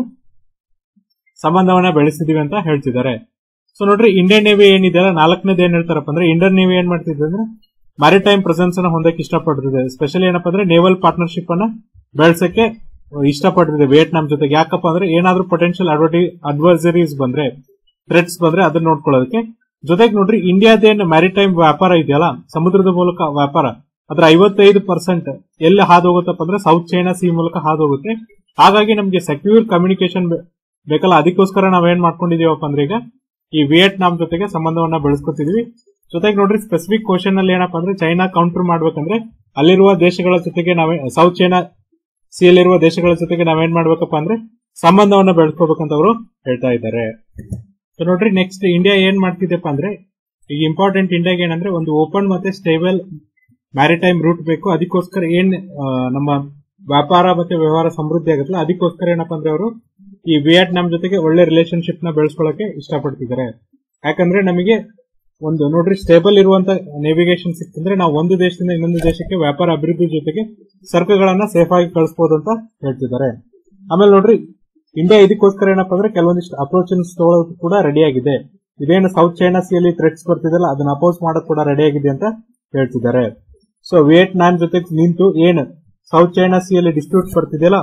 ಸಂಬಂಧವನ್ನ ಬೆಳೆಸಿದೀವಿ ಅಂತ ಹೇಳ್ತಿದ್ದಾರೆ ಸೊ ನೋಡ್ರಿ ಇಂಡಿಯನ್ ನೇವಿ ಏನಿದೆಯಲ್ಲ ನಾಲ್ಕನೇದು ಏನ್ ಹೇಳ್ತಾರಪ್ಪ ಅಂದ್ರೆ ಇಂಡಿಯನ್ ನೇವಿ ಏನ್ ಮಾಡ್ತಿದೆ ಅಂದ್ರೆ ಮ್ಯಾರಿಟೈಮ್ ಪ್ರೆಸೆನ್ಸ್ ಅನ್ನ ಹೊಂದಕ್ಕೆ ಇಷ್ಟಪಡ್ತಿದೆ ಸ್ಪೆಷಲಿ ಏನಪ್ಪ ಅಂದ್ರೆ ನೇವಲ್ ಪಾರ್ಟ್ನರ್ಶಿಪ್ ಅನ್ನ ಬೆಳೆಸಕ್ಕೆ ಇಷ್ಟಪಡ್ತಿದೆ ವಿಯೆಟ್ನಾಂ ಜೊತೆಗೆ ಯಾಕಪ್ಪ ಅಂದ್ರೆ ಏನಾದ್ರೂ ಪೊಟೆನ್ಶಿಯಲ್ ಅಡ್ವರ್ಟಿ ಅಡ್ವೈಸರೀಸ್ ಬಂದ್ರೆ ಥ್ರೆಟ್ಸ್ ಬಂದ್ರೆ ಅದನ್ನ ನೋಡ್ಕೊಳ್ಳೋದಕ್ಕೆ ಜೊತೆಗೆ ನೋಡ್ರಿ ಇಂಡಿಯಾದೇನು ಮ್ಯಾರಿಟೈಮ್ ವ್ಯಾಪಾರ ಇದೆಯಲ್ಲ ಸಮುದ್ರದ ಮೂಲಕ ವ್ಯಾಪಾರ ಅದ್ರ ಐವತ್ತೈದು ಪರ್ಸೆಂಟ್ ಎಲ್ಲಿ ಹಾದು ಹೋಗುತ್ತಪ್ಪ ಅಂದ್ರೆ ಸೌತ್ ಚೈನಾ ಸಿ ಮೂಲಕ ಹಾದು ಹೋಗುತ್ತೆ ಹಾಗಾಗಿ ನಮ್ಗೆ ಸೆಕ್ಯೂರ್ ಕಮ್ಯುನಿಕೇಶನ್ ಬೇಕಲ್ಲ ಅದಕ್ಕೋಸ್ಕರ ನಾವೇನ್ ಮಾಡ್ಕೊಂಡಿದೀವಪ್ಪ ಅಂದ್ರೆ ಈಗ ಈ ವಿಯೆಟ್ನಾಂ ಜೊತೆಗೆ ಸಂಬಂಧವನ್ನ ಬೆಳೆಸ್ಕೊತಿದ್ವಿ ಜೊತೆಗೆ ನೋಡ್ರಿ ಸ್ಪೆಸಿಫಿಕ್ ಕ್ವಶನ್ ಅಲ್ಲಿ ಏನಪ್ಪಾ ಅಂದ್ರೆ ಚೈನಾ ಕೌಂಟರ್ ಮಾಡ್ಬೇಕಂದ್ರೆ ಅಲ್ಲಿರುವ ದೇಶಗಳ ಜೊತೆಗೆ ನಾವೇ ಸೌತ್ ಚೈನಾ ಸಿ ಅಲ್ಲಿರುವ ದೇಶಗಳ ಜೊತೆಗೆ ನಾವೇನ್ ಮಾಡ್ಬೇಕಪ್ಪ ಅಂದ್ರೆ ಸಂಬಂಧವನ್ನ ಬೆಳೆಸ್ಕೋಬೇಕಂತ ಅವರು ಹೇಳ್ತಾ ಇದ್ದಾರೆ ಸೊ ನೋಡ್ರಿ ನೆಕ್ಸ್ಟ್ ಇಂಡಿಯಾ ಏನ್ ಮಾಡ್ತಿದೆಪ್ಪ ಅಂದ್ರೆ ಈಗ ಇಂಪಾರ್ಟೆಂಟ್ ಇಂಡಿಯಾಗೆ ಏನಂದ್ರೆ ಒಂದು ಓಪನ್ ಮತ್ತೆ ಸ್ಟೇಬಲ್ ಮ್ಯಾರಿಟೈಮ್ ರೂಟ್ ಬೇಕು ಅದಕ್ಕೋಸ್ಕರ ಏನ್ ಆ, ನಮ್ಮ ವ್ಯಾಪಾರ ಮತ್ತೆ ವ್ಯವಹಾರ ಸಮೃದ್ಧಿ ಆಗುತ್ತಲ್ಲ ಅದಕ್ಕೋಸ್ಕರ ಏನಪ್ಪಾ ಅಂದ್ರೆ ಅವರು ಈ ವಿಯೆಟ್ನಾಂ ಜೊತೆಗೆ ಒಳ್ಳೆ ರಿಲೇಶನ್ಶಿಪ್ ನ ಬೆಳೆಸ್ಕೊಳ್ಳಕ್ಕೆ ಇಷ್ಟಪಡ್ತಿದ್ದಾರೆ ಯಾಕಂದ್ರೆ ನಮಗೆ ಒಂದು ನೋಡ್ರಿ ಸ್ಟೇಬಲ್ ಇರುವಂತ ನೇವಿಗೇಷನ್ ಸಿಕ್ತಂದ್ರೆ ನಾವು ಒಂದು ದೇಶದಿಂದ ಇನ್ನೊಂದು ದೇಶಕ್ಕೆ ವ್ಯಾಪಾರ ಅಭಿವೃದ್ಧಿ ಜೊತೆಗೆ ಸರಕುಗಳನ್ನ ಸೇಫ್ ಆಗಿ ಕಳಿಸಬಹುದು ಅಂತ ಹೇಳ್ತಿದ್ದಾರೆ ಆಮೇಲೆ ನೋಡ್ರಿ ಇಂಡಿಯಾ ಇದಕ್ಕೋಸ್ಕರ ಏನಪ್ಪಾ ಅಂದ್ರೆ ಕೆಲವೊಂದಿಷ್ಟು ಅಪ್ರೋಚನ್ಸ್ ತಗೊಳ್ಳೋದು ಕೂಡ ರೆಡಿ ಆಗಿದೆ ಇದೇನು ಸೌತ್ ಚೈನಾ ಸಿಯಲ್ಲಿ ಥ್ರೆಟ್ಸ್ ಬರ್ತಿದೆಯಲ್ಲ ಅದನ್ನ ಅಪೋಸ್ ಮಾಡೋದು ಕೂಡ ರೆಡಿ ಆಗಿದೆ ಅಂತ ಹೇಳ್ತಿದ್ದಾರೆ ಸೊ ವಿಯೆಟ್ನಾಂ ಜೊತೆ ನಿಂತು ಏನು ಸೌತ್ ಚೈನಾ ಸಿಯಲ್ಲಿ ಡಿಸ್ಪ್ಯೂಟ್ಸ್ ಬರ್ತಿದೆಯಲ್ಲ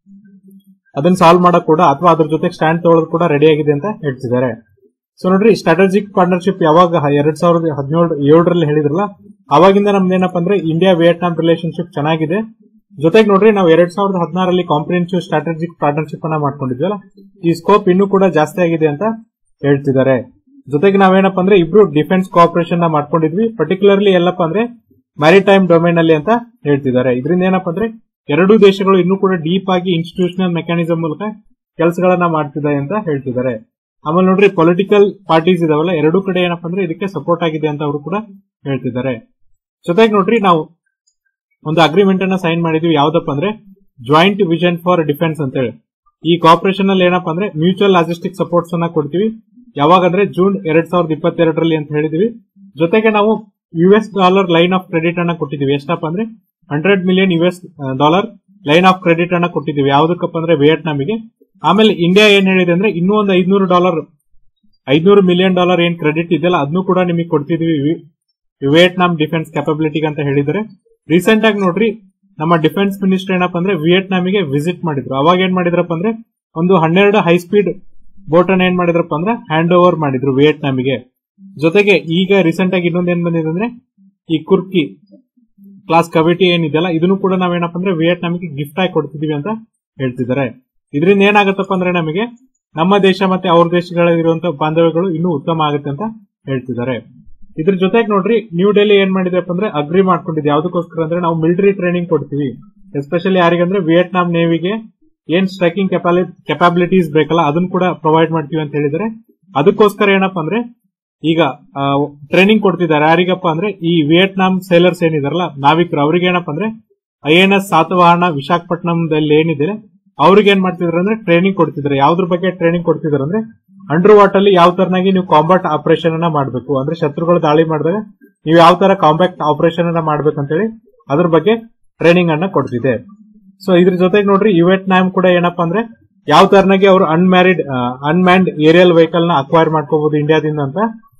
ಅದನ್ನ ಸಾಲ್ವ್ ಮಾಡಕ್ ಕೂಡ ಅಥವಾ ಅದ್ರ ಜೊತೆ ಸ್ಟ್ಯಾಂಡ್ ತಗೊಳ್ಳೋದು ಕೂಡ ರೆಡಿ ಆಗಿದೆ ಅಂತ ಹೇಳ್ತಿದ್ದಾರೆ ಸೊ ನೋಡ್ರಿ ಸ್ಟ್ರಾಟಜಿಕ್ ಪಾರ್ಟ್ನರ್ಶಿಪ್ ಯಾವಾಗ ಹ- ಎರಡ್ ಸಾವಿರದ ಹದಿನೇಳು ಏಳರಲ್ಲಿ ಹೇಳಿದ್ರಲ್ಲ ಅವಾಗಿಂದ ನಮ್ದೇನಪ್ಪ ಅಂದ್ರೆ ಇಂಡಿಯಾ ವಿಯೆಟ್ನಾಂ ರಿಲೇಶನ್ಶಿಪ್ ಚೆನ್ನಾಗಿದೆ ಜೊತೆಗೆ ನೋಡ್ರಿ ನಾವು ಎರಡ್ ಸಾವಿರದ ಹದಿನಾರಲ್ಲಿ ಕಾಂಪ್ರಿಹೆನ್ಸಿವ್ ಸ್ಟ್ರಾಟಜಿಕ್ ಪಾರ್ಟ್ನರ್ಶಿಪ್ ಅನ್ನ ಮಾಡ್ಕೊಂಡಿದ್ವಲ್ಲ ಈ ಸ್ಕೋಪ್ ಇನ್ನೂ ಕೂಡ ಜಾಸ್ತಿ ಆಗಿದೆ ಅಂತ ಹೇಳ್ತಿದ್ದಾರೆ ಜೊತೆಗೆ ನಾವೇನಪ್ಪ ಅಂದ್ರೆ ಇಬ್ರು ಡಿಫೆನ್ಸ್ ಕೋಆಪರೇಷನ್ ನ ಮಾಡ್ಕೊಂಡಿದ್ವಿ ಪರ್ಟಿಕ್ಯುಲರ್ಲಿ ಎಲ್ಲಪ್ಪ ಅಂದ್ರೆ ಮ್ಯಾರಿಟೈಮ್ ಡೊಮೈನ್ ಅಲ್ಲಿ ಅಂತ ಹೇಳ್ತಿದ್ದಾರೆ ಇದರಿಂದ ಏನಪ್ಪ ಅಂದ್ರೆ ಎರಡೂ ದೇಶಗಳು ಇನ್ನೂ ಕೂಡ ಡೀಪ್ ಆಗಿ ಇನ್ಸ್ಟಿಟ್ಯೂಷನಲ್ ಮೆಕ್ಯಾನಿಸಮ್ ಮೂಲಕ ಕೆಲಸಗಳನ್ನ ಮಾಡ್ತಿದ್ದಾರೆ ಅಂತ ಹೇಳ್ತಿದ್ದಾರೆ ಆಮೇಲೆ ನೋಡ್ರಿ ಪೊಲಿಟಿಕಲ್ ಪಾರ್ಟೀಸ್ ಇದಾವಲ್ಲ ಎರಡೂ ಕಡೆ ಏನಪ್ಪ ಅಂದ್ರೆ ಇದಕ್ಕೆ ಸಪೋರ್ಟ್ ಆಗಿದೆ ಅಂತ ಅವರು ಕೂಡ ಹೇಳ್ತಿದ್ದಾರೆ ಜೊತೆಗೆ ನೋಡ್ರಿ ನಾವು ಒಂದು ಅಗ್ರಿಮೆಂಟ್ ಅನ್ನ ಸೈನ್ ಮಾಡಿದ್ವಿ ಯಾವ್ದಪ್ಪ ಅಂದ್ರೆ ಜಾಯಿಂಟ್ ವಿಷನ್ ಫಾರ್ ಡಿಫೆನ್ಸ್ ಅಂತ ಹೇಳಿ ಈ ಕಾಪರೇಷನ್ ಅಲ್ಲಿ ಏನಪ್ಪ ಅಂದ್ರೆ ಮ್ಯೂಚುವಲ್ ಲಾಜಿಸ್ಟಿಕ್ ಸಪೋರ್ಟ್ಸ್ ಅನ್ನ ಕೊಡ್ತೀವಿ ಯಾವಾಗಂದ್ರೆ ಜೂನ್ ಎರಡ್ ಸಾವಿರದ ಇಪ್ಪತ್ತೆರಡರಲ್ಲಿ ಅಂತ ಹೇಳಿದ್ವಿ ಜೊತೆಗೆ ನಾವು U S dollar line of credit ಅನ್ನ ಕೊಟ್ಟಿದ್ವಿ ಎಷ್ಟಪ್ಪ ಅಂದ್ರೆ hundred million U S dollar line of credit ಅನ್ನ ಕೊಟ್ಟಿದ್ವಿ ಯಾವ್ದಕ್ಕಪ್ಪ ಅಂದ್ರೆ ವಿಯೆಟ್ನಾಮಿಗೆ ಆಮೇಲೆ ಇಂಡಿಯಾ ಏನ್ ಹೇಳಿದೆ ಅಂದ್ರೆ ಇನ್ನೂ ಒಂದು ಐದ್ನೂರು ಡಾಲರ್ ಐದ್ನೂರು ಮಿಲಿಯನ್ ಡಾಲರ್ ಏನ್ ಕ್ರೆಡಿಟ್ ಇದೆಯಲ್ಲ ಅದನ್ನು ಕೂಡ ನಿಮಗೆ ಕೊಡ್ತಿದ್ವಿ ವಿ- ವಿಯೆಟ್ನಾಂ ಡಿಫೆನ್ಸ್ ಕ್ಯಾಪಬಿಲಿಟಿಗೆ ಅಂತ ಹೇಳಿದರೆ ರೀಸೆಂಟ್ ಆಗಿ ನೋಡ್ರಿ ನಮ್ಮ ಡಿಫೆನ್ಸ್ ಮಿನಿಸ್ಟರ್ ಏನಪ್ಪ ಅಂದ್ರೆ ವಿಯೆಟ್ನಾಮಿಗೆ ವಿಸಿಟ್ ಮಾಡಿದ್ರು ಅವಾಗ ಏನ್ ಮಾಡಿದ್ರಪ್ಪ ಅಂದ್ರೆ ಒಂದು ಹನ್ನೆರಡು ಹೈ ಸ್ಪೀಡ್ ಬೋಟ್ ಅನ್ನ ಏನ್ ಮಾಡಿದ್ರಪ್ಪ ಅಂದ್ರೆ ಹ್ಯಾಂಡ್ ಓವರ್ ಮಾಡಿದ್ರು ವಿಯೆಟ್ನಾಮಿಗೆ ಜೊತೆಗೆ ಈಗ ರೀಸೆಂಟ್ ಆಗಿ ಇನ್ನೊಂದ್ ಏನ್ ಬಂದಿದೆ ಅಂದ್ರೆ ಈ ಕುರ್ಕಿ ಕ್ಲಾಸ್ ಕವಿಟಿ ಏನಿದೆಯಲ್ಲ ಇದನ್ನು ಕೂಡ ನಾವೇನಪ್ಪ ಅಂದ್ರೆ ವಿಯೆಟ್ನಾಮಿಗೆ ಗಿಫ್ಟ್ ಆಗಿ ಕೊಡ್ತಿದೀವಿ ಅಂತ ಹೇಳ್ತಿದ್ದಾರೆ ಇದರಿಂದ ಏನಾಗತ್ತಪ್ಪ ಅಂದ್ರೆ ನಮಗೆ ನಮ್ಮ ದೇಶ ಮತ್ತೆ ಅವ್ರ ದೇಶಗಳಲ್ಲಿರುವಂತಹ ಬಾಂಧವ್ಯಗಳು ಇನ್ನೂ ಉತ್ತಮ ಆಗುತ್ತೆ ಅಂತ ಹೇಳ್ತಿದ್ದಾರೆ ಇದ್ರ ಜೊತೆಗೆ ನೋಡ್ರಿ ನ್ಯೂ ಡೆಲ್ಲಿ ಏನ್ ಮಾಡಿದ್ರಪ್ಪ ಅಂದ್ರೆ ಅಗ್ರಿ ಮಾಡ್ಕೊಂಡಿದ್ದೆ ಯಾವ್ದಕ್ಕೋಸ್ಕರ ಅಂದ್ರೆ ನಾವು ಮಿಲಿಟರಿ ಟ್ರೈನಿಂಗ್ ಕೊಡ್ತೀವಿ ಎಸ್ಪೆಷಲಿ ಯಾರಿಗಂದ್ರೆ ವಿಯೆಟ್ನಾಂ ನೇವಿಗೆ ಏನ್ ಸ್ಟ್ರೈಕಿಂಗ್ ಕೆಪಾಬಿಲಿಟೀಸ್ ಬೇಕಲ್ಲ ಅದನ್ನ ಕೂಡ ಪ್ರೊವೈಡ್ ಮಾಡ್ತೀವಿ ಅಂತ ಹೇಳಿದರೆ ಅದಕ್ಕೋಸ್ಕರ ಏನಪ್ಪ ಅಂದ್ರೆ ಈಗ ಟ್ರೈನಿಂಗ್ ಕೊಡ್ತಿದ್ದಾರೆ ಯಾರಿಗಪ್ಪ ಅಂದ್ರೆ ಈ ವಿಯೆಟ್ನಾಂ ಸೇಲರ್ಸ್ ಏನಿದಾರಲ್ಲ ನಾವಿಕರು ಅವ್ರಿಗೆ ಏನಪ್ಪ ಅಂದ್ರೆ ಐ ಎನ್ ಎಸ್ ಸಾತವಾಹನ ವಿಶಾಖಪಟ್ಟಣಂದಲ್ಲಿ ಏನಿದೆ ಅವ್ರಿಗೆ ಏನ್ ಮಾಡ್ತಿದ್ರು ಅಂದ್ರೆ ಟ್ರೈನಿಂಗ್ ಕೊಡ್ತಿದ್ದಾರೆ ಯಾವ್ದ್ರ ಬಗ್ಗೆ ಟ್ರೈನಿಂಗ್ ಕೊಡ್ತಿದ್ದಾರೆ ಅಂದ್ರೆ ಅಂಡರ್ ವಾಟರ್ ಅಲ್ಲಿ ಯಾವ ತರನಾಗಿ ನೀವು ಕಾಂಬ್ಯಾಕ್ಟ್ ಆಪರೇಷನ್ ಅನ್ನ ಮಾಡಬೇಕು ಅಂದ್ರೆ ಶತ್ರುಗಳು ದಾಳಿ ಮಾಡಿದಾಗ ನೀವು ಯಾವ ತರ ಕಾಂಬ್ಯಾಕ್ಟ್ ಆಪರೇಷನ್ ಅನ್ನ ಮಾಡ್ಬೇಕಂತೇಳಿ ಅದ್ರ ಬಗ್ಗೆ ಟ್ರೈನಿಂಗ್ ಅನ್ನ ಕೊಡ್ತಿದೆ ಸೊ ಇದ್ರ ಜೊತೆಗೆ ನೋಡ್ರಿ ವಿಯೆಟ್ನಾಂ ಕೂಡ ಏನಪ್ಪಾ ಅಂದ್ರೆ ಯಾವ ತರನಾಗಿ ಅವರು ಅನ್ಮ್ಯಾರಿಡ್ ಅನ್ಮ್ಯಾನ್ಡ್ ಏರಿಯಲ್ ವೆಹಿಕಲ್ ನ ಅಕ್ವೈರ್ ಮಾಡ್ಕೋಬಹುದು ಇಂಡಿಯಾದಿಂದ ಅಂತ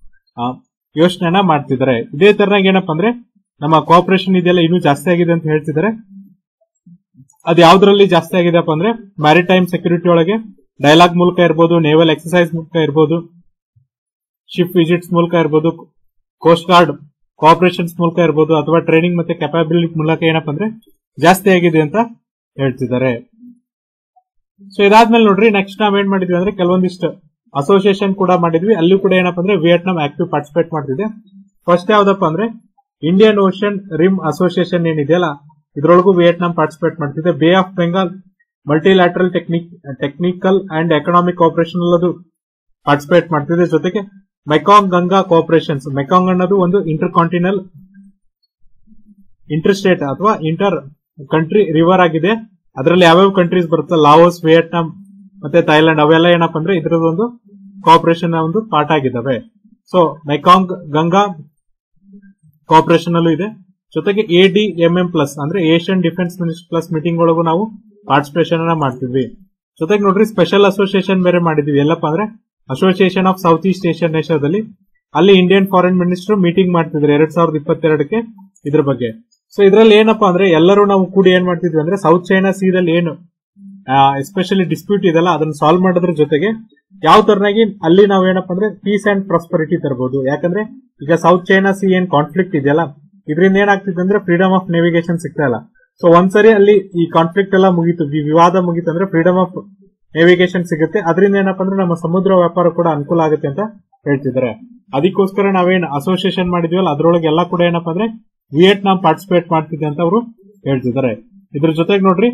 ಯೋಚನೆನ ಮಾಡ್ತಿದ್ದಾರೆ ಇದೇ ತರನಾಗಿ ಏನಪ್ಪಾ ಅಂದ್ರೆ ನಮ್ಮ ಕೋಆಪರೇಷನ್ ಇದೆಯಲ್ಲ ಇನ್ನೂ ಜಾಸ್ತಿ ಆಗಿದೆ ಅಂತ ಹೇಳ್ತಿದ್ದಾರೆ ಅದು ಯಾವ್ದ್ರಲ್ಲಿ ಜಾಸ್ತಿ ಆಗಿದೆಪ್ಪ ಅಂದ್ರೆ ಮ್ಯಾರಿಟೈಮ್ ಸೆಕ್ಯೂರಿಟಿ ಒಳಗೆ ಡೈಲಾಗ್ ಮೂಲಕ ಇರ್ಬೋದು ನೇವಲ್ ಎಕ್ಸರ್ಸೈಸ್ ಮೂಲಕ ಇರ್ಬೋದು ಶಿಪ್ ವಿಸಿಟ್ಸ್ ಮೂಲಕ ಇರ್ಬೋದು ಕೋಸ್ಟ್ ಗಾರ್ಡ್ ಕೋಆಪರೇಷನ್ಸ್ ಮೂಲಕ ಇರ್ಬೋದು ಅಥವಾ ಟ್ರೈನಿಂಗ್ ಮತ್ತೆ ಕೆಪಾಬಿಲಿಟಿ ಮೂಲಕ ಏನಪ್ಪ ಅಂದ್ರೆ ಜಾಸ್ತಿ ಆಗಿದೆ ಅಂತ ಹೇಳ್ತಿದ್ದಾರೆ ಸೊ ಇದಾದ್ಮೇಲೆ ನೋಡ್ರಿ ನೆಕ್ಸ್ಟ್ ನಾವ್ ಏನ್ ಮಾಡಿದ್ವಿ ಅಂದ್ರೆ ಕೆಲವೊಂದಿಷ್ಟು ಅಸೋಸಿಯೇಷನ್ ಕೂಡ ಮಾಡಿದ್ವಿ ಅಲ್ಲೂ ಕೂಡ ಏನಪ್ಪ ಅಂದ್ರೆ ವಿಯೆಟ್ನಾಂ ಆಕ್ಟಿವ್ ಪಾರ್ಟಿಸಿಪೇಟ್ ಮಾಡ್ತಿದೆ ಫಸ್ಟ್ ಯಾವ್ದಪ್ಪ ಅಂದ್ರೆ ಇಂಡಿಯನ್ ಓಷನ್ ರಿಮ್ ಅಸೋಸಿಯೇಷನ್ ಏನಿದೆಯಲ್ಲ ಇದ್ರೊಳಗೂ ವಿಯೆಟ್ನಾಂ ಪಾರ್ಟಿಸಿಪೇಟ್ ಮಾಡ್ತಿದೆ bay of Bengal multilateral technique technical and economic cooperation ಅದು ಪಾರ್ಟಿಸಿಪೇಟ್ ಮಾಡ್ತಿದೆ ಜೊತೆಗೆ ಮೆಕಾಂಗ್ ಗಂಗಾ ಕೋಆಪರೇಷನ್ಸ್ ಮೆಕಾಂಗ್ ಅನ್ನೋದು ಒಂದು ಇಂಟರ್ ಕಾಂಟಿನಲ್ ಇಂಟರ್ ಸ್ಟೇಟ್ ಅಥವಾ ಇಂಟರ್ ಕಂಟ್ರಿ ರಿವರ್ ಆಗಿದೆ ಅದರಲ್ಲಿ ಯಾವ್ಯಾವ ಕಂಟ್ರೀಸ್ ಬರುತ್ತೆ ಲಾವೋಸ್ ವಿಯೆಟ್ನಾಂ ಮತ್ತೆ ಥೈಲ್ಯಾಂಡ್ ಅವೆಲ್ಲ ಏನಪ್ಪ ಅಂದ್ರೆ ಇದ್ರದ್ದು ಒಂದು ಕೋಆಪರೇಷನ್ ಒಂದು ಪಾರ್ಟ್ ಆಗಿದ್ದಾವೆ ಸೊ ಮೈಕಾಂಗ್ ಗಂಗಾ ಕೋಆಪರೇಷನ್ ಅಲ್ಲೂ ಇದೆ ಜೊತೆಗೆ A D M M plus ಅಂದ್ರೆ Asian defence minister plus meeting ಒಳಗೂ ನಾವು ಪಾರ್ಟಿಸಿಪೇಷನ್ ಅನ್ನ ಮಾಡ್ತಿದ್ವಿ ಜೊತೆಗೆ ನೋಡ್ರಿ ಸ್ಪೆಷಲ್ ಅಸೋಸಿಯೇಷನ್ ಬೇರೆ ಮಾಡಿದ್ವಿ ಎಲ್ಲಪ್ಪ ಅಂದ್ರೆ association of south east Asian ನೇಷದಲ್ಲಿ ಅಲ್ಲಿ ಇಂಡಿಯನ್ ಫಾರಿನ್ ಮಿನಿಸ್ಟರ್ ಮೀಟಿಂಗ್ ಮಾಡ್ತಿದ್ರು ಎರಡ್ ಸಾವಿರದ ಇಪ್ಪತ್ತೆರಡಕ್ಕೆ ಇದ್ರ ಬಗ್ಗೆ ಸೊ ಇದ್ರಲ್ಲಿ ಏನಪ್ಪಾ ಅಂದ್ರೆ ಎಲ್ಲರೂ ನಾವು ಕೂಡಿ ಏನ್ ಮಾಡ್ತಿದ್ವಿ ಅಂದ್ರೆ ಸೌತ್ ಚೈನಾ ಸೀದಲ್ಲಿ ಏನು ಎಸ್ಪೆಷಲಿ ಡಿಸ್ಪ್ಯೂಟ್ ಇದೆಲ್ಲ ಅದನ್ನ ಸಾಲ್ವ್ ಮಾಡೋದ್ರ ಜೊತೆಗೆ ಯಾವ ತರನಾಗಿ ಅಲ್ಲಿ ನಾವ್ ಏನಪ್ಪಾ ಅಂದ್ರೆ ಪೀಸ್ ಅಂಡ್ ಪ್ರಾಸ್ಪರಿಟಿ ತರಬಹುದು ಯಾಕಂದ್ರೆ ಈಗ ಸೌತ್ ಚೈನಾ ಸಿ ಏನ್ ಕಾನ್ಫ್ಲಿಕ್ಟ್ ಇದೆಯಲ್ಲ ಇದರಿಂದ ಏನಾಗ್ತಿದೆ ಅಂದ್ರೆ ಫ್ರೀಡಮ್ ಆಫ್ ನೇವಿಗೇಷನ್ ಸಿಗ್ತಾ ಇಲ್ಲ ಸೊ ಒಂದ್ಸರಿ ಅಲ್ಲಿ ಈ ಕಾನ್ಫ್ಲಿಕ್ಟ್ ಎಲ್ಲ ಮುಗೀತು ಈ ವಿವಾದ ಮುಗೀತು ಅಂದ್ರೆ ಫ್ರೀಡಮ್ ಆಫ್ ನೇವಿಗೇಷನ್ ಸಿಗುತ್ತೆ ಅದರಿಂದ ಏನಪ್ಪಾ ಅಂದ್ರೆ ನಮ್ಮ ಸಮುದ್ರ ವ್ಯಾಪಾರ ಕೂಡ ಅನುಕೂಲ ಆಗುತ್ತೆ ಅಂತ ಹೇಳ್ತಿದ್ದಾರೆ ಅದಕ್ಕೋಸ್ಕರ ನಾವೇನ್ ಅಸೋಸಿಯೇಷನ್ ಮಾಡಿದ್ವಲ್ಲ ಅದ್ರೊಳಗೆ ಎಲ್ಲ ಕೂಡ ಏನಪ್ಪಾ ಅಂದ್ರೆ ವಿಯೆಟ್ನಾಂ ಪಾರ್ಟಿಸಿಪೇಟ್ ಮಾಡ್ತಿದೆ ಅಂತ ಅವರು ಹೇಳ್ತಿದ್ದಾರೆ ಇದ್ರ ಜೊತೆಗೆ ನೋಡ್ರಿ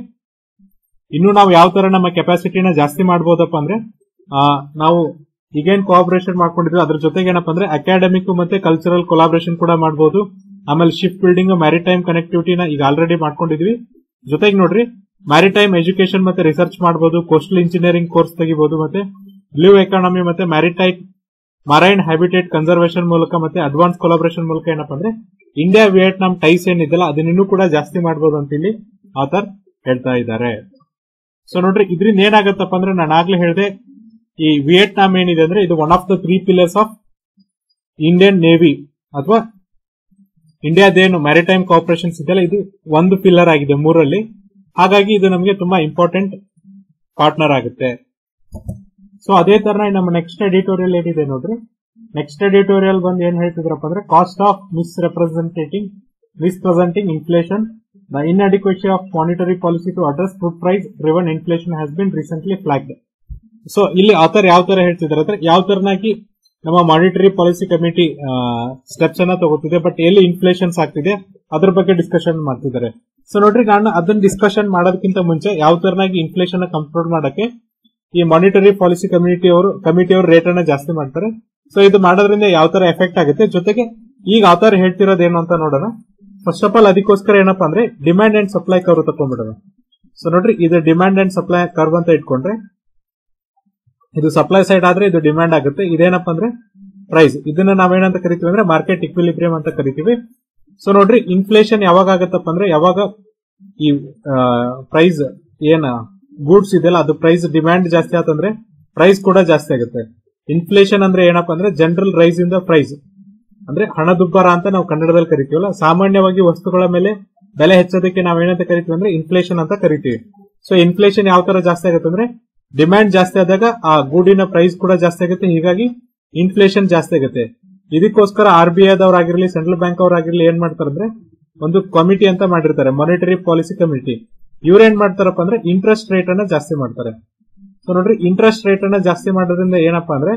ಇನ್ನು ನಾವು ಯಾವ ತರ ನಮ್ಮ ಕೆಪಾಸಿಟಿನ ಜಾಸ್ತಿ ಮಾಡಬಹುದಪ್ಪ ಅಂದ್ರೆ ಆ, ನಾವು ಈಗೇನ್ ಕೋಆಪರೇಷನ್ ಮಾಡ್ಕೊಂಡಿದ್ವಿ ಅದ್ರ ಜೊತೆಗೆ ಏನಪ್ಪಾ ಅಂದ್ರೆ ಅಕಾಡೆಮಿಕ್ ಮತ್ತೆ ಕಲ್ಚರಲ್ ಕೊಲಾಬರೇಷನ್ ಕೂಡ ಮಾಡಬಹುದು ಆಮೇಲೆ ಶಿಪ್ ಬಿಲ್ಡಿಂಗ್ ಮ್ಯಾರಿಟೈಮ್ ಕನೆಕ್ಟಿವಿಟಿನ ಈಗ ಆಲ್ರೆಡಿ ಮಾಡ್ಕೊಂಡಿದ್ವಿ ಜೊತೆಗೆ ನೋಡ್ರಿ ಮ್ಯಾರಿಟೈಮ್ ಎಜುಕೇಶನ್ ಮತ್ತೆ ರಿಸರ್ಚ್ ಮಾಡಬಹುದು ಕೋಸ್ಟಲ್ ಇಂಜಿನಿಯರಿಂಗ್ ಕೋರ್ಸ್ ತೆಗಿಬಹುದು ಮತ್ತೆ ಬ್ಲೂ ಎಕಾನಮಿ ಮತ್ತೆ ಮ್ಯಾರಿಟೈಮ್ ಮರೈನ್ ಹ್ಯಾಬಿಟೇಟ್ ಕನ್ಸರ್ವೇಷನ್ ಮೂಲಕ ಮತ್ತೆ ಅಡ್ವಾನ್ಸ್ ಕೊಲಾಬರೇಷನ್ ಮೂಲಕ ಏನಪ್ಪಾ ಅಂದ್ರೆ ಇಂಡಿಯಾ ವಿಯೆಟ್ನಾಂ ಟೈಸ್ ಏನಿದೆಯಲ್ಲ ಅದನ್ನಿನ್ನೂ ಕೂಡ ಜಾಸ್ತಿ ಮಾಡಬಹುದು ಅಂತ ಇಲ್ಲಿ ಆಥರ್ ಹೇಳ್ತಾ ಇದ್ದಾರೆ ಸೊ ನೋಡ್ರಿ ಇದ್ರಿಂದ ಏನಾಗತ್ತಪ್ಪ ಅಂದ್ರೆ ನಾನು ಆಗ್ಲೇ ಹೇಳಿದೆ ಈ ವಿಯೆಟ್ನಾಂ ಏನಿದೆ ಅಂದ್ರೆ ಇದು one of the three pillars of Indian navy ಅಥವಾ ಇಂಡಿಯಾದೇನು ಮ್ಯಾರಿಟೈಮ್ ಕೋಆಪರೇಷನ್ಸ್ ಇದೆಯಲ್ಲ ಇದು ಒಂದು ಪಿಲ್ಲರ್ ಆಗಿದೆ ಮೂರಲ್ಲಿ ಹಾಗಾಗಿ ಇದು ನಮಗೆ ತುಂಬಾ ಇಂಪಾರ್ಟೆಂಟ್ ಪಾರ್ಟ್ನರ್ ಆಗುತ್ತೆ ಸೊ ಅದೇ ತರ ನಮ್ಮ ನೆಕ್ಸ್ಟ್ ಎಡಿಟೋರಿಯಲ್ ಏನಿದೆ ನೋಡ್ರಿ ನೆಕ್ಸ್ಟ್ ಎಡಿಟೋರಿಯಲ್ ಬಂದು ಏನ್ ಹೇಳ್ತಿದ್ರಪ್ಪ ಅಂದ್ರೆ cost of mis representating misrepresenting inflation the inadequacy of monetary policy to address food price driven inflation has been recently flagged so ಇಲ್ಲಿ ಆತರ ಯಾವ ತರ ಹೇಳ್ತಿದ್ದಾರೆ ಅಂದ್ರೆ ಯಾವ ತರನಾಗಿ ನಮ್ಮ ಮಾನಿಟರಿ ಪಾಲಿಸಿ ಕಮಿಟಿ ಸ್ಟೆಪ್ಸ್ ಅನ್ನ ತಗೋತಿದೆ ಬಟ್ ಎಲ್ಲಿ ಇನ್ಫ್ಲೇಷನ್ಸ್ ಆಗ್ತಿದೆ ಅದ್ರ ಬಗ್ಗೆ ಡಿಸ್ಕಷನ್ ಮಾಡ್ತಿದ್ದಾರೆ ಸೊ ನೋಡ್ರಿ ನಾನು ಅದನ್ನ ಡಿಸ್ಕಷನ್ ಮಾಡೋದಕ್ಕಿಂತ ಮುಂಚೆ ಯಾವ ತರನಾಗಿ ಇನ್ಫ್ಲೇಷನ್ ಕಂಟ್ರೋಲ್ ಮಾಡಕ್ಕೆ ಈ ಮಾನಿಟರಿ ಪಾಲಿಸಿ ಕಮಿಟಿ ಅವರು ಕಮಿಟಿ ಅವರು ರೇಟ್ ಅನ್ನ ಜಾಸ್ತಿ ಮಾಡ್ತಾರೆ ಸೊ ಇದು ಮಾಡೋದ್ರಿಂದ ಯಾವ ತರ ಎಫೆಕ್ಟ್ ಆಗುತ್ತೆ ಜೊತೆಗೆ ಈಗ ಆ ತರ ಹೇಳ್ತಿರೋದೇನು ಅಂತ ನೋಡೋಣ ಫಸ್ಟ್ ಆಫ್ ಆಲ್ ಅದಕ್ಕೋಸ್ಕರ ಏನಪ್ಪಾ ಅಂದ್ರೆ ಡಿಮ್ಯಾಂಡ್ ಅಂಡ್ ಸಪ್ಲೈ ಕರ್ವ್ ತಕೊಂಡ್ಬಿಡೋಣ ಸೊ ನೋಡ್ರಿ ಇದು ಡಿಮ್ಯಾಂಡ್ ಅಂಡ್ ಸಪ್ಲೈ ಕರ್ವ್ ಅಂತ ಇಟ್ಕೊಂಡ್ರೆ ಇದು ಸಪ್ಲೈ ಸೈಡ್ ಆದ್ರೆ ಇದು ಡಿಮ್ಯಾಂಡ್ ಆಗುತ್ತೆ ಇದೇನಪ್ಪ ಅಂದ್ರೆ ಪ್ರೈಸ್ ಇದನ್ನ ನಾವೇನಂತ ಕರಿತೀವಿ ಅಂದ್ರೆ ಮಾರ್ಕೆಟ್ ಇಕ್ವಿಲಿಬ್ರಿಯಂ ಅಂತ ಕರಿತೀವಿ ಸೊ ನೋಡ್ರಿ ಇನ್ಫ್ಲೇಷನ್ ಯಾವಾಗ ಆಗತ್ತಪ್ಪ ಅಂದ್ರೆ ಯಾವಾಗ ಈ ಪ್ರೈಸ್ ಏನ ಗೂಡ್ಸ್ ಇದೆಯಲ್ಲ ಅದು ಪ್ರೈಸ್ ಡಿಮ್ಯಾಂಡ್ ಜಾಸ್ತಿ ಆತಂದ್ರೆ ಪ್ರೈಸ್ ಕೂಡ ಜಾಸ್ತಿ ಆಗುತ್ತೆ ಇನ್ಫ್ಲೇಷನ್ ಅಂದ್ರೆ ಏನಪ್ಪಾ ಅಂದ್ರೆ general rise in the price ಅಂದ್ರೆ ಹಣದುಬ್ಬರ ಅಂತ ನಾವು ಕನ್ನಡದಲ್ಲಿ ಕರಿತೀವಲ್ಲ ಸಾಮಾನ್ಯವಾಗಿ ವಸ್ತುಗಳ ಮೇಲೆ ಬೆಲೆ ಹೆಚ್ಚೋದಕ್ಕೆ ನಾವು ಏನಂತ ಕರಿತೀವಿ ಅಂದ್ರೆ ಇನ್ಫ್ಲೇಷನ್ ಅಂತ ಕರಿತೀವಿ ಸೊ ಇನ್ಫ್ಲೇಷನ್ ಯಾವ ತರ ಜಾಸ್ತಿ ಆಗುತ್ತೆ ಅಂದ್ರೆ ಡಿಮ್ಯಾಂಡ್ ಜಾಸ್ತಿ ಆದಾಗ ಆ ಗೂಡಿನ ಪ್ರೈಸ್ ಕೂಡ ಜಾಸ್ತಿ ಆಗುತ್ತೆ ಹೀಗಾಗಿ ಇನ್ಫ್ಲೇಷನ್ ಜಾಸ್ತಿ ಆಗುತ್ತೆ ಇದಕ್ಕೋಸ್ಕರ ಆರ್ ಬಿ ಐದವರಾಗಿರ್ಲಿ ಸೆಂಟ್ರಲ್ ಬ್ಯಾಂಕ್ ಅವರಾಗಿರ್ಲಿ ಏನ್ ಮಾಡ್ತಾರೆ ಅಂದ್ರೆ ಒಂದು ಕಮಿಟಿ ಅಂತ ಮಾಡಿರ್ತಾರೆ ಮಾನಿಟರಿ ಪಾಲಿಸಿ ಕಮಿಟಿ ಇವ್ರು ಏನ್ ಮಾಡ್ತಾರಪ್ಪ ಅಂದ್ರೆ ಇಂಟ್ರೆಸ್ಟ್ ರೇಟ್ ಅನ್ನ ಜಾಸ್ತಿ ಮಾಡ್ತಾರೆ ಸೊ ನೋಡ್ರಿ ಇಂಟ್ರೆಸ್ಟ್ ರೇಟ್ ಅನ್ನ ಜಾಸ್ತಿ ಮಾಡೋದ್ರಿಂದ ಏನಪ್ಪಾ ಅಂದ್ರೆ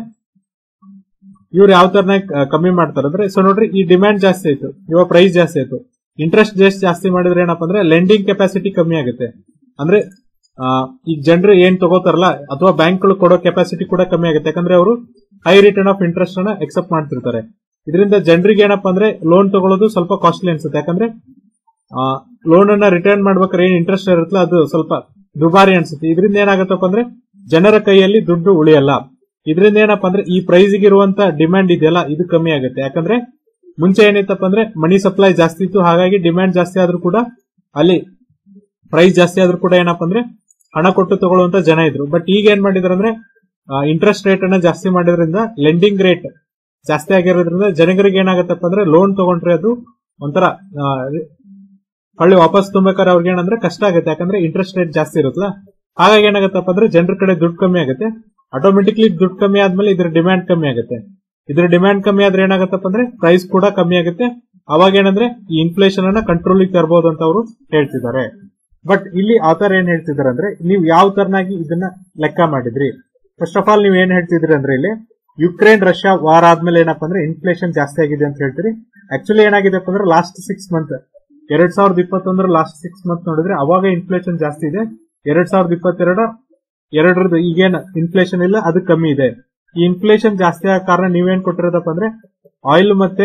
ಇವ್ರು ಯಾವ ತರ ಕಮ್ಮಿ ಮಾಡ್ತಾರೆ ಅಂದ್ರೆ ಸೊ ನೋಡ್ರಿ ಈ ಡಿಮ್ಯಾಂಡ್ ಜಾಸ್ತಿ ಆಯ್ತು ಇವಾಗ ಪ್ರೈಸ್ ಜಾಸ್ತಿ ಆಯ್ತು ಇಂಟ್ರೆಸ್ಟ್ ಜಾಸ್ತಿ ಜಾಸ್ತಿ ಮಾಡಿದ್ರೆ ಏನಪ್ಪಾ ಅಂದ್ರೆ ಲೆಂಡಿಂಗ್ ಕೆಪಾಸಿಟಿ ಕಮ್ಮಿ ಆಗುತ್ತೆ ಅಂದ್ರೆ ಆ, ಈಗ ಜನರು ಏನ್ ತಗೋತಾರಲ್ಲ ಅಥವಾ ಬ್ಯಾಂಕ್ಗಳು ಕೊಡೋ ಕೆಪಾಸಿಟಿ ಕೂಡ ಕಮ್ಮಿ ಆಗುತ್ತೆ ಯಾಕಂದ್ರೆ ಅವರು ಹೈ ರಿಟರ್ನ್ ಆಫ್ ಇಂಟ್ರೆಸ್ಟ್ ಅನ್ನ ಎಕ್ಸೆಪ್ಟ್ ಮಾಡ್ತಿರ್ತಾರೆ ಇದರಿಂದ ಜನರಿಗೆ ಏನಪ್ಪಾ ಅಂದ್ರೆ ಲೋನ್ ತಗೊಳ್ಳೋದು ಸ್ವಲ್ಪ ಕಾಸ್ಟ್ಲಿ ಅನ್ಸುತ್ತೆ ಯಾಕಂದ್ರೆ ಲೋನ್ ಅನ್ನ ರಿಟರ್ನ್ ಮಾಡ್ಬೇಕಾದ್ರೆ ಏನ್ ಇಂಟ್ರೆಸ್ಟ್ ಇರುತ್ತಲ್ಲ ಅದು ಸ್ವಲ್ಪ ದುಬಾರಿ ಅನ್ಸುತ್ತೆ ಇದರಿಂದ ಏನಾಗತ್ತಪ್ಪ ಅಂದ್ರೆ ಜನರ ಕೈಯಲ್ಲಿ ದುಡ್ಡು ಉಳಿಯಲ್ಲ ಇದರಿಂದ ಏನಪ್ಪಾ ಅಂದ್ರೆ ಈ ಪ್ರೈಸ್ ಇರುವಂತ ಡಿಮ್ಯಾಂಡ್ ಇದೆಯಲ್ಲ ಇದು ಕಮ್ಮಿ ಆಗುತ್ತೆ ಯಾಕಂದ್ರೆ ಮುಂಚೆ ಏನಿತ್ತಪ್ಪ ಅಂದ್ರೆ ಮನಿ ಸಪ್ಲೈ ಜಾಸ್ತಿ ಇತ್ತು ಹಾಗಾಗಿ ಡಿಮ್ಯಾಂಡ್ ಜಾಸ್ತಿ ಆದ್ರೂ ಕೂಡ ಅಲ್ಲಿ ಪ್ರೈಸ್ ಜಾಸ್ತಿ ಆದ್ರೂ ಕೂಡ ಏನಪ್ಪಾ ಅಂದ್ರೆ ಹಣ ಕೊಟ್ಟು ತಗೊಳ್ಳುವಂತ ಜನ ಇದ್ರು ಬಟ್ ಈಗ ಏನ್ ಮಾಡಿದಾರೆ ಅಂದ್ರೆ ಇಂಟ್ರೆಸ್ಟ್ ರೇಟ್ ಅನ್ನ ಜಾಸ್ತಿ ಮಾಡಿದ್ರಿಂದ ಲೆಂಡಿಂಗ್ ರೇಟ್ ಜಾಸ್ತಿ ಆಗಿರೋದ್ರಿಂದ ಜನಗಳಿಗೆ ಏನಾಗತ್ತಪ್ಪ ಅಂದ್ರೆ ಲೋನ್ ತಗೊಂಡ್ರೆ ಅದು ಒಂಥರ ಆ, ಹೊಳ್ಳಿ ವಾಪಸ್ ತುಂಬಬೇಕಾದ್ರೆ ಅವ್ರಿಗೆ ಏನಂದ್ರೆ ಕಷ್ಟ ಆಗುತ್ತೆ ಯಾಕಂದ್ರೆ ಇಂಟ್ರೆಸ್ಟ್ ರೇಟ್ ಜಾಸ್ತಿ ಇರುತ್ತಲ್ಲ ಹಾಗಾಗಿ ಏನಾಗತ್ತಪ್ಪ ಅಂದ್ರೆ ಜನರ ಕಡೆ ದುಡ್ಡು ಕಮ್ಮಿ ಆಗುತ್ತೆ ಆಟೋಮೆಟಿಕ್ಲಿ ದುಡ್ಡು ಕಮ್ಮಿ ಆದ್ಮೇಲೆ ಇದ್ರ ಡಿಮ್ಯಾಂಡ್ ಕಮ್ಮಿ ಆಗುತ್ತೆ ಇದ್ರ ಡಿಮ್ಯಾಂಡ್ ಕಮ್ಮಿ ಆದ್ರೆ ಏನಾಗತ್ತಪ್ಪ ಅಂದ್ರೆ ಪ್ರೈಸ್ ಕೂಡ ಕಮ್ಮಿ ಆಗುತ್ತೆ ಅವಾಗ ಏನಂದ್ರೆ ಈ ಇನ್ಫ್ಲೇಷನ್ ಅನ್ನ ಕಂಟ್ರೋಲ್ ತರಬಹುದು ಅಂತ ಅವರು ಹೇಳ್ತಿದ್ದಾರೆ ಬಟ್ ಇಲ್ಲಿ ಆತರ ಏನ್ ಹೇಳ್ತಿದ್ದಾರೆ ಅಂದ್ರೆ ನೀವು ಯಾವ ತರನಾಗಿ ಇದನ್ನ ಲೆಕ್ಕ ಮಾಡಿದ್ರಿ ಫಸ್ಟ್ ಆಫ್ ಆಲ್ ನೀವು ಏನ್ ಹೇಳ್ತಿದ್ರಿ ಅಂದ್ರೆ ಇಲ್ಲಿ ಯುಕ್ರೇನ್ ರಷ್ಯಾ ವಾರ್ ಆದ್ಮೇಲೆ ಏನಪ್ಪಾ ಅಂದ್ರೆ ಇನ್ಫ್ಲೇಷನ್ ಜಾಸ್ತಿ ಆಗಿದೆ ಅಂತ ಹೇಳ್ತೀರಿ ಆಕ್ಚುಲಿ ಏನಾಗಿದೆ ಅಂದ್ರೆ ಲಾಸ್ಟ್ ಸಿಕ್ಸ್ ಮಂತ್ ಎರಡ್ ಸಾವಿರದ ಇಪ್ಪತ್ತೊಂದರ ಲಾಸ್ಟ್ ಸಿಕ್ಸ್ ಮಂತ್ ನೋಡಿದ್ರೆ ಅವಾಗ ಇನ್ಫ್ಲೇಷನ್ ಜಾಸ್ತಿ ಇದೆ ಎರಡ್ ಸಾವಿರದ ಇಪ್ಪತ್ತೆರಡ ಎರಡರದ್ದು ಈಗೇನ್ ಇನ್ಫ್ಲೇಷನ್ ಇಲ್ಲ ಅದು ಕಮ್ಮಿ ಇದೆ ಈ ಇನ್ಫ್ಲೇಷನ್ ಜಾಸ್ತಿ ಆಗ ಕಾರಣ ನೀವೇನ್ ಕೊಟ್ಟಿರೋದಪ್ಪ ಅಂದ್ರೆ ಆಯಿಲ್ ಮತ್ತೆ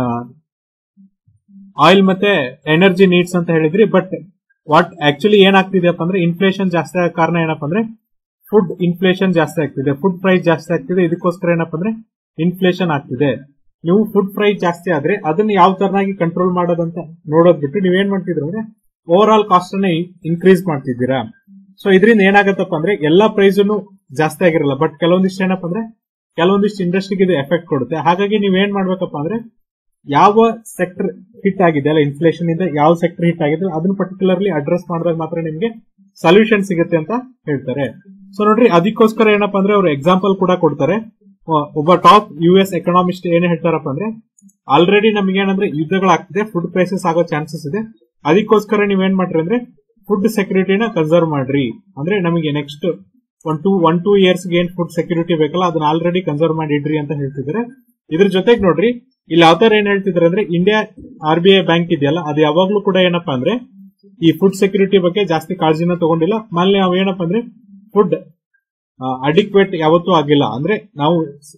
ಆಯಿಲ್ ಮತ್ತೆ ಎನರ್ಜಿ ನೀಡ್ಸ್ ಅಂತ ಹೇಳಿದ್ರಿ ಬಟ್ ವಾಟ್ ಆಕ್ಚುಲಿ ಏನಾಗ್ತಿದೆಯಪ್ಪ ಅಂದ್ರೆ ಇನ್ಫ್ಲೇಷನ್ ಜಾಸ್ತಿ ಆಗ ಕಾರಣ ಏನಪ್ಪ ಅಂದ್ರೆ ಫುಡ್ ಇನ್ಫ್ಲೇಷನ್ ಜಾಸ್ತಿ ಆಗ್ತಿದೆ ಫುಡ್ ಪ್ರೈಸ್ ಜಾಸ್ತಿ ಆಗ್ತಿದೆ ಇದಕ್ಕೋಸ್ಕರ ಏನಪ್ಪ ಅಂದ್ರೆ ಇನ್ಫ್ಲೇಷನ್ ಆಗ್ತಿದೆ ನೀವು ಫುಡ್ ಪ್ರೈಸ್ ಜಾಸ್ತಿ ಆದ್ರೆ ಅದನ್ನ ಯಾವ ತರನಾಗಿ ಕಂಟ್ರೋಲ್ ಮಾಡೋದಂತ ನೋಡೋದ್ ಬಿಟ್ಟು ನೀವೇನ್ ಮಾಡ್ತಿದ್ರ ಅಂದ್ರೆ ಓವರ್ ಆಲ್ ಕಾಸ್ಟ್ ಅನ್ನ ಇನ್ಕ್ರೀಸ್ ಮಾಡ್ತಿದ್ದೀರಾ ಸೊ ಇದರಿಂದ ಏನಾಗತ್ತಪ್ಪ ಅಂದ್ರೆ ಎಲ್ಲಾ ಪ್ರೈಸ್ನು ಜಾಸ್ತಿ ಆಗಿರಲ್ಲ ಬಟ್ ಕೆಲವೊಂದಿಷ್ಟು ಏನಪ್ಪ ಅಂದ್ರೆ ಕೆಲವೊಂದಿಷ್ಟು ಇಂಡಸ್ಟ್ರಿಗೆ ಇದು ಎಫೆಕ್ಟ್ ಕೊಡುತ್ತೆ ಹಾಗಾಗಿ ನೀವೇನ್ ಮಾಡ್ಬೇಕಪ್ಪ ಅಂದ್ರೆ ಯಾವ ಸೆಕ್ಟರ್ ಹಿಟ್ ಆಗಿದೆ ಅಲ್ಲ ಇನ್ಫ್ಲೇಷನ್ ಇಂದ ಯಾವ ಸೆಕ್ಟರ್ ಹಿಟ್ ಆಗಿದೆ ಅದನ್ನ ಪರ್ಟಿಕ್ಯುಲರ್ಲಿ ಅಡ್ರೆಸ್ ಮಾಡಿದಾಗ ಮಾತ್ರ ನಿಮ್ಗೆ ಸೊಲ್ಯೂಷನ್ ಸಿಗುತ್ತೆ ಅಂತ ಹೇಳ್ತಾರೆ ಸೊ ನೋಡ್ರಿ ಅದಕ್ಕೋಸ್ಕರ ಏನಪ್ಪಾ ಅಂದ್ರೆ ಅವ್ರು ಎಕ್ಸಾಂಪಲ್ ಕೂಡ ಕೊಡ್ತಾರೆ ಒ- ಒಬ್ಬ ಟಾಪ್ ಯು ಎಸ್ ಎಕನಾಮಿಸ್ಟ್ ಏನ್ ಹೇಳ್ತಾರಪ್ಪ ಅಂದ್ರೆ ಆಲ್ರೆಡಿ ನಮ್ಗೆ ಏನಂದ್ರೆ ಯುದ್ಧಗಳಾಗ್ತಿದೆ ಫುಡ್ ಪ್ರೈಸಸ್ ಆಗೋ ಚಾನ್ಸಸ್ ಇದೆ ಅದಕ್ಕೋಸ್ಕರ ನೀವೇನ್ ಮಾಡ್ರಿ ಅಂದ್ರೆ ಫುಡ್ ಸೆಕ್ಯೂರಿಟಿನ ಕನ್ಸರ್ವ್ ಮಾಡ್ರಿ ಅಂದ್ರೆ ನಮಗೆ next one two one two years ಏನ್ ಫುಡ್ ಸೆಕ್ಯೂರಿಟಿ ಬೇಕಲ್ಲ ಅದನ್ನ ಆಲ್ರೆಡಿ ಕನ್ಸರ್ವ್ ಮಾಡಿ ಇಡ್ರಿ ಅಂತ ಹೇಳ್ತಿದ್ದಾರೆ ಇದ್ರ ಜೊತೆಗೆ ನೋಡ್ರಿ ಇಲ್ಲಿ ಯಾವ ತರ ಏನ್ ಹೇಳ್ತಿದ್ದಾರೆ ಅಂದ್ರೆ India R B I bank ಇದೆಯಲ್ಲ ಅದು ಯಾವಾಗ್ಲೂ ಕೂಡ ಏನಪ್ಪಾ ಅಂದ್ರೆ ಈ ಫುಡ್ ಸೆಕ್ಯೂರಿಟಿ ಬಗ್ಗೆ ಜಾಸ್ತಿ ಕಾಳಜಿನ ತಗೊಂಡಿಲ್ಲ ಆಮೇಲೆ ನಾವು ಏನಪ್ಪಾ ಅಂದ್ರೆ ಫುಡ್ ಅಡಿಕ್ವೇಟ್ ಯಾವತ್ತೂ ಆಗಿಲ್ಲ ಅಂದ್ರೆ ನಾವು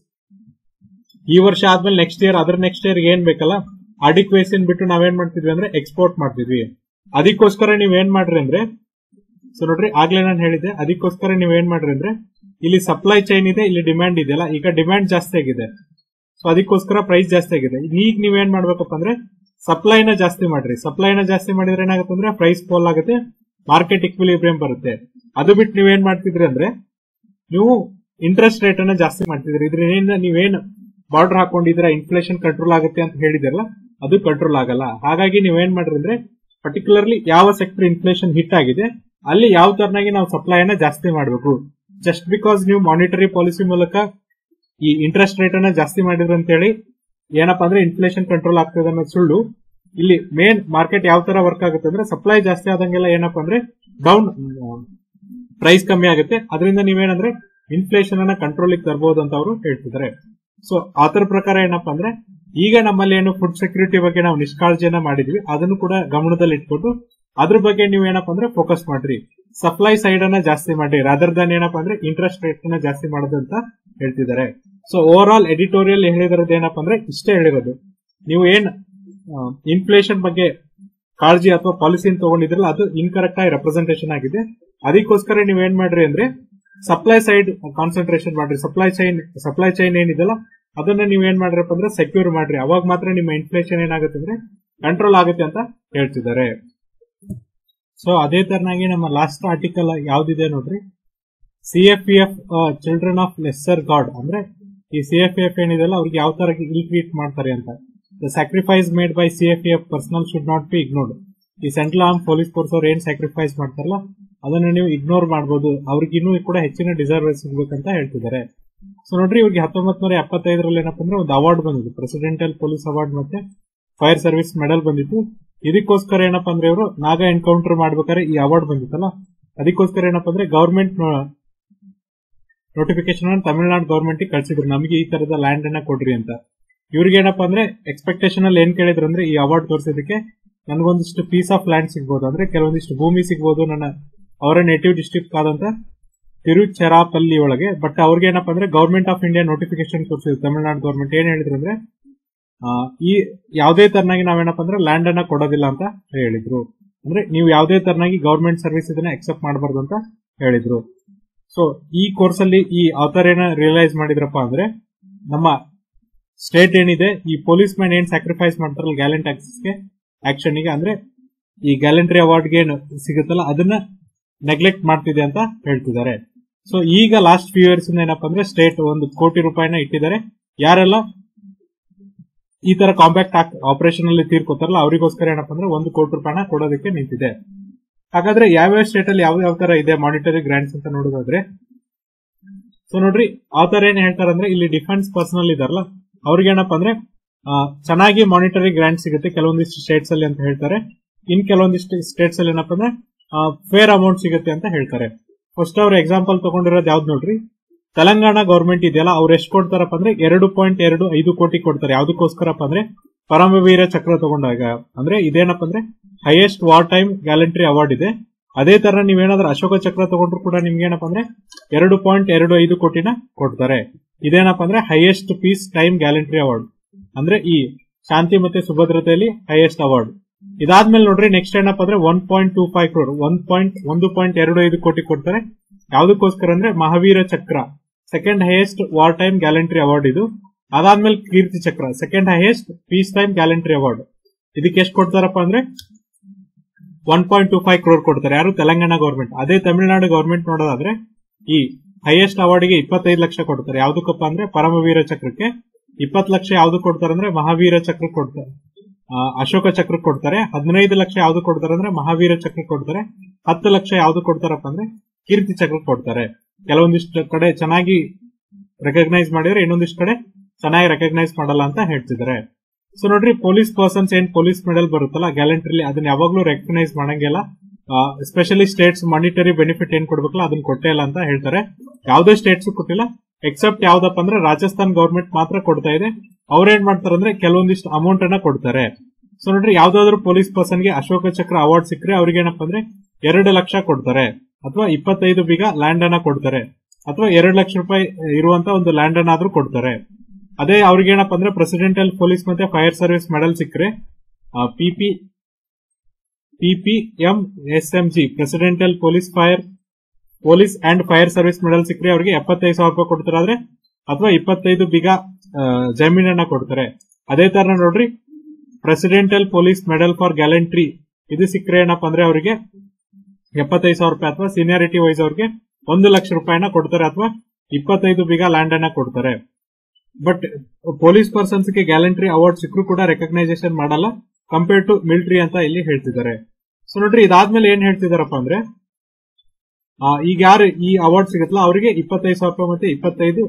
ಈ ವರ್ಷ ಆದ್ಮೇಲೆ ನೆಕ್ಸ್ಟ್ ಇಯರ್ ಅದ್ರ ನೆಕ್ಸ್ಟ್ ಇಯರ್ ಏನ್ ಬೇಕಲ್ಲ ಅಡಿಕ್ವೇಸಿನ್ ಬಿಟ್ಟು ನಾವೇನ್ ಮಾಡ್ತಿದ್ವಿ ಅಂದ್ರೆ ಎಕ್ಸ್ಪೋರ್ಟ್ ಮಾಡ್ತಿದ್ವಿ ಅದಕ್ಕೋಸ್ಕರ ನೀವ್ ಏನ್ ಮಾಡ್ರಿ ಅಂದ್ರೆ ಸೊ ನೋಡ್ರಿ ಆಗ್ಲೇ ನಾನು ಹೇಳಿದ್ದೆ ಅದಕ್ಕೋಸ್ಕರ ನೀವ್ ಏನ್ ಮಾಡ್ರಿ ಅಂದ್ರೆ ಇಲ್ಲಿ ಸಪ್ಲೈ ಚೈನ್ ಇದೆ ಇಲ್ಲಿ ಡಿಮ್ಯಾಂಡ್ ಇದೆಯಲ್ಲ ಈಗ ಡಿಮ್ಯಾಂಡ್ ಜಾಸ್ತಿ ಆಗಿದೆ ಸೊ ಅದಕ್ಕೋಸ್ಕರ ಪ್ರೈಸ್ ಜಾಸ್ತಿ ಆಗಿದೆ ಈಗ ನೀವ್ ಏನ್ ಮಾಡ್ಬೇಕಪ್ಪ ಅಂದ್ರೆ ಸಪ್ಲೈನ ಜಾಸ್ತಿ ಮಾಡ್ರಿ ಸಪ್ಲೈನ ಜಾಸ್ತಿ ಮಾಡಿದ್ರೆ ಏನಾಗುತ್ತೆ ಅಂದ್ರೆ ಪ್ರೈಸ್ ಫಾಲ್ ಆಗುತ್ತೆ ಮಾರ್ಕೆಟ್ ಇಕ್ವಿಲಿಬ್ರಿಯಂ ಬರುತ್ತೆ ಅದು ಬಿಟ್ಟು ನೀವೇನ್ ಮಾಡ್ತಿದ್ರಿ ಅಂದ್ರೆ ನೀವು ಇಂಟ್ರೆಸ್ಟ್ ರೇಟ್ ಅನ್ನ ಜಾಸ್ತಿ ಮಾಡ್ತಿದ್ರಿ ಇದ್ರಿಂದ ನೀವೇನ್ ಬಾರ್ಡರ್ ಹಾಕೊಂಡಿದ್ರ ಇನ್ಫ್ಲೇಷನ್ ಕಂಟ್ರೋಲ್ ಆಗುತ್ತೆ ಅಂತ ಹೇಳಿದಿರಲ್ಲ ಅದು ಕಂಟ್ರೋಲ್ ಆಗಲ್ಲ ಹಾಗಾಗಿ ನೀವೇನ್ ಮಾಡ್ರಿ ಅಂದ್ರೆ ಪರ್ಟಿಕ್ಯುಲರ್ಲಿ ಯಾವ ಸೆಕ್ಟರ್ ಇನ್ಫ್ಲೇಷನ್ ಹಿಟ್ ಆಗಿದೆ ಅಲ್ಲಿ ಯಾವ ತರನಾಗಿ ನಾವು ಸಪ್ಲೈನ ಜಾಸ್ತಿ ಮಾಡಬೇಕು ಜಸ್ಟ್ ಬಿಕಾಸ್ ನೀವು ಮಾನಿಟರಿ ಪಾಲಿಸಿ ಮೂಲಕ ಈ ಇಂಟ್ರೆಸ್ಟ್ ರೇಟ್ ಅನ್ನ ಜಾಸ್ತಿ ಮಾಡಿದ್ರು ಅಂತ ಹೇಳಿ ಏನಪ್ಪಾ ಅಂದ್ರೆ ಇನ್ಫ್ಲೇಷನ್ ಕಂಟ್ರೋಲ್ ಆಗ್ತದೆ ಅನ್ನೋದು ಸುಳ್ಳು ಇಲ್ಲಿ ಮೇನ್ ಮಾರ್ಕೆಟ್ ಯಾವ ತರ ವರ್ಕ್ ಆಗುತ್ತೆ ಅಂದ್ರೆ ಸಪ್ಲೈ ಜಾಸ್ತಿ ಆದಂಗೆಲ್ಲ ಏನಪ್ಪಾ ಅಂದ್ರೆ ಡೌನ್ ಪ್ರೈಸ್ ಕಮ್ಮಿ ಆಗುತ್ತೆ ಅದರಿಂದ ನೀವೇನಂದ್ರೆ ಇನ್ಫ್ಲೇಷನ್ ಅನ್ನ ಕಂಟ್ರೋಲ್ ತರಬಹುದು ಅಂತ ಅವರು ಹೇಳ್ತಿದ್ದಾರೆ ಸೊ ಆತರ ಪ್ರಕಾರ ಏನಪ್ಪಾ ಅಂದ್ರೆ ಈಗ ನಮ್ಮಲ್ಲಿ ಏನು ಫುಡ್ ಸೆಕ್ಯೂರಿಟಿ ಬಗ್ಗೆ ನಾವು ನಿಷ್ಕಾಳಜಿಯನ್ನ ಮಾಡಿದ್ವಿ ಅದನ್ನು ಕೂಡ ಗಮನದಲ್ಲಿ ಇಟ್ಕೊಂಡು ಅದ್ರ ಬಗ್ಗೆ ನೀವು ಏನಪ್ಪಾ ಅಂದ್ರೆ ಫೋಕಸ್ ಮಾಡ್ರಿ ಸಪ್ಲೈ ಸೈಡ್ ಅನ್ನ ಜಾಸ್ತಿ ಮಾಡ್ರಿ ರಾದರ್ ದನ್ ಏನಪ್ಪಾ ಅಂದ್ರೆ ಇಂಟ್ರೆಸ್ಟ್ ರೇಟ್ ಅನ್ನ ಜಾಸ್ತಿ ಮಾಡೋದು ಅಂತ ಹೇಳ್ತಿದ್ದಾರೆ ಸೊ ಓವರ್ ಆಲ್ ಎಡಿಟೋರಿಯಲ್ ಹೇಳಿರೋದು ಏನಪ್ಪಾ ಅಂದ್ರೆ ಇಷ್ಟೇ ಹೇಳಿರೋದು ನೀವು ಏನ್ ಇನ್ಫ್ಲೇಷನ್ ಬಗ್ಗೆ ಕಾಳಜಿ ಅಥವಾ ಪಾಲಿಸಿ ತಗೊಂಡಿದ್ರಲ್ಲ ಅದು ಇನ್ಕರೆಕ್ಟ್ ಆಗಿ ರೆಪ್ರೆಸೆಂಟೇಷನ್ ಆಗಿದೆ ಅದಕ್ಕೋಸ್ಕರ ನೀವ್ ಏನ್ ಮಾಡ್ರಿ ಅಂದ್ರೆ ಸಪ್ಲೈ ಸೈಡ್ ಕಾನ್ಸಂಟ್ರೇಷನ್ ಮಾಡ್ರಿ ಸಪ್ಲೈ ಚೈನ್ ಸಪ್ಲೈ ಚೈನ್ ಏನಿದೆಲ್ಲ ಅದನ್ನ ನೀವ್ ಏನ್ ಮಾಡ್ರಪ್ಪ ಅಂದ್ರೆ ಸೆಕ್ಯೂರ್ ಮಾಡ್ರಿ ಅವಾಗ ಮಾತ್ರ ನಿಮ್ಮ ಇನ್ಫ್ಲೇಷನ್ ಏನಾಗುತ್ತೆ ಅಂದ್ರೆ ಕಂಟ್ರೋಲ್ ಆಗುತ್ತೆ ಅಂತ ಹೇಳ್ತಿದ್ದಾರೆ ಸೊ ಅದೇ ತರನಾಗಿ ನಮ್ಮ ಲಾಸ್ಟ್ ಆರ್ಟಿಕಲ್ ಯಾವ್ದಿದೆ ನೋಡ್ರಿ C F P F children of lesser god ಅಂದ್ರೆ ಈ ಸಿ ಎಫ್ ಎಫ್ ಏನಿದೆಲ್ಲ ಅವ್ರಿಗೆ ಯಾವ ತರ ಇಲ್ ಟ್ರೀಟ್ ಮಾಡ್ತಾರೆ ಅಂತ the sacrifice made by C F F personnel should not be ignored ಈ ಸೆಂಟ್ರಲ್ ಆರ್ಮ್ ಪೊಲೀಸ್ ಫೋರ್ಸ್ ಅವ್ರು ಏನ್ ಸ್ಯಾಕ್ರಿಫೈಸ್ ಮಾಡ್ತಾರಲ್ಲ ಅದನ್ನ ನೀವು ಇಗ್ನೋರ್ ಮಾಡಬಹುದು ಅವ್ರಿಗೆ ಇನ್ನೂ ಕೂಡ ಹೆಚ್ಚಿನ ಡಿಸರ್ವ್ ಸಿಗ್ಬೇಕಂತ ಹೇಳ್ತಿದ್ದಾರೆ ಸೊ ನೋಡ್ರಿ ಇವ್ರಿಗೆ ಹತ್ತೊಂಬತ್ ನೂರ ಎಪ್ಪತ್ತೈದರಲ್ಲಿ ಏನಪ್ಪ ಅಂದ್ರೆ ಒಂದು ಅವಾರ್ಡ್ ಬಂದಿತ್ತು ಪ್ರೆಸಿಡೆಂಟಲ್ ಪೊಲೀಸ್ ಅವಾರ್ಡ್ ಮತ್ತೆ ಫೈರ್ ಸರ್ವಿಸ್ ಮೆಡಲ್ ಬಂದಿತ್ತು ಇದಕ್ಕೋಸ್ಕರ ಏನಪ್ಪಾ ಅಂದ್ರೆ ಇವರು ನಾಗ ಎನ್ಕೌಂಟರ್ ಮಾಡ್ಬೇಕಾದ್ರೆ ಈ ಅವಾರ್ಡ್ ಬಂದಿತ್ತಲ್ಲ ಅದಕ್ಕೋಸ್ಕರ ಏನಪ್ಪಾ ಅಂದ್ರೆ ಗವರ್ಮೆಂಟ್ ನೋಟಿಫಿಕೇಶನ್ ತಮಿಳುನಾಡು ಗವರ್ಮೆಂಟ್ ಕಳ್ಸಿದ್ರು ನಮಗೆ ಈ ತರದ ಲ್ಯಾಂಡ್ ಅನ್ನ ಕೊಡ್ರಿ ಅಂತ ಇವ್ರಿಗೆ ಏನಪ್ಪಾ ಅಂದ್ರೆ ಎಕ್ಸ್ಪೆಕ್ಟೇಷನ್ ಅಲ್ಲಿ ಏನ್ ಕೇಳಿದ್ರು ಅಂದ್ರೆ ಈ ಅವಾರ್ಡ್ ತೋರಿಸೋದಕ್ಕೆ ನನಗೊಂದಿಷ್ಟು ಪೀಸ್ ಆಫ್ ಲ್ಯಾಂಡ್ ಸಿಗ್ಬೋದು ಅಂದ್ರೆ ಕೆಲವೊಂದಿಷ್ಟು ಭೂಮಿ ಸಿಗ್ಬೋದು ನನ್ನ ಅವರ ನೇಟಿವ್ ಡಿಸ್ಟ್ರಿಕ್ಟ್ ಆದಂತ ತಿರುಚೆರಾಪಲ್ಲಿ ಒಳಗೆ ಬಟ್ ಅವ್ರಿಗೆ ಏನಪ್ಪಾ ಅಂದ್ರೆ ಗವರ್ಮೆಂಟ್ ಆಫ್ ಇಂಡಿಯಾ ನೋಟಿಫಿಕೇಶನ್ ತೋರಿಸಿದ್ರು ತಮಿಳುನಾಡು ಗವರ್ಮೆಂಟ್ ಏನ್ ಹೇಳಿದ್ರು ಅಂದ್ರೆ ಆ, ಈ ಯಾವುದೇ ತರನಾಗಿ ನಾವೇನಪ್ಪ ಅಂದ್ರೆ ಲ್ಯಾಂಡ್ ಅನ್ನ ಕೊಡೋದಿಲ್ಲ ಅಂತ ಹೇಳಿದ್ರು ಅಂದ್ರೆ ನೀವು ಯಾವುದೇ ತರನಾಗಿ ಗವರ್ಮೆಂಟ್ ಸರ್ವಿಸ್ ಇದನ್ನ ಎಕ್ಸೆಪ್ಟ್ ಮಾಡಬಾರ್ದು ಅಂತ ಹೇಳಿದ್ರು ಸೊ ಈ ಕೋರ್ಸ್ ಅಲ್ಲಿ ಈ ಆಥರ್ ಏನ ರಿಯಲೈಸ್ ಮಾಡಿದ್ರಪ್ಪ ಅಂದ್ರೆ ನಮ್ಮ ಸ್ಟೇಟ್ ಏನಿದೆ ಈ ಪೊಲೀಸ್ ಮ್ಯಾನ್ ಏನ್ ಸ್ಯಾಕ್ರಿಫೈಸ್ ಮಾಡ್ತಾರಲ್ಲ ಗ್ಯಾಲೆಂಟ್ ಆಕ್ಸಸ್ಗೆ ಆಕ್ಷನ್ ಗೆ ಅಂದ್ರೆ ಈ ಗ್ಯಾಲೆಂಟ್ರಿ ಅವಾರ್ಡ್ಗೆ ಏನು ಸಿಗುತ್ತಲ್ಲ ಅದನ್ನ ನೆಗ್ಲೆಕ್ಟ್ ಮಾಡ್ತಿದೆ ಅಂತ ಹೇಳ್ತಿದ್ದಾರೆ ಸೊ ಈಗ ಲಾಸ್ಟ್ ಫ್ಯೂ ಇಯರ್ಸ್ ಏನಪ್ಪಾ ಅಂದ್ರೆ ಸ್ಟೇಟ್ ಒಂದು ಕೋಟಿ ರೂಪಾಯಿನ ಇಟ್ಟಿದ್ದಾರೆ ಯಾರೆಲ್ಲ ಈ ತರ ಕಾಂಪ್ಯಾಕ್ಟ್ ಆಪರೇಷನ್ ಅಲ್ಲಿ ತೀರ್ಕೋತಾರಲ್ಲ ಅವರಿಗೋಸ್ಕರ ಏನಪ್ಪಾ ಅಂದ್ರೆ ಒಂದು ಕೋಟಿ ರೂಪಾಯಿನ ಕೊಡೋದಕ್ಕೆ ನಿಂತಿದೆ ಹಾಗಾದ್ರೆ ಯಾವ್ಯಾವ ಸ್ಟೇಟ್ ಅಲ್ಲಿ ಯಾವ ಯಾವ ತರ ಇದೆ ಮಾನಿಟರಿ ಗ್ರಾಂಟ್ಸ್ ಅಂತ ನೋಡೋದಾದ್ರೆ ಸೊ ನೋಡ್ರಿ ಆ ತರ ಏನ್ ಹೇಳ್ತಾರೆ ಅಂದ್ರೆ ಇಲ್ಲಿ ಡಿಫೆನ್ಸ್ ಪರ್ಸನಲ್ ಇದಾರಲ್ಲ ಅವ್ರಿಗೆ ಏನಪ್ಪಾ ಅಂದ್ರೆ ಆ, ಚೆನ್ನಾಗಿ ಮಾನಿಟರಿ ಗ್ರಾಂಟ್ ಸಿಗುತ್ತೆ ಕೆಲವೊಂದಿಷ್ಟು ಸ್ಟೇಟ್ಸ್ ಅಲ್ಲಿ ಅಂತ ಹೇಳ್ತಾರೆ ಇನ್ ಕೆಲವೊಂದಿಷ್ಟು ಸ್ಟೇಟ್ಸ್ ಅಲ್ಲಿ ಏನಪ್ಪಾ ಅಂದ್ರೆ ಫೇರ್ ಅಮೌಂಟ್ ಸಿಗುತ್ತೆ ಅಂತ ಹೇಳ್ತಾರೆ ಫಸ್ಟ್ ಅವ್ರ ಎಕ್ಸಾಂಪಲ್ ತಗೊಂಡಿರೋದು ಯಾವ್ದು ನೋಡ್ರಿ ತೆಲಂಗಾಣ ಗವರ್ಮೆಂಟ್ ಇದೆಯಲ್ಲ ಅವ್ರು ಎಷ್ಟು ಕೊಡ್ತಾರಪ್ಪ ಅಂದ್ರೆ ಎರಡು ಪಾಯಿಂಟ್ ಎರಡು ಐದು ಕೋಟಿ ಕೊಡ್ತಾರೆ ಯಾವ್ದಕ್ಕೋಸ್ಕರಪ್ಪ ಅಂದ್ರೆ ಪರಮವೀರ ಚಕ್ರ ತಗೊಂಡಾಗ ಅಂದ್ರೆ ಇದೇನಪ್ಪ ಅಂದ್ರೆ highest war time gallantry award ಇದೆ ಅದೇ ತರ ನೀವೇನಾದ್ರೂ ಅಶೋಕ ಚಕ್ರ ತಗೊಂಡ್ರು ಕೂಡ ನಿಮ್ಗೆ ಏನಪ್ಪಾ ಅಂದ್ರೆ ಎರಡು ಪಾಯಿಂಟ್ ಎರಡು ಐದು ಕೋಟಿನ ಕೊಡ್ತಾರೆ ಇದೇನಪ್ಪ ಅಂದ್ರೆ highest peace time gallantry award ಅಂದ್ರೆ ಈ ಶಾಂತಿ ಮತ್ತೆ ಸುಭದ್ರತೆಯಲ್ಲಿ ಹೈಯೆಸ್ಟ್ ಅವಾರ್ಡ್ ಇದಾದ್ಮೇಲೆ ನೋಡ್ರಿ ನೆಕ್ಸ್ಟ್ ಏನಪ್ಪಾ ಅಂದ್ರೆ one point two five crore one point ಒಂದು ಪಾಯಿಂಟ್ ಎರಡು ಐದು ಕೋಟಿ ಕೊಡ್ತಾರೆ ಯಾವ್ದಕ್ಕೋಸ್ಕರ ಅಂದ್ರೆ Mahavir Chakra second highest war time gallantry award ಇದು ಅದಾದ್ಮೇಲೆ Kirti Chakra second highest peace time gallantry award ಇದಕ್ಕೆ ಎಷ್ಟು ಕೊಡ್ತಾರಪ್ಪ ಅಂದ್ರೆ one point two five crore ಕೊಡ್ತಾರೆ ಯಾರು ತೆಲಂಗಾಣ ಗೌರ್ಮೆಂಟ್ ಅದೇ ತಮಿಳುನಾಡು ಗೌರ್ಮೆಂಟ್ ನೋಡೋದಾದ್ರೆ ಈ ಹೈಯೆಸ್ಟ್ ಅವಾರ್ಡ್ಗೆ ಇಪ್ಪತ್ತೈದು ಲಕ್ಷ ಕೊಡ್ತಾರೆ ಯಾವ್ದಕ್ಕಪ್ಪ ಅಂದ್ರೆ ಪರಮವೀರ ಚಕ್ರಕ್ಕೆ ಇಪ್ಪತ್ತು ಲಕ್ಷ ಯಾವ್ದು ಕೊಡ್ತಾರೆ ಅಂದ್ರೆ ಮಹಾವೀರ ಚಕ್ರ ಕೊಡ್ತಾರೆ ಆ, ಅಶೋಕ ಚಕ್ರ ಕೊಡ್ತಾರೆ ಹದಿನೈದು ಲಕ್ಷ ಯಾವ್ದು ಕೊಡ್ತಾರೆ ಅಂದ್ರೆ ಮಹಾವೀರ ಚಕ್ರ ಕೊಡ್ತಾರೆ ಹತ್ತು ಲಕ್ಷ ಯಾವ್ದು ಕೊಡ್ತಾರಪ್ಪ ಅಂದ್ರೆ ಕೀರ್ತಿ ಚಕ್ರ ಕೊಡ್ತಾರೆ ಕೆಲವೊಂದಿಷ್ಟು ಕಡೆ ಚೆನ್ನಾಗಿ ರೆಕಗ್ನೈಸ್ ಮಾಡಿದ್ರೆ ಇನ್ನೊಂದಿಷ್ಟು ಕಡೆ ಚೆನ್ನಾಗಿ ರೆಕಗ್ನೈಸ್ ಮಾಡಲ್ಲ ಅಂತ ಹೇಳ್ತಿದ್ದಾರೆ ಸೊ ನೋಡ್ರಿ ಪೊಲೀಸ್ ಪರ್ಸನ್ಸ್ ಏನ್ ಪೊಲೀಸ್ ಮೆಡಲ್ ಬರುತ್ತಲ್ಲ ಗ್ಯಾಲೆಂಟ್ರಿಲಿ ಅದನ್ನ ಯಾವಾಗ್ಲೂ ರೆಕಗ್ನೈಸ್ ಮಾಡಂಗಿಲ್ಲ ಎಸ್ಪೆಷಲಿ ಸ್ಟೇಟ್ಸ್ ಮಾನಿಟರಿ ಬೆನಿಫಿಟ್ ಏನ್ ಕೊಡ್ಬೇಕಲ್ಲ ಅದನ್ನ ಕೊಟ್ಟೇ ಇಲ್ಲ ಅಂತ ಹೇಳ್ತಾರೆ ಯಾವ್ದೇ ಸ್ಟೇಟ್ಸ್ ಕೊಟ್ಟಿಲ್ಲ ಎಕ್ಸೆಪ್ಟ್ ಯಾವ್ದಪ್ಪ ಅಂದ್ರೆ ರಾಜಸ್ಥಾನ್ ಗೌರ್ಮೆಂಟ್ ಮಾತ್ರ ಕೊಡ್ತಾ ಇದೆ ಅವ್ರೇನ್ ಮಾಡ್ತಾರೆ ಅಂದ್ರೆ ಕೆಲವೊಂದಿಷ್ಟು ಅಮೌಂಟ್ ಅನ್ನ ಕೊಡ್ತಾರೆ ಸೊ ನೋಡ್ರಿ ಯಾವ್ದಾದ್ರು ಪೊಲೀಸ್ ಪರ್ಸನ್ ಗೆ ಅಶೋಕ ಚಕ್ರ ಅವಾರ್ಡ್ ಸಿಕ್ಕರೆ ಅವ್ರಿಗೆ ಏನಪ್ಪ ಅಂದ್ರೆ ಎರಡು ಲಕ್ಷ ಕೊಡ್ತಾರೆ ಅಥವಾ ಇಪ್ಪತ್ತೈದು ಬೀಗ ಲ್ಯಾಂಡ್ ಅನ್ನ ಕೊಡ್ತಾರೆ ಅಥವಾ ಎರಡು ಲಕ್ಷ ರೂಪಾಯಿ ಇರುವಂತ ಒಂದು ಲ್ಯಾಂಡ್ ಅನ್ನ ಆದ್ರೂ ಕೊಡ್ತಾರೆ ಅದೇ ಅವ್ರಿಗೆ ಏನಪ್ಪ ಅಂದ್ರೆ ಪ್ರೆಸಿಡೆಂಟಲ್ ಪೊಲೀಸ್ ಮತ್ತೆ ಫೈರ್ ಸರ್ವಿಸ್ ಮೆಡಲ್ ಸಿಕ್ಕರೆ P P PPM S M G presidential police fire police and fire service medal ಸಿಕ್ಕರೆ ಅವರಿಗೆ ಎಪ್ಪತ್ತೈದು ಸಾವಿರ ರೂಪಾಯಿ ಕೊಡ್ತಾರೆ ಆದ್ರೆ ಅಥವಾ ಇಪ್ಪತ್ತೈದು ಬಿಗ ಜಮೀನನ್ನ ಕೊಡ್ತಾರೆ ಅದೇ ತರ ನೋಡ್ರಿ presidential police medal for gallantry ಇದು ಸಿಕ್ಕರೆ ಏನಪ್ಪ ಅಂದ್ರೆ ಅವರಿಗೆ ಎಪ್ಪತ್ತೈದು ಸಾವಿರ ರೂಪಾಯಿ ಅಥವಾ ಸೀನಿಯಾರಿಟಿ ವೈಸ್ ಅವ್ರಿಗೆ ಒಂದು ಲಕ್ಷ ರೂಪಾಯಿನ ಕೊಡ್ತಾರೆ ಅಥವಾ ಇಪ್ಪತ್ತೈದು ಬಿಗ ಲ್ಯಾಂಡ್ ಅನ್ನ ಕೊಡ್ತಾರೆ ಬಟ್ ಪೊಲೀಸ್ ಪರ್ಸನ್ಸ್ ಗೆ ಗ್ಯಾಲೆಂಟ್ರಿ ಅವಾರ್ಡ್ ಸಿಕ್ಕರು ಕೂಡ ರೆಕಗ್ನೈಸೇಷನ್ ಮಾಡಲ್ಲ ಕಂಪೇರ್ ಟು ಮಿಲಿಟರಿ ಅಂತ ಇಲ್ಲಿ ಹೇಳ್ತಿದ್ದಾರೆ ಸೊ ನೋಡ್ರಿ ಇದಾದ್ಮೇಲೆ ಏನ್ ಹೇಳ್ತಿದಾರಪ್ಪ ಅಂದ್ರೆ ಆ, ಈಗ ಯಾರು ಈ ಅವಾರ್ಡ್ ಸಿಗುತ್ತಲ್ಲ ಅವರಿಗೆ ಇಪ್ಪತ್ತೈದು ಸಾವಿರ ರೂಪಾಯಿ ಮತ್ತೆ ಇಪ್ಪತ್ತೈದು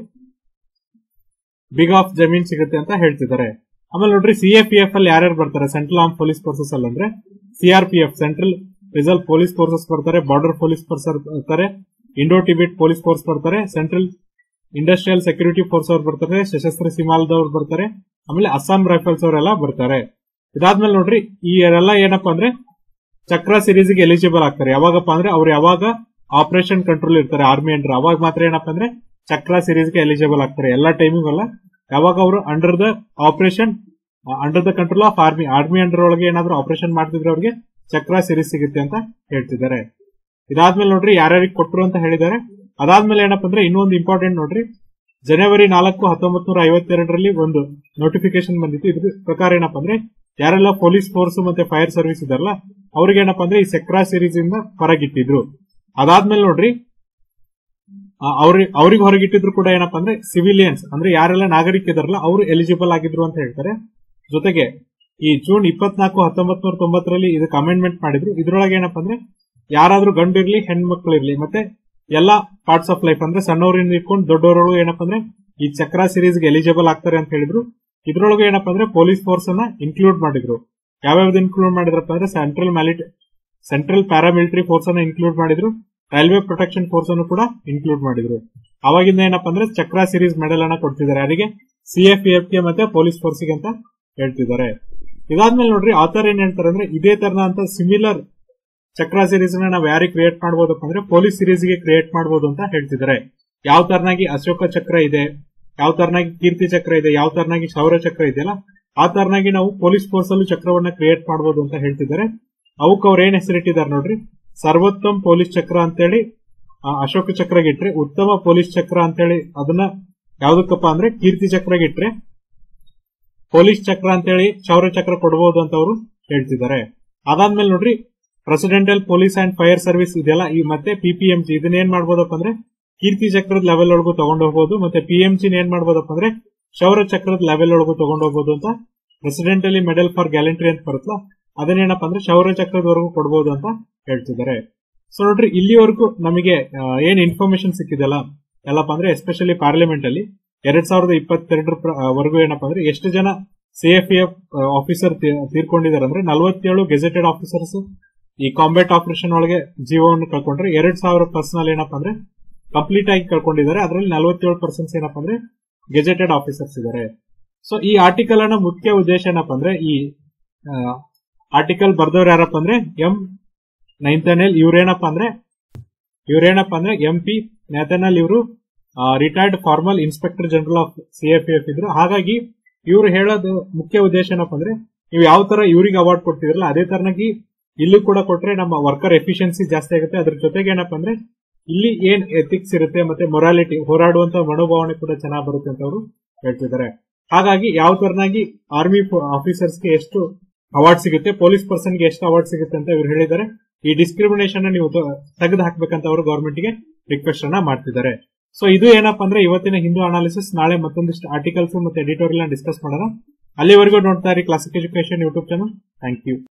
ಬಿಗ್ ಆಫ್ ಜಮೀನ್ ಸಿಗುತ್ತೆ ಅಂತ ಹೇಳ್ತಿದ್ದಾರೆ ಆಮೇಲೆ ನೋಡ್ರಿ ಸಿಎಪಿಎಫ್ ಅಲ್ಲಿ ಯಾರ್ಯಾರು ಬರ್ತಾರೆ ಸೆಂಟ್ರಲ್ ಆರ್ಮ್ ಪೊಲೀಸ್ ಫೋರ್ಸಸ್ ಅಲ್ಲಿ ಅಂದ್ರೆ CRPF central reserve police forces ಬರ್ತಾರೆ ಬಾರ್ಡರ್ ಪೊಲೀಸ್ ಫೋರ್ಸ್ ಬರ್ತಾರೆ ಇಂಡೋ ಟಿಬಿಟ್ ಪೊಲೀಸ್ ಫೋರ್ಸ್ ಬರ್ತಾರೆ ಸೆಂಟ್ರಲ್ ಇಂಡಸ್ಟ್ರಿಯಲ್ ಸೆಕ್ಯೂರಿಟಿ ಫೋರ್ಸ್ ಅವ್ರು ಬರ್ತಾರೆ ಸಶಸ್ತ್ರ ಸೀಮಾಲದವ್ರು ಬರ್ತಾರೆ ಆಮೇಲೆ ಅಸ್ಸಾಂ ರೈಫಲ್ಸ್ ಅವರೆಲ್ಲ ಬರ್ತಾರೆ ಇದಾದ್ಮೇಲೆ ನೋಡ್ರಿ ಈ ಎಲ್ಲ ಏನಪ್ಪಾ ಅಂದ್ರೆ ಚಕ್ರ ಸಿರೀಸ್ ಗೆ ಎಲಿಜಿಬಲ್ ಆಗ್ತಾರೆ ಯಾವಾಗಪ್ಪ ಅಂದ್ರೆ ಅವ್ರು ಯಾವಾಗ ಆಪರೇಷನ್ ಕಂಟ್ರೋಲ್ ಇರ್ತಾರೆ ಆರ್ಮಿ ಅಂಡರ್ ಅವಾಗ ಮಾತ್ರ ಏನಪ್ಪಾ ಅಂದ್ರೆ ಚಕ್ರ ಸಿರೀಸ್ ಗೆ ಎಲಿಜಿಬಲ್ ಆಗ್ತಾರೆ ಎಲ್ಲಾ ಟೈಮಿಂಗ್ ಅಲ್ಲ ಯಾವಾಗ ಅವರು under the operation under the control of army army under ಒಳಗೆ ಏನಾದ್ರು ಆಪರೇಷನ್ ಮಾಡ್ತಿದ್ರೆ ಅವ್ರಿಗೆ ಚಕ್ರ ಸಿರೀಸ್ ಸಿಗುತ್ತೆ ಅಂತ ಹೇಳ್ತಿದ್ದಾರೆ ಇದಾದ್ಮೇಲೆ ನೋಡ್ರಿ ಯಾರ್ಯಾರಿಗೆ ಕೊಟ್ರು ಅಂತ ಹೇಳಿದ್ದಾರೆ ಅದಾದ್ಮೇಲೆ ಏನಪ್ಪಾ ಅಂದ್ರೆ ಇನ್ನೊಂದು ಇಂಪಾರ್ಟೆಂಟ್ ನೋಡ್ರಿ ಜನವರಿ ನಾಲ್ಕು ಹತ್ತೊಂಬತ್ ನೂರ ಐವತ್ತೆರಡರಲ್ಲಿ ಒಂದು ನೋಟಿಫಿಕೇಶನ್ ಬಂದಿತ್ತು ಇದ್ರ ಪ್ರಕಾರ ಏನಪ್ಪಾ ಅಂದ್ರೆ ಯಾರೆಲ್ಲ ಪೊಲೀಸ್ ಫೋರ್ಸ್ ಮತ್ತೆ ಫೈರ್ ಸರ್ವಿಸ್ ಇದಾರಲ್ಲ ಅವ್ರಿಗೆ ಏನಪ್ಪಾ ಅಂದ್ರೆ ಈ ಸೆಕ್ರಾ ಸಿರೀಸ್ ಇಂದ ಹೊರಗಿಟ್ಟಿದ್ರು ಅದಾದ್ಮೇಲೆ ನೋಡ್ರಿ ಆ, ಅವ್ರಿ ಅವ್ರಿಗೆ ಹೊರಗಿಟ್ಟಿದ್ರು ಕೂಡ ಏನಪ್ಪಾ ಅಂದ್ರೆ ಸಿವಿಲಿಯನ್ಸ್ ಅಂದ್ರೆ ಯಾರೆಲ್ಲ ನಾಗರಿಕ ಇದಾರಲ್ಲ ಅವರು ಎಲಿಜಿಬಲ್ ಆಗಿದ್ರು ಅಂತ ಹೇಳ್ತಾರೆ ಜೊತೆಗೆ ಈ ಜೂನ್ ಇಪ್ಪತ್ನಾಲ್ಕು ಹತ್ತೊಂಬತ್ ನೂರ ತೊಂಬತ್ತರಲ್ಲಿ ಇದಕ್ಕೆ ಅಮೆಂಡ್ಮೆಂಟ್ ಮಾಡಿದ್ರು ಇದ್ರೊಳಗೆ ಏನಪ್ಪಾ ಅಂದ್ರೆ ಯಾರಾದ್ರೂ ಗಂಡು ಇರ್ಲಿ ಹೆಣ್ಮಕ್ಳು ಇರ್ಲಿ ಮತ್ತೆ ಎಲ್ಲಾ ಪಾರ್ಟ್ಸ್ ಆಫ್ ಲೈಫ್ ಅಂದ್ರೆ ಸಣ್ಣವರಿಂದ ಇಟ್ಕೊಂಡು ದೊಡ್ಡವರೊಳಗೂ ಏನಪ್ಪಾ ಅಂದ್ರೆ ಈ ಚಕ್ರ ಸಿರೀಸ್ ಗೆ ಎಲಿಜಿಬಲ್ ಆಗ್ತಾರೆ ಅಂತ ಹೇಳಿದ್ರು ಇದ್ರೊಳಗೆ ಏನಪ್ಪಾ ಅಂದ್ರೆ ಪೊಲೀಸ್ ಫೋರ್ಸ್ ಅನ್ನ ಇನ್ಕ್ಲೂಡ್ ಮಾಡಿದ್ರು ಯಾವ್ಯಾವ್ದು ಇನ್ಕ್ಲೂಡ್ ಮಾಡಿದ್ರಪ್ಪ ಅಂದ್ರೆ ಸೆಂಟ್ರಲ್ ಮ್ಯಾಲಿಟ್ ಸೆಂಟ್ರಲ್ ಪ್ಯಾರಾಮಿಲಿಟರಿ ಫೋರ್ಸ್ ಅನ್ನ ಇನ್ಕ್ಲೂಡ್ ಮಾಡಿದ್ರು ರೈಲ್ವೆ ಪ್ರೊಟೆಕ್ಷನ್ ಫೋರ್ಸ್ ಅನ್ನು ಕೂಡ ಇನ್ಕ್ಲೂಡ್ ಮಾಡಿದ್ರು ಅವಾಗಿಂದ ಏನಪ್ಪಾ ಅಂದ್ರೆ ಚಕ್ರ ಸಿರೀಸ್ ಮೆಡಲ್ ಅನ್ನ ಕೊಡ್ತಿದ್ದಾರೆ ಯಾರಿಗೆ ಸಿಎಫ್ಎಫ್ ಗೆ ಮತ್ತೆ ಪೊಲೀಸ್ ಫೋರ್ಸ್ ಗೆ ಅಂತ ಹೇಳ್ತಿದ್ದಾರೆ ಇದಾದ್ಮೇಲೆ ನೋಡ್ರಿ ಆಥರ್ ಏನ್ ಹೇಳ್ತಾರೆ ಅಂದ್ರೆ ಇದೇ ತರನಾದಂತ ಸಿಮಿಲರ್ ಚಕ್ರ ಸಿರೀಸ್ ನ ನಾವು ಯಾರಿಗೆ ಕ್ರಿಯೇಟ್ ಮಾಡಬಹುದಪ್ಪ ಅಂದ್ರೆ ಪೊಲೀಸ್ ಸಿರೀಸ್ ಗೆ ಕ್ರಿಯೇಟ್ ಮಾಡಬಹುದು ಅಂತ ಹೇಳ್ತಿದ್ದಾರೆ ಯಾವ ತರನಾಗಿ ಅಶೋಕ ಚಕ್ರ ಇದೆ ಯಾವ ತರನಾಗಿ ಕೀರ್ತಿ ಚಕ್ರ ಇದೆ ಯಾವ ತರನಾಗಿ ಶೌರ್ಯ ಚಕ್ರ ಇದೆಯಲ್ಲ ಆ ತರನಾಗಿ ನಾವು ಪೊಲೀಸ್ ಫೋರ್ಸ್ ಅಲ್ಲೂ ಚಕ್ರವನ್ನ ಕ್ರಿಯೇಟ್ ಮಾಡಬಹುದು ಅಂತ ಹೇಳ್ತಿದ್ದಾರೆ ಅವಕ್ಕೆ ಅವ್ರು ಏನ್ ಹೆಸರಿಟ್ಟಿದ್ದಾರೆ ನೋಡ್ರಿ ಸರ್ವೋತ್ತಮ್ ಪೊಲೀಸ್ ಚಕ್ರ ಅಂತೇಳಿ ಆ, ಅಶೋಕ ಚಕ್ರಗೆ ಇಟ್ರೆ ಉತ್ತಮ ಪೊಲೀಸ್ ಚಕ್ರ ಅಂತೇಳಿ ಅದನ್ನ ಯಾವ್ದಕ್ಕಪ್ಪ ಅಂದ್ರೆ ಕೀರ್ತಿ ಚಕ್ರಗೆ ಇಟ್ರೆ ಪೊಲೀಸ್ ಚಕ್ರ ಅಂತೇಳಿ ಶೌರ್ಯ ಚಕ್ರ ಕೊಡಬಹುದು ಅಂತ ಅವರು ಹೇಳ್ತಿದ್ದಾರೆ ಅದಾದ್ಮೇಲೆ ನೋಡ್ರಿ presidential police and fire service ಇದೆಯಲ್ಲ ಈ ಮತ್ತೆ ಪಿಪಿಎಂಸಿ ಇದನ್ನ ಏನ್ ಮಾಡ್ಬೋದಪ್ಪ ಅಂದ್ರೆ ಕೀರ್ತಿ ಚಕ್ರದ ಲೆವೆಲ್ ಒಳಗೂ ತಗೊಂಡು ಹೋಗ್ಬೋದು ಮತ್ತೆ ಪಿಎಂಸಿ ಏನ್ ಮಾಡ್ಬೋದಪ್ಪ ಅಂದ್ರೆ ಶೌರ್ಯ ಚಕ್ರದ ಲೆವೆಲ್ ಒಳಗೂ ತಗೊಂಡು ಹೋಗ್ಬೋದು ಅಂತ ಪ್ರೆಸಿಡೆಂಟಲಿ ಮೆಡಲ್ ಫಾರ್ ಗ್ಯಾಲೆಂಟ್ರಿ ಅಂತ ಬರುತ್ತಲ್ಲ ಅದನ್ನೇನಪ್ಪ ಅಂದ್ರೆ ಶೌರ್ಯ ಚಕ್ರದವರೆಗೂ ಕೊಡಬಹುದು ಅಂತ ಹೇಳ್ತಿದ್ದಾರೆ ಸೊ ನೋಡ್ರಿ ಇಲ್ಲಿವರೆಗೂ ನಮಗೆ ಆ, ಏನ್ ಇನ್ಫಾರ್ಮೇಶನ್ ಸಿಕ್ಕಿದೆಲ್ಲ ಎಲ್ಲಪ್ಪ ಅಂದ್ರೆ ಎಸ್ಪೆಷಲಿ ಪಾರ್ಲಿಮೆಂಟ್ ಅಲ್ಲಿ ಎರಡ್ ಸಾವಿರದ ಇಪ್ಪತ್ತೆರಡರ ಪ್ರ- ಆ, ವರೆಗೂ ಏನಪ್ಪಾ ಅಂದ್ರೆ ಎಷ್ಟು ಜನ ಸಿಎಫ್ಎಫ್ ಆಫೀಸರ್ ತೀರ್ಕೊಂಡಿದ್ದಾರೆ ಅಂದ್ರೆ ನಲವತ್ತೇಳು ಗೆಜೆಟೆಡ್ ಆಫೀಸರ್ಸ್ ಈ ಕಾಂಬ್ಯಾಟ್ ಆಪರೇಷನ್ ಒಳಗೆ ಜೀವವನ್ನು ಕಳ್ಕೊಂಡ್ರೆ ಎರಡ್ ಸಾವಿರ ಪರ್ಸನಲ್ ಏನಪ್ಪಾ ಅಂದ್ರೆ ಕಂಪ್ಲೀಟ್ ಆಗಿ ಕಳ್ಕೊಂಡಿದ್ದಾರೆ ಅದರಲ್ಲಿ ನಲವತ್ತೇಳು ಪರ್ಸೆಂಟ್ಸ್ ಏನಪ್ಪಾ ಅಂದ್ರೆ ಗೆಜೆಟೆಡ್ ಆಫೀಸರ್ಸ್ ಇದ್ದಾರೆ ಸೊ ಈ ಆರ್ಟಿಕಲ್ ಅನ್ನ ಮುಖ್ಯ ಉದ್ದೇಶ ಏನಪ್ಪಾ ಅಂದ್ರೆ ಈ ಆರ್ಟಿಕಲ್ ಬರ್ದವ್ರು ಯಾರಪ್ಪ ಅಂದ್ರೆ ಎಂ ನೈನ್ತನೇಲ್ ಇವ್ರೇನಪ್ಪ ಅಂದ್ರೆ ಇವ್ರೇನಪ್ಪ ಅಂದ್ರೆ ಎಂ ಪಿ ನೇತನಲ್ ಇವರು retired formal inspector general of CFF ಇದ್ರು ಹಾಗಾಗಿ ಇವ್ರು ಹೇಳೋದು ಮುಖ್ಯ ಉದ್ದೇಶ ಏನಪ್ಪ ಅಂದ್ರೆ ನೀವು ಯಾವ ತರ ಇವ್ರಿಗೆ ಅವಾರ್ಡ್ ಕೊಡ್ತಿದ್ರಲ್ಲ ಅದೇ ತರನಾಗಿ ಇಲ್ಲಿ ಕೂಡ ಕೊಟ್ರೆ ನಮ್ಮ ವರ್ಕರ್ ಎಫಿಷಿಯನ್ಸಿ ಜಾಸ್ತಿ ಆಗುತ್ತೆ ಅದ್ರ ಜೊತೆಗೆ ಏನಪ್ಪ ಅಂದ್ರೆ ಇಲ್ಲಿ ಏನ್ ಎಥಿಕ್ಸ್ ಇರುತ್ತೆ ಮತ್ತೆ ಮೊರಾಲಿಟಿ ಹೋರಾಡುವಂತ ಮನೋಭಾವನೆ ಕೂಡ ಚೆನ್ನಾಗಿ ಬರುತ್ತೆ ಅಂತ ಅವರು ಹೇಳ್ತಿದ್ದಾರೆ ಹಾಗಾಗಿ ಯಾವ ತರನಾಗಿ ಆರ್ಮಿ ಆಫೀಸರ್ಸ್ಗೆ ಎಷ್ಟು ಅವಾರ್ಡ್ ಸಿಗುತ್ತೆ ಪೊಲೀಸ್ ಪರ್ಸನ್ಗೆ ಎಷ್ಟು ಅವಾರ್ಡ್ ಸಿಗುತ್ತೆ ಅಂತ ಇವ್ರು ಹೇಳಿದ್ದಾರೆ ಈ ಡಿಸ್ಕ್ರಿಮಿನೇಷನ್ ನೀವು ತೆಗೆದು ಹಾಕ್ಬೇಕಂತ ಅವರು ಗವರ್ಮೆಂಟ್ ಗೆ ರಿಕ್ವೆಸ್ಟ್ ಅನ್ನ ಮಾಡ್ತಿದ್ದಾರೆ ಸೊ ಇದು ಏನಪ್ಪಾ ಅಂದ್ರೆ ಇವತ್ತಿನ ಹಿಂದೂ ಅನಾಲಿಸಿಸ್ ನಾಳೆ ಮತ್ತೊಂದಿಷ್ಟು ಆರ್ಟಿಕಲ್ಸ್ ಮತ್ತೆ ಎಡಿಟೋರಿಯಲ್ ಡಿಸ್ಕಸ್ ಮಾಡೋಣ ಅಲ್ಲಿವರೆಗೂ ನೋಡ್ತಾ ಇರಿ classic education YouTube channel thank you